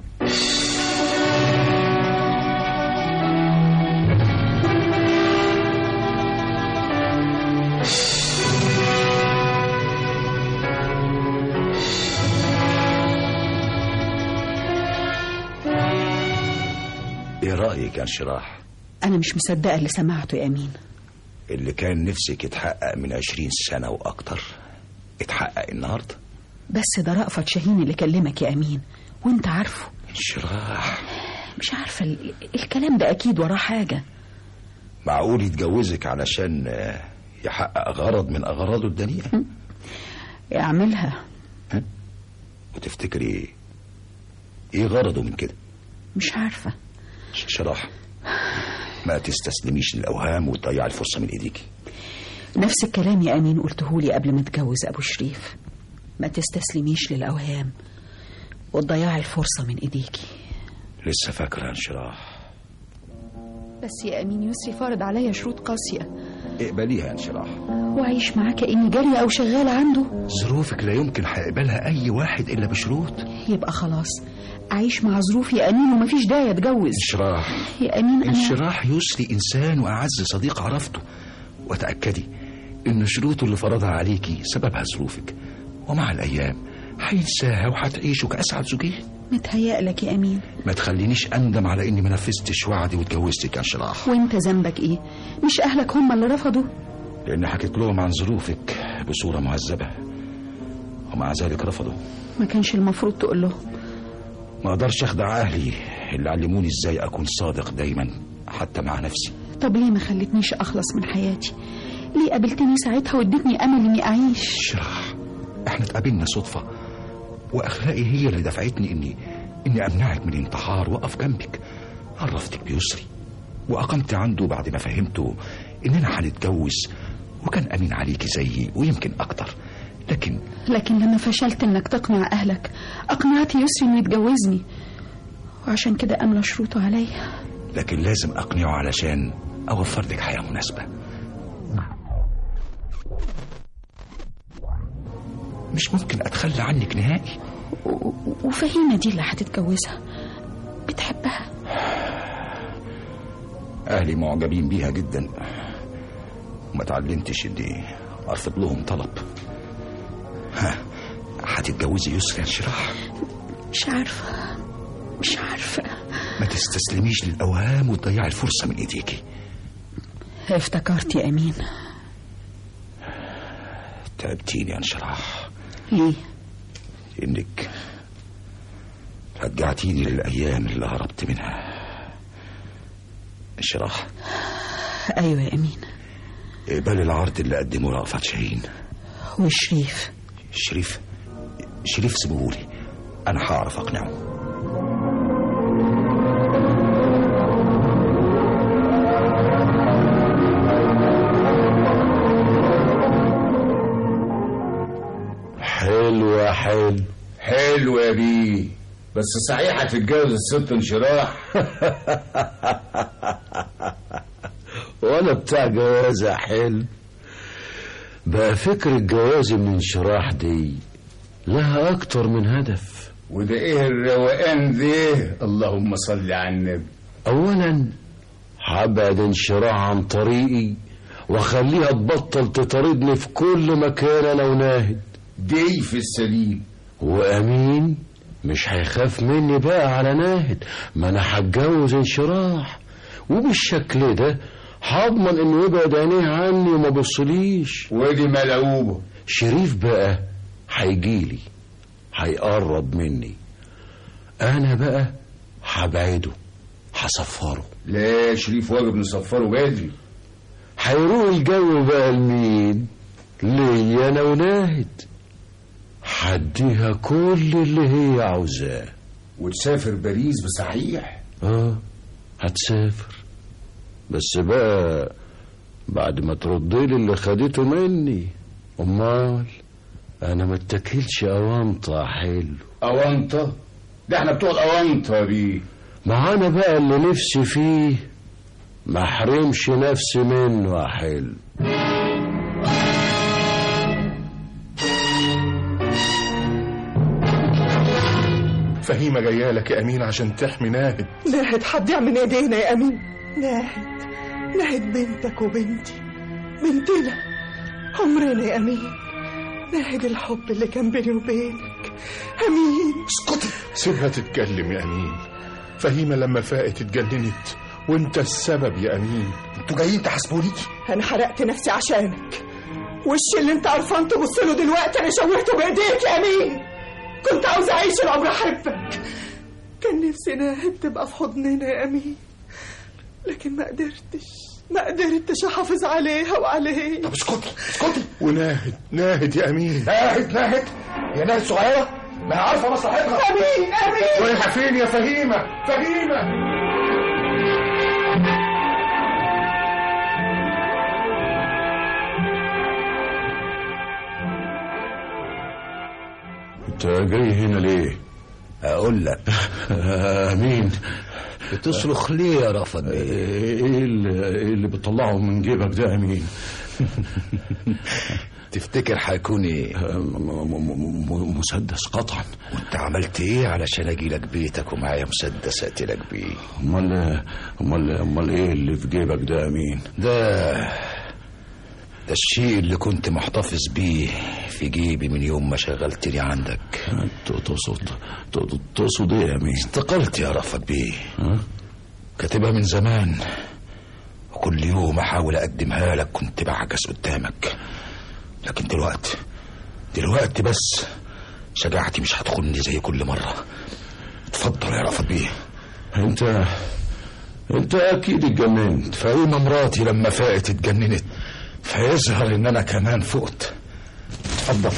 ايه رأيك يا انشراح أنا مش مصدقة اللي سمعته يا أمين اللي كان نفسك يتحقق من عشرين سنة وأكتر اتحقق النهاردة بس ده رأفت شاهين اللي كلمك يا أمين وأنت عارفه انشراح مش عارفة ال- الكلام ده أكيد وراه حاجة معقول يتجوزك علشان آه، يحقق غرض من أغراضه الدنيئة يعملها وتفتكري ايه غرضه من كده مش عارفة شراح ما تستسلميش للأوهام وتضيع الفرصة من إيديكي نفس الكلام يا أمين قلتهولي قبل ما اتجوز أبو شريف ما تستسلميش للأوهام وتضيعي الفرصة من إيديكي لسه فاكرة يا انشراح بس يا أمين يسري فرض عليا شروط قاسية اقبليها يا انشراح وأعيش معاه كأني جارية أو شغالة عنده ظروفك لا يمكن هيقبلها أي واحد إلا بشروط يبقى خلاص أعيش مع ظروفي يا أمين ومفيش داعي أتجوز انشراح يا أمين أنا انشراح يسري إنسان وأعز صديق عرفته وتأكدي إن شروطه اللي فرضها عليكي سببها ظروفك ومع الأيام هينساها وهتعيشوا كأسعد زوجين متهيألك يا أمين ما تخلينيش اندم على اني ما نفذتش وعدي واتجوزتك يا انشراح وانت ذنبك ايه مش أهلك هم اللي رفضوا لان حكيت لهم عن ظروفك بصوره مهذبه ومع ذلك رفضوا ما كانش المفروض تقول لهم ما اقدرش اخدع اهلي اللي علموني ازاي اكون صادق دايما حتى مع نفسي طب ليه ما خلتنيش أخلص من حياتي ليه قابلتني ساعتها واديتني أمل إني أعيش شرح احنا اتقابلنا صدفه واخلاقي هي اللي دفعتني اني اني امنعك من الانتحار واقف جنبك عرفتك بيسري واقمت عنده بعد ما فهمته اننا هنتجوز وكان امين عليكي زيي ويمكن اكتر لكن لكن لما فشلت إنك تقنع أهلك أقنعت يسري إنه يتجوزني وعشان كده أملى شروطه عليا لكن لازم اقنعه علشان اوفر لك حياه مناسبه مش ممكن اتخلى عنك نهائي وفهيمة دي اللي هتتجوزها بتحبها اهلي معجبين بيها جدا وما تعلمتش اني ارفض لهم طلب ها هتتجوزي يسري يا شراح مش عارفة مش عارفة ما تستسلميش للاوهام وتضيعي الفرصه من ايديكي افتكرت يا أمين تعبتيني يا انشراح ليه انك رجعتيني للايام اللي هربت منها انشراح أيوة يا أمين اقبال العرض اللي قدمه رأفت شاهين وشريف شريف شريف سيبهولي انا هعرف اقنعه حلو يا حلو حلو يا بيه بس صحيح هتتجوز الست انشراح وانا بتاع جواز يا حلو بقى فكرة جوازي من انشراح دي لها اكتر من هدف وده ايه الروقان ده اللهم صل على النبي اولا هبعد انشراح عن طريقي واخليها تبطل تطاردني في كل مكان انا وناهد دي في السليم وامين مش هيخاف مني بقى على ناهد ما انا هتجوز انشراح وبالشكل ده هضمن انه يبعد عينيه عني وما بصليش ودي ملعوبه شريف بقى هيجيلي هيقرب مني انا بقى هبعده هصفره لا شريف واجب نصفره بدري هيروق الجو بقى لمين ليا انا وناهد هديها كل اللي هي عاوزاه وتسافر باريس بصحيح اه هتسافر بس بقى بعد ما تردلي اللي خدته مني امال انا ما اتكلش اوانطه حلو اوانطه ده احنا بتوع الاونطه دي ما انا بقى اللي نفسي فيه ما احرمش نفسي منه يا حلو فهيمة جاية لك يا أمين عشان تحمي ناهد ناهد هتضيع من ايدينا يا امين ناهد ناهد بنتك وبنتي بنتنا عمرنا يا امين ناهد الحب اللي كان بيني وبينك امين اسكتي سيبها تتكلم يا أمين فهيمة لما فاقت اتجننت وانت السبب يا أمين انتوا جايين تحاسبوني انا حرقت نفسي عشانك وش اللي انت عرفان تبص له دلوقتي انا شوهته بايديك يا امين كنت عاوز اعيش العمر احبك كان نفسي ناهد تبقى في حضننا يا امين لكن ما قدرتش ما قدرتش احافظ عليها وعليه طب اسكتي اسكتي وناهد ناهد يا أمين ناهد ناهد يا ناهد صغيرة ما هي عارفة مصلحتها امين امين رايحة فين يا فهيمة فهيمة انت جاي هنا ليه اقول لك امين بتصرخ ليه يا رفض بيه ايه اللي, إيه اللي بتطلعه من جيبك ده يا امين تفتكر هيكون ايه م- م- م- مسدس قطعا وانت عملت ايه علشان اجي لك بيتك ومعايا مسدس اقتلك بيه امال امال امال ايه اللي في جيبك ده يا امين ده ده الشيء اللي كنت محتفظ بيه في جيبي من يوم ما شغلتني عندك تقصد تقصد ايه يا مين استقلت يا رفت بيه كاتبها من زمان وكل يوم احاول اقدمها لك كنت بعجز قدامك لكن دلوقتي دلوقتي بس شجاعتي مش هتخوني زي كل مرة اتفضل يا رفت بيه انت انت اكيد اتجننت فقيمة مراتي لما فاقت اتجننت فيظهر ان انا كمان فقت اتفضل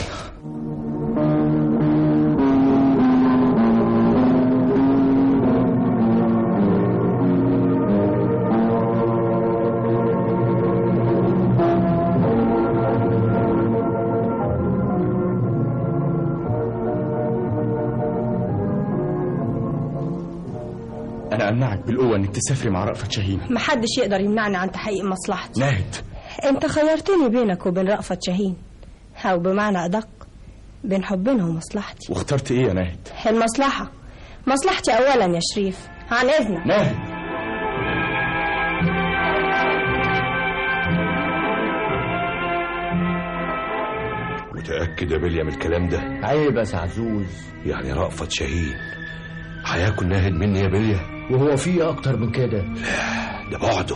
انا امنعك بالقوه انك تسافري مع رأفت شاهين محدش يقدر يمنعني عن تحقيق مصلحتي ناهد انت خيرتني بينك وبين رأفت شاهين او بمعنى ادق بين حبنا ومصلحتي واخترت ايه يا ناهد المصلحة مصلحتي اولا يا شريف عن اذنك ناهد متأكد يا بليا من الكلام ده عيب يا عزوز يعني رأفت شاهين هياكل ناهد مني يا بليا وهو في اكتر من كده ده بعده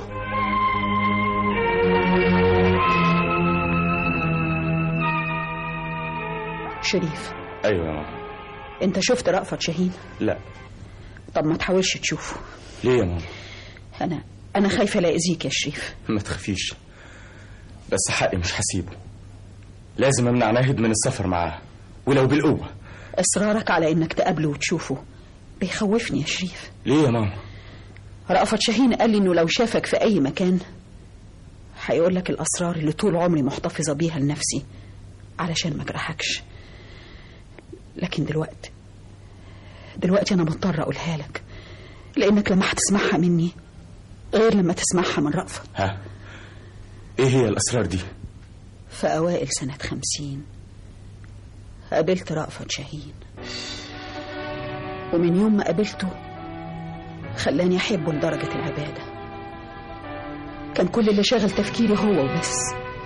شريف ايوه يا ماما انت شفت رأفت شاهين لا طب ما تحاولش تشوفه ليه يا ماما انا انا خايفه لا اذيك يا شريف ما تخافيش بس حقي مش هسيبه لازم امنع ناهد من السفر معاه ولو بالقوه اصرارك على انك تقابله وتشوفه بيخوفني يا شريف ليه يا ماما رأفت شاهين قال لي انه لو شافك في اي مكان هيقول لك الاسرار اللي طول عمري محتفظه بيها لنفسي علشان ما اجرحكش لكن دلوقتي دلوقتي انا مضطره اقولها لك لانك لما هتسمعها مني غير لما تسمعها من رأفت ها ايه هي الاسرار دي في اوائل سنه خمسين قابلت رأفت شاهين ومن يوم ما قابلته خلاني أحبه لدرجة العبادة كان كل اللي شاغل تفكيري هو وبس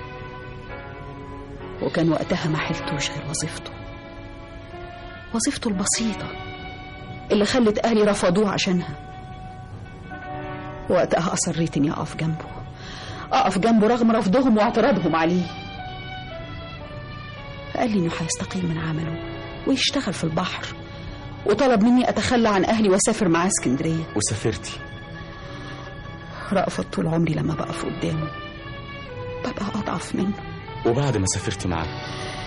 وكان وقتها ما حلتوش غير وظيفته وظيفته البسيطة اللي خلت أهلي رفضوه عشانها وقتها أصريت إني أقف جنبه أقف جنبه رغم رفضهم واعتراضهم عليه قال لي إنه هيستقيل من عمله ويشتغل في البحر وطلب مني أتخلى عن أهلي وأسافر معاه اسكندرية وسافرتي رأفت طول عمري لما بقف قدامه ببقى أضعف منه وبعد ما سافرتي معاه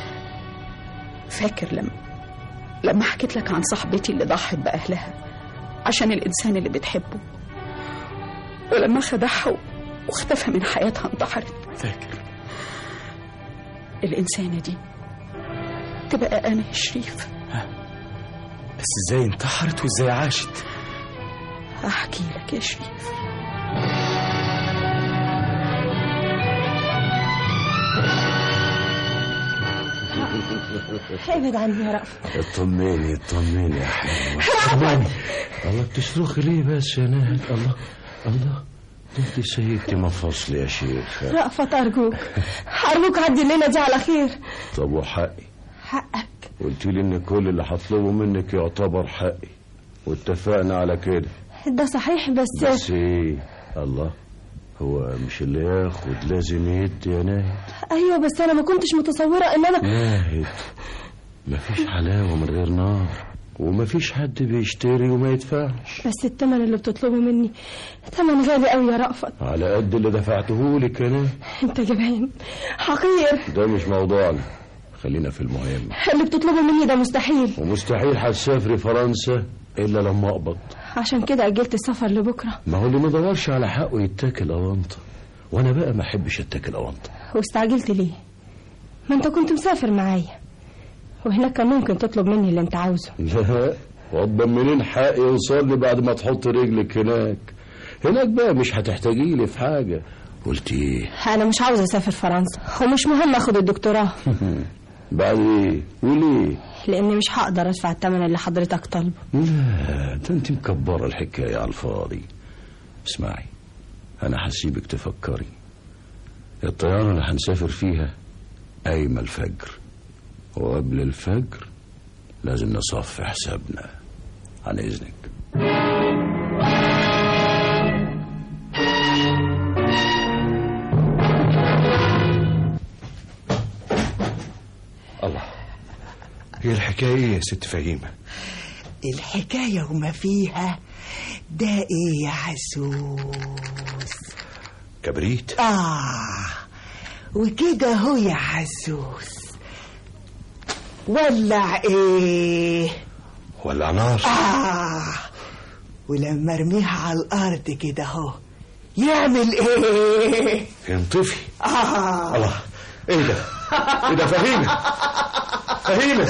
فاكر لما لما حكيت لك عن صاحبتي اللي ضحت بأهلها عشان الإنسان اللي بتحبه ولما خدعها واختفى من حياتها انتحرت فاكر الإنسانة دي تبقى أنا يا شريف بس ازاي انتحرت وازاي عاشت أحكي لك يا شريف ابعد عني يا رأفت اطمني اطمني يا حلوة اطمني الله بتصرخي ليه بس يا نهد الله الله انت سيبتي مفاصلي يا شيخ رأفت أرجوك أرجوك عدي الليلة دي على خير طب وحقي حقك قلت لي ان كل اللي هطلبه منك يعتبر حقي واتفقنا على كده ده صحيح بس بس ايه الله هو مش اللي ياخد لازم يدي يا ناهد أيوة بس أنا ما كنتش متصورة إن أنا ناهد مفيش حلاوة من غير نار ومفيش حد بيشتري وما يدفعش بس التمن اللي بتطلبه مني تمن غالي قوي يا رأفت على قد اللي دفعته لك انا انت جبان حقير ده مش موضوعنا خلينا في المهم اللي بتطلبه مني ده مستحيل ومستحيل هتسافري فرنسا الا لما اقبض عشان كده أجلت السفر لبكرة ما هو اللي ما دورش على حقه يتاكل اونطه وانا بقى ما احبش اتاكل اونطه واستعجلت ليه ما انت كنت مسافر معايا وهناك كان ممكن تطلب مني اللي انت عاوزه لا واضمن منين حقي يوصلني بعد ما تحط رجلك هناك هناك بقى مش هتحتاجي لي في حاجه قلت ايه انا مش عاوزه اسافر فرنسا ومش مهم اخد الدكتوراه بعد ايه وليه لاني مش هقدر ادفع الثمن اللي حضرتك طالبه لا ده انت مكبره الحكايه على الفاضي اسمعي انا هسيبك تفكري الطيارة اللي هنسافر فيها قايمة الفجر وقبل الفجر لازم نصفي حسابنا عن إذنك الله هي الحكاية ايه يا ست فهيمة الحكاية وما فيها ده ايه يا عزوز كبريت آه وكده هو يا عزوز ولع ايه ولا نار آه ولما ارميها على الأرض كده اهو يعمل ايه ينطفي آه الله ايه ده ايه ده فهيمة فهيمة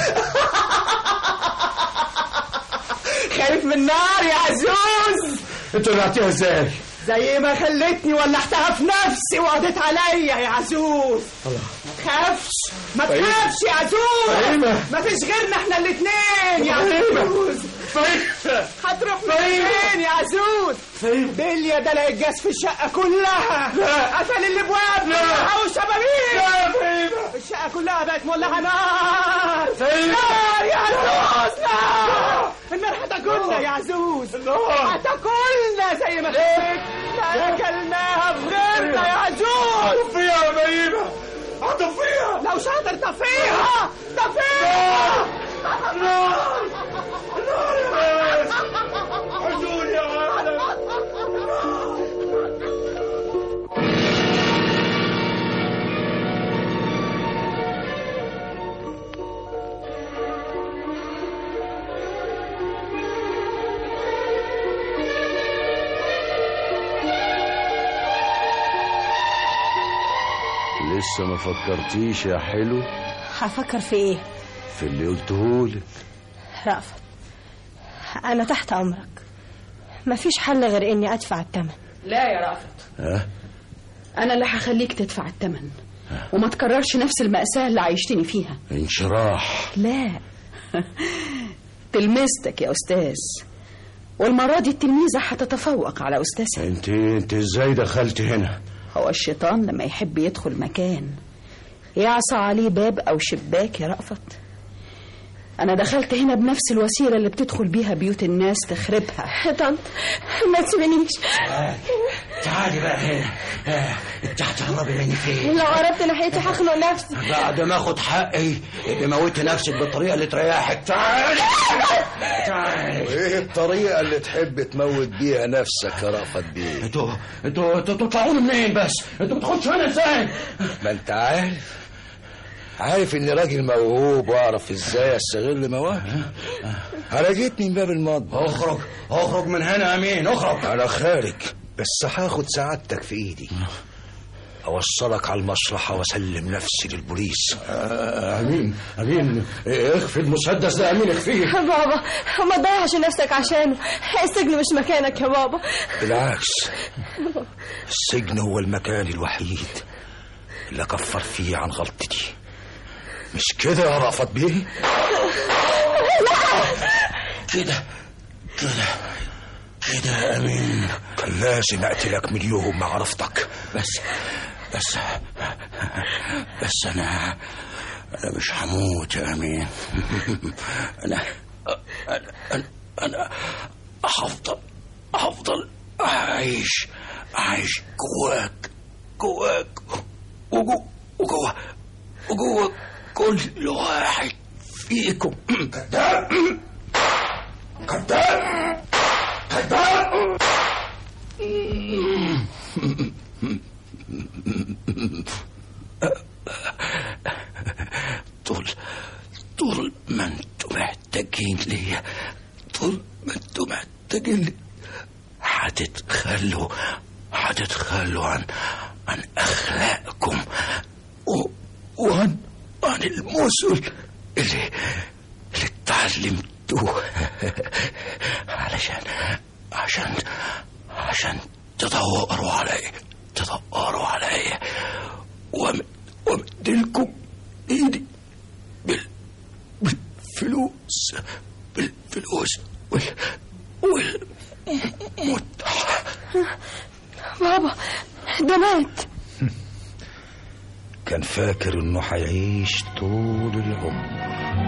خايف من النار يا عزوز انت ولعتيها ازاي زي ما خلتني ولعتها في نفسي وقضيت عليا يا عزوز الله ما تخافش ما فهيمة. تخافش يا عزوز فهيمة. ما فيش غيرنا احنا الاثنين يا فهيمة. عزوز فهيمة. هتروح فين يا عزوز بليا ده لا الجاز في الشقة كلها لا. قفل الابواب لا. او شبابيك لا فهيمة. الشقة كلها بقت مولعة نار فهيمة. نار يا عزوز نار النار هتاكلنا يا عزوز هتاكلنا زي ما خليتنا اكلناها في غيرنا يا عزوز طفيها يا فهيمة هطفيها لو شاطر طفيها طفيها نار نار يا ناس حزون يا عالم لسه ما فكرتيش يا حلو هفكر في ايه في اللي قلتهولك رأفت انا تحت امرك مفيش حل غير اني ادفع الثمن لا يا رافت ها انا اللي هخليك تدفع الثمن وما تكررش نفس المأساة اللي عايشتني فيها انشراح لا تلمستك يا أستاذ والمرة دي التلميذة هتتفوق على أستاذها انت انت ازاي دخلت هنا هو الشيطان لما يحب يدخل مكان يعصى عليه باب أو شباك يا رأفت أنا دخلت هنا بنفس الوسيلة اللي بتدخل بيها بيوت الناس تخربها طنط ما تسيبنيش تعالي بقى هنا آه، انت هتهربي مني فين لو قربت ناحيتي هخنق نفسي بعد ما اخد حقي ابقي موتي نفسك بالطريقه اللي تريحك تعالي تعالي وايه الطريقة اللي تحب تموت بيها نفسك يا رأفت بيه؟ انتوا انتوا انتوا تطلعوني منين بس انتوا بتخشوا هنا ازاي ما انت عارف عارف اني راجل موهوب واعرف ازاي استغل مواهبي انا جيت من باب المطبخ اخرج اخرج من هنا يا امين اخرج انا خارج بس هاخد سعادتك في ايدي اوصلك على المصلحة واسلم نفسي للبوليس امين امين اخفي المسدس ده امين اخفيه بابا ما تضيعش نفسك عشانه السجن مش مكانك يا بابا بالعكس السجن هو المكان الوحيد اللي كفر فيه عن غلطتي مش كده يا رأفت بيه كده كده كده يا امين كان لازم اقتلك من يوم ما عرفتك بس بس بس انا انا مش هموت يا امين انا انا انا, أنا هفضل هفضل اعيش اعيش جواك جواك وجو وجوا وجوا كل واحد فيكم كذاب كذاب كذاب طول طول ما انتم محتاجين ليا طول ما انتم محتاجين لي هتتخلوا هتتخلوا عن عن اخلاقكم و... وعن عن المثل اللي اللي اتعلمتوه علشان عشان عشان تدوروا علي تدوروا علي وم- ومدلكم ايدي بال بالفلوس بالفلوس وال والمتعة بابا ده مات فاكر انه هيعيش طول العمر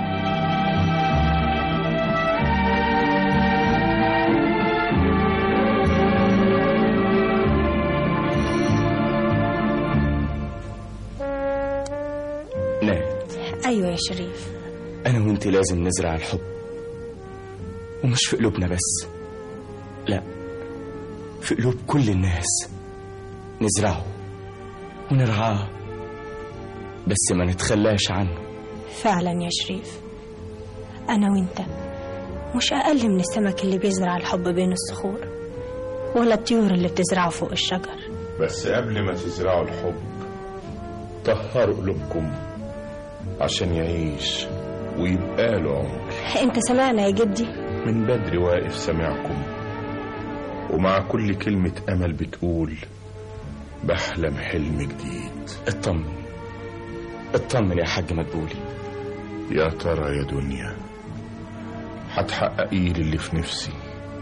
ناهد ايوه يا شريف أنا وأنت لازم نزرع الحب ومش في قلوبنا بس لا في قلوب كل الناس نزرعه ونرعاه بس ما نتخلاش عنه فعلا يا شريف انا وانت مش اقل من السمك اللي بيزرع الحب بين الصخور ولا الطيور اللي بتزرعه فوق الشجر بس قبل ما تزرعوا الحب طهروا قلوبكم عشان يعيش ويبقى له عمر انت سمعنا يا جدي من بدري واقف سامعكم ومع كل كلمة أمل بتقول بحلم حلم جديد اطمن اطمن يا حاج مدبولي يا ترى يا دنيا هتحققي لي اللي في نفسي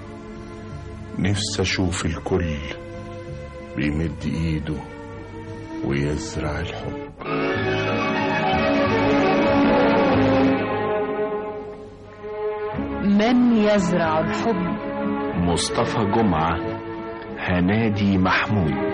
نفسي أشوف الكل بيمد إيده ويزرع الحب من يزرع الحب مصطفى جمعة هنادي محمود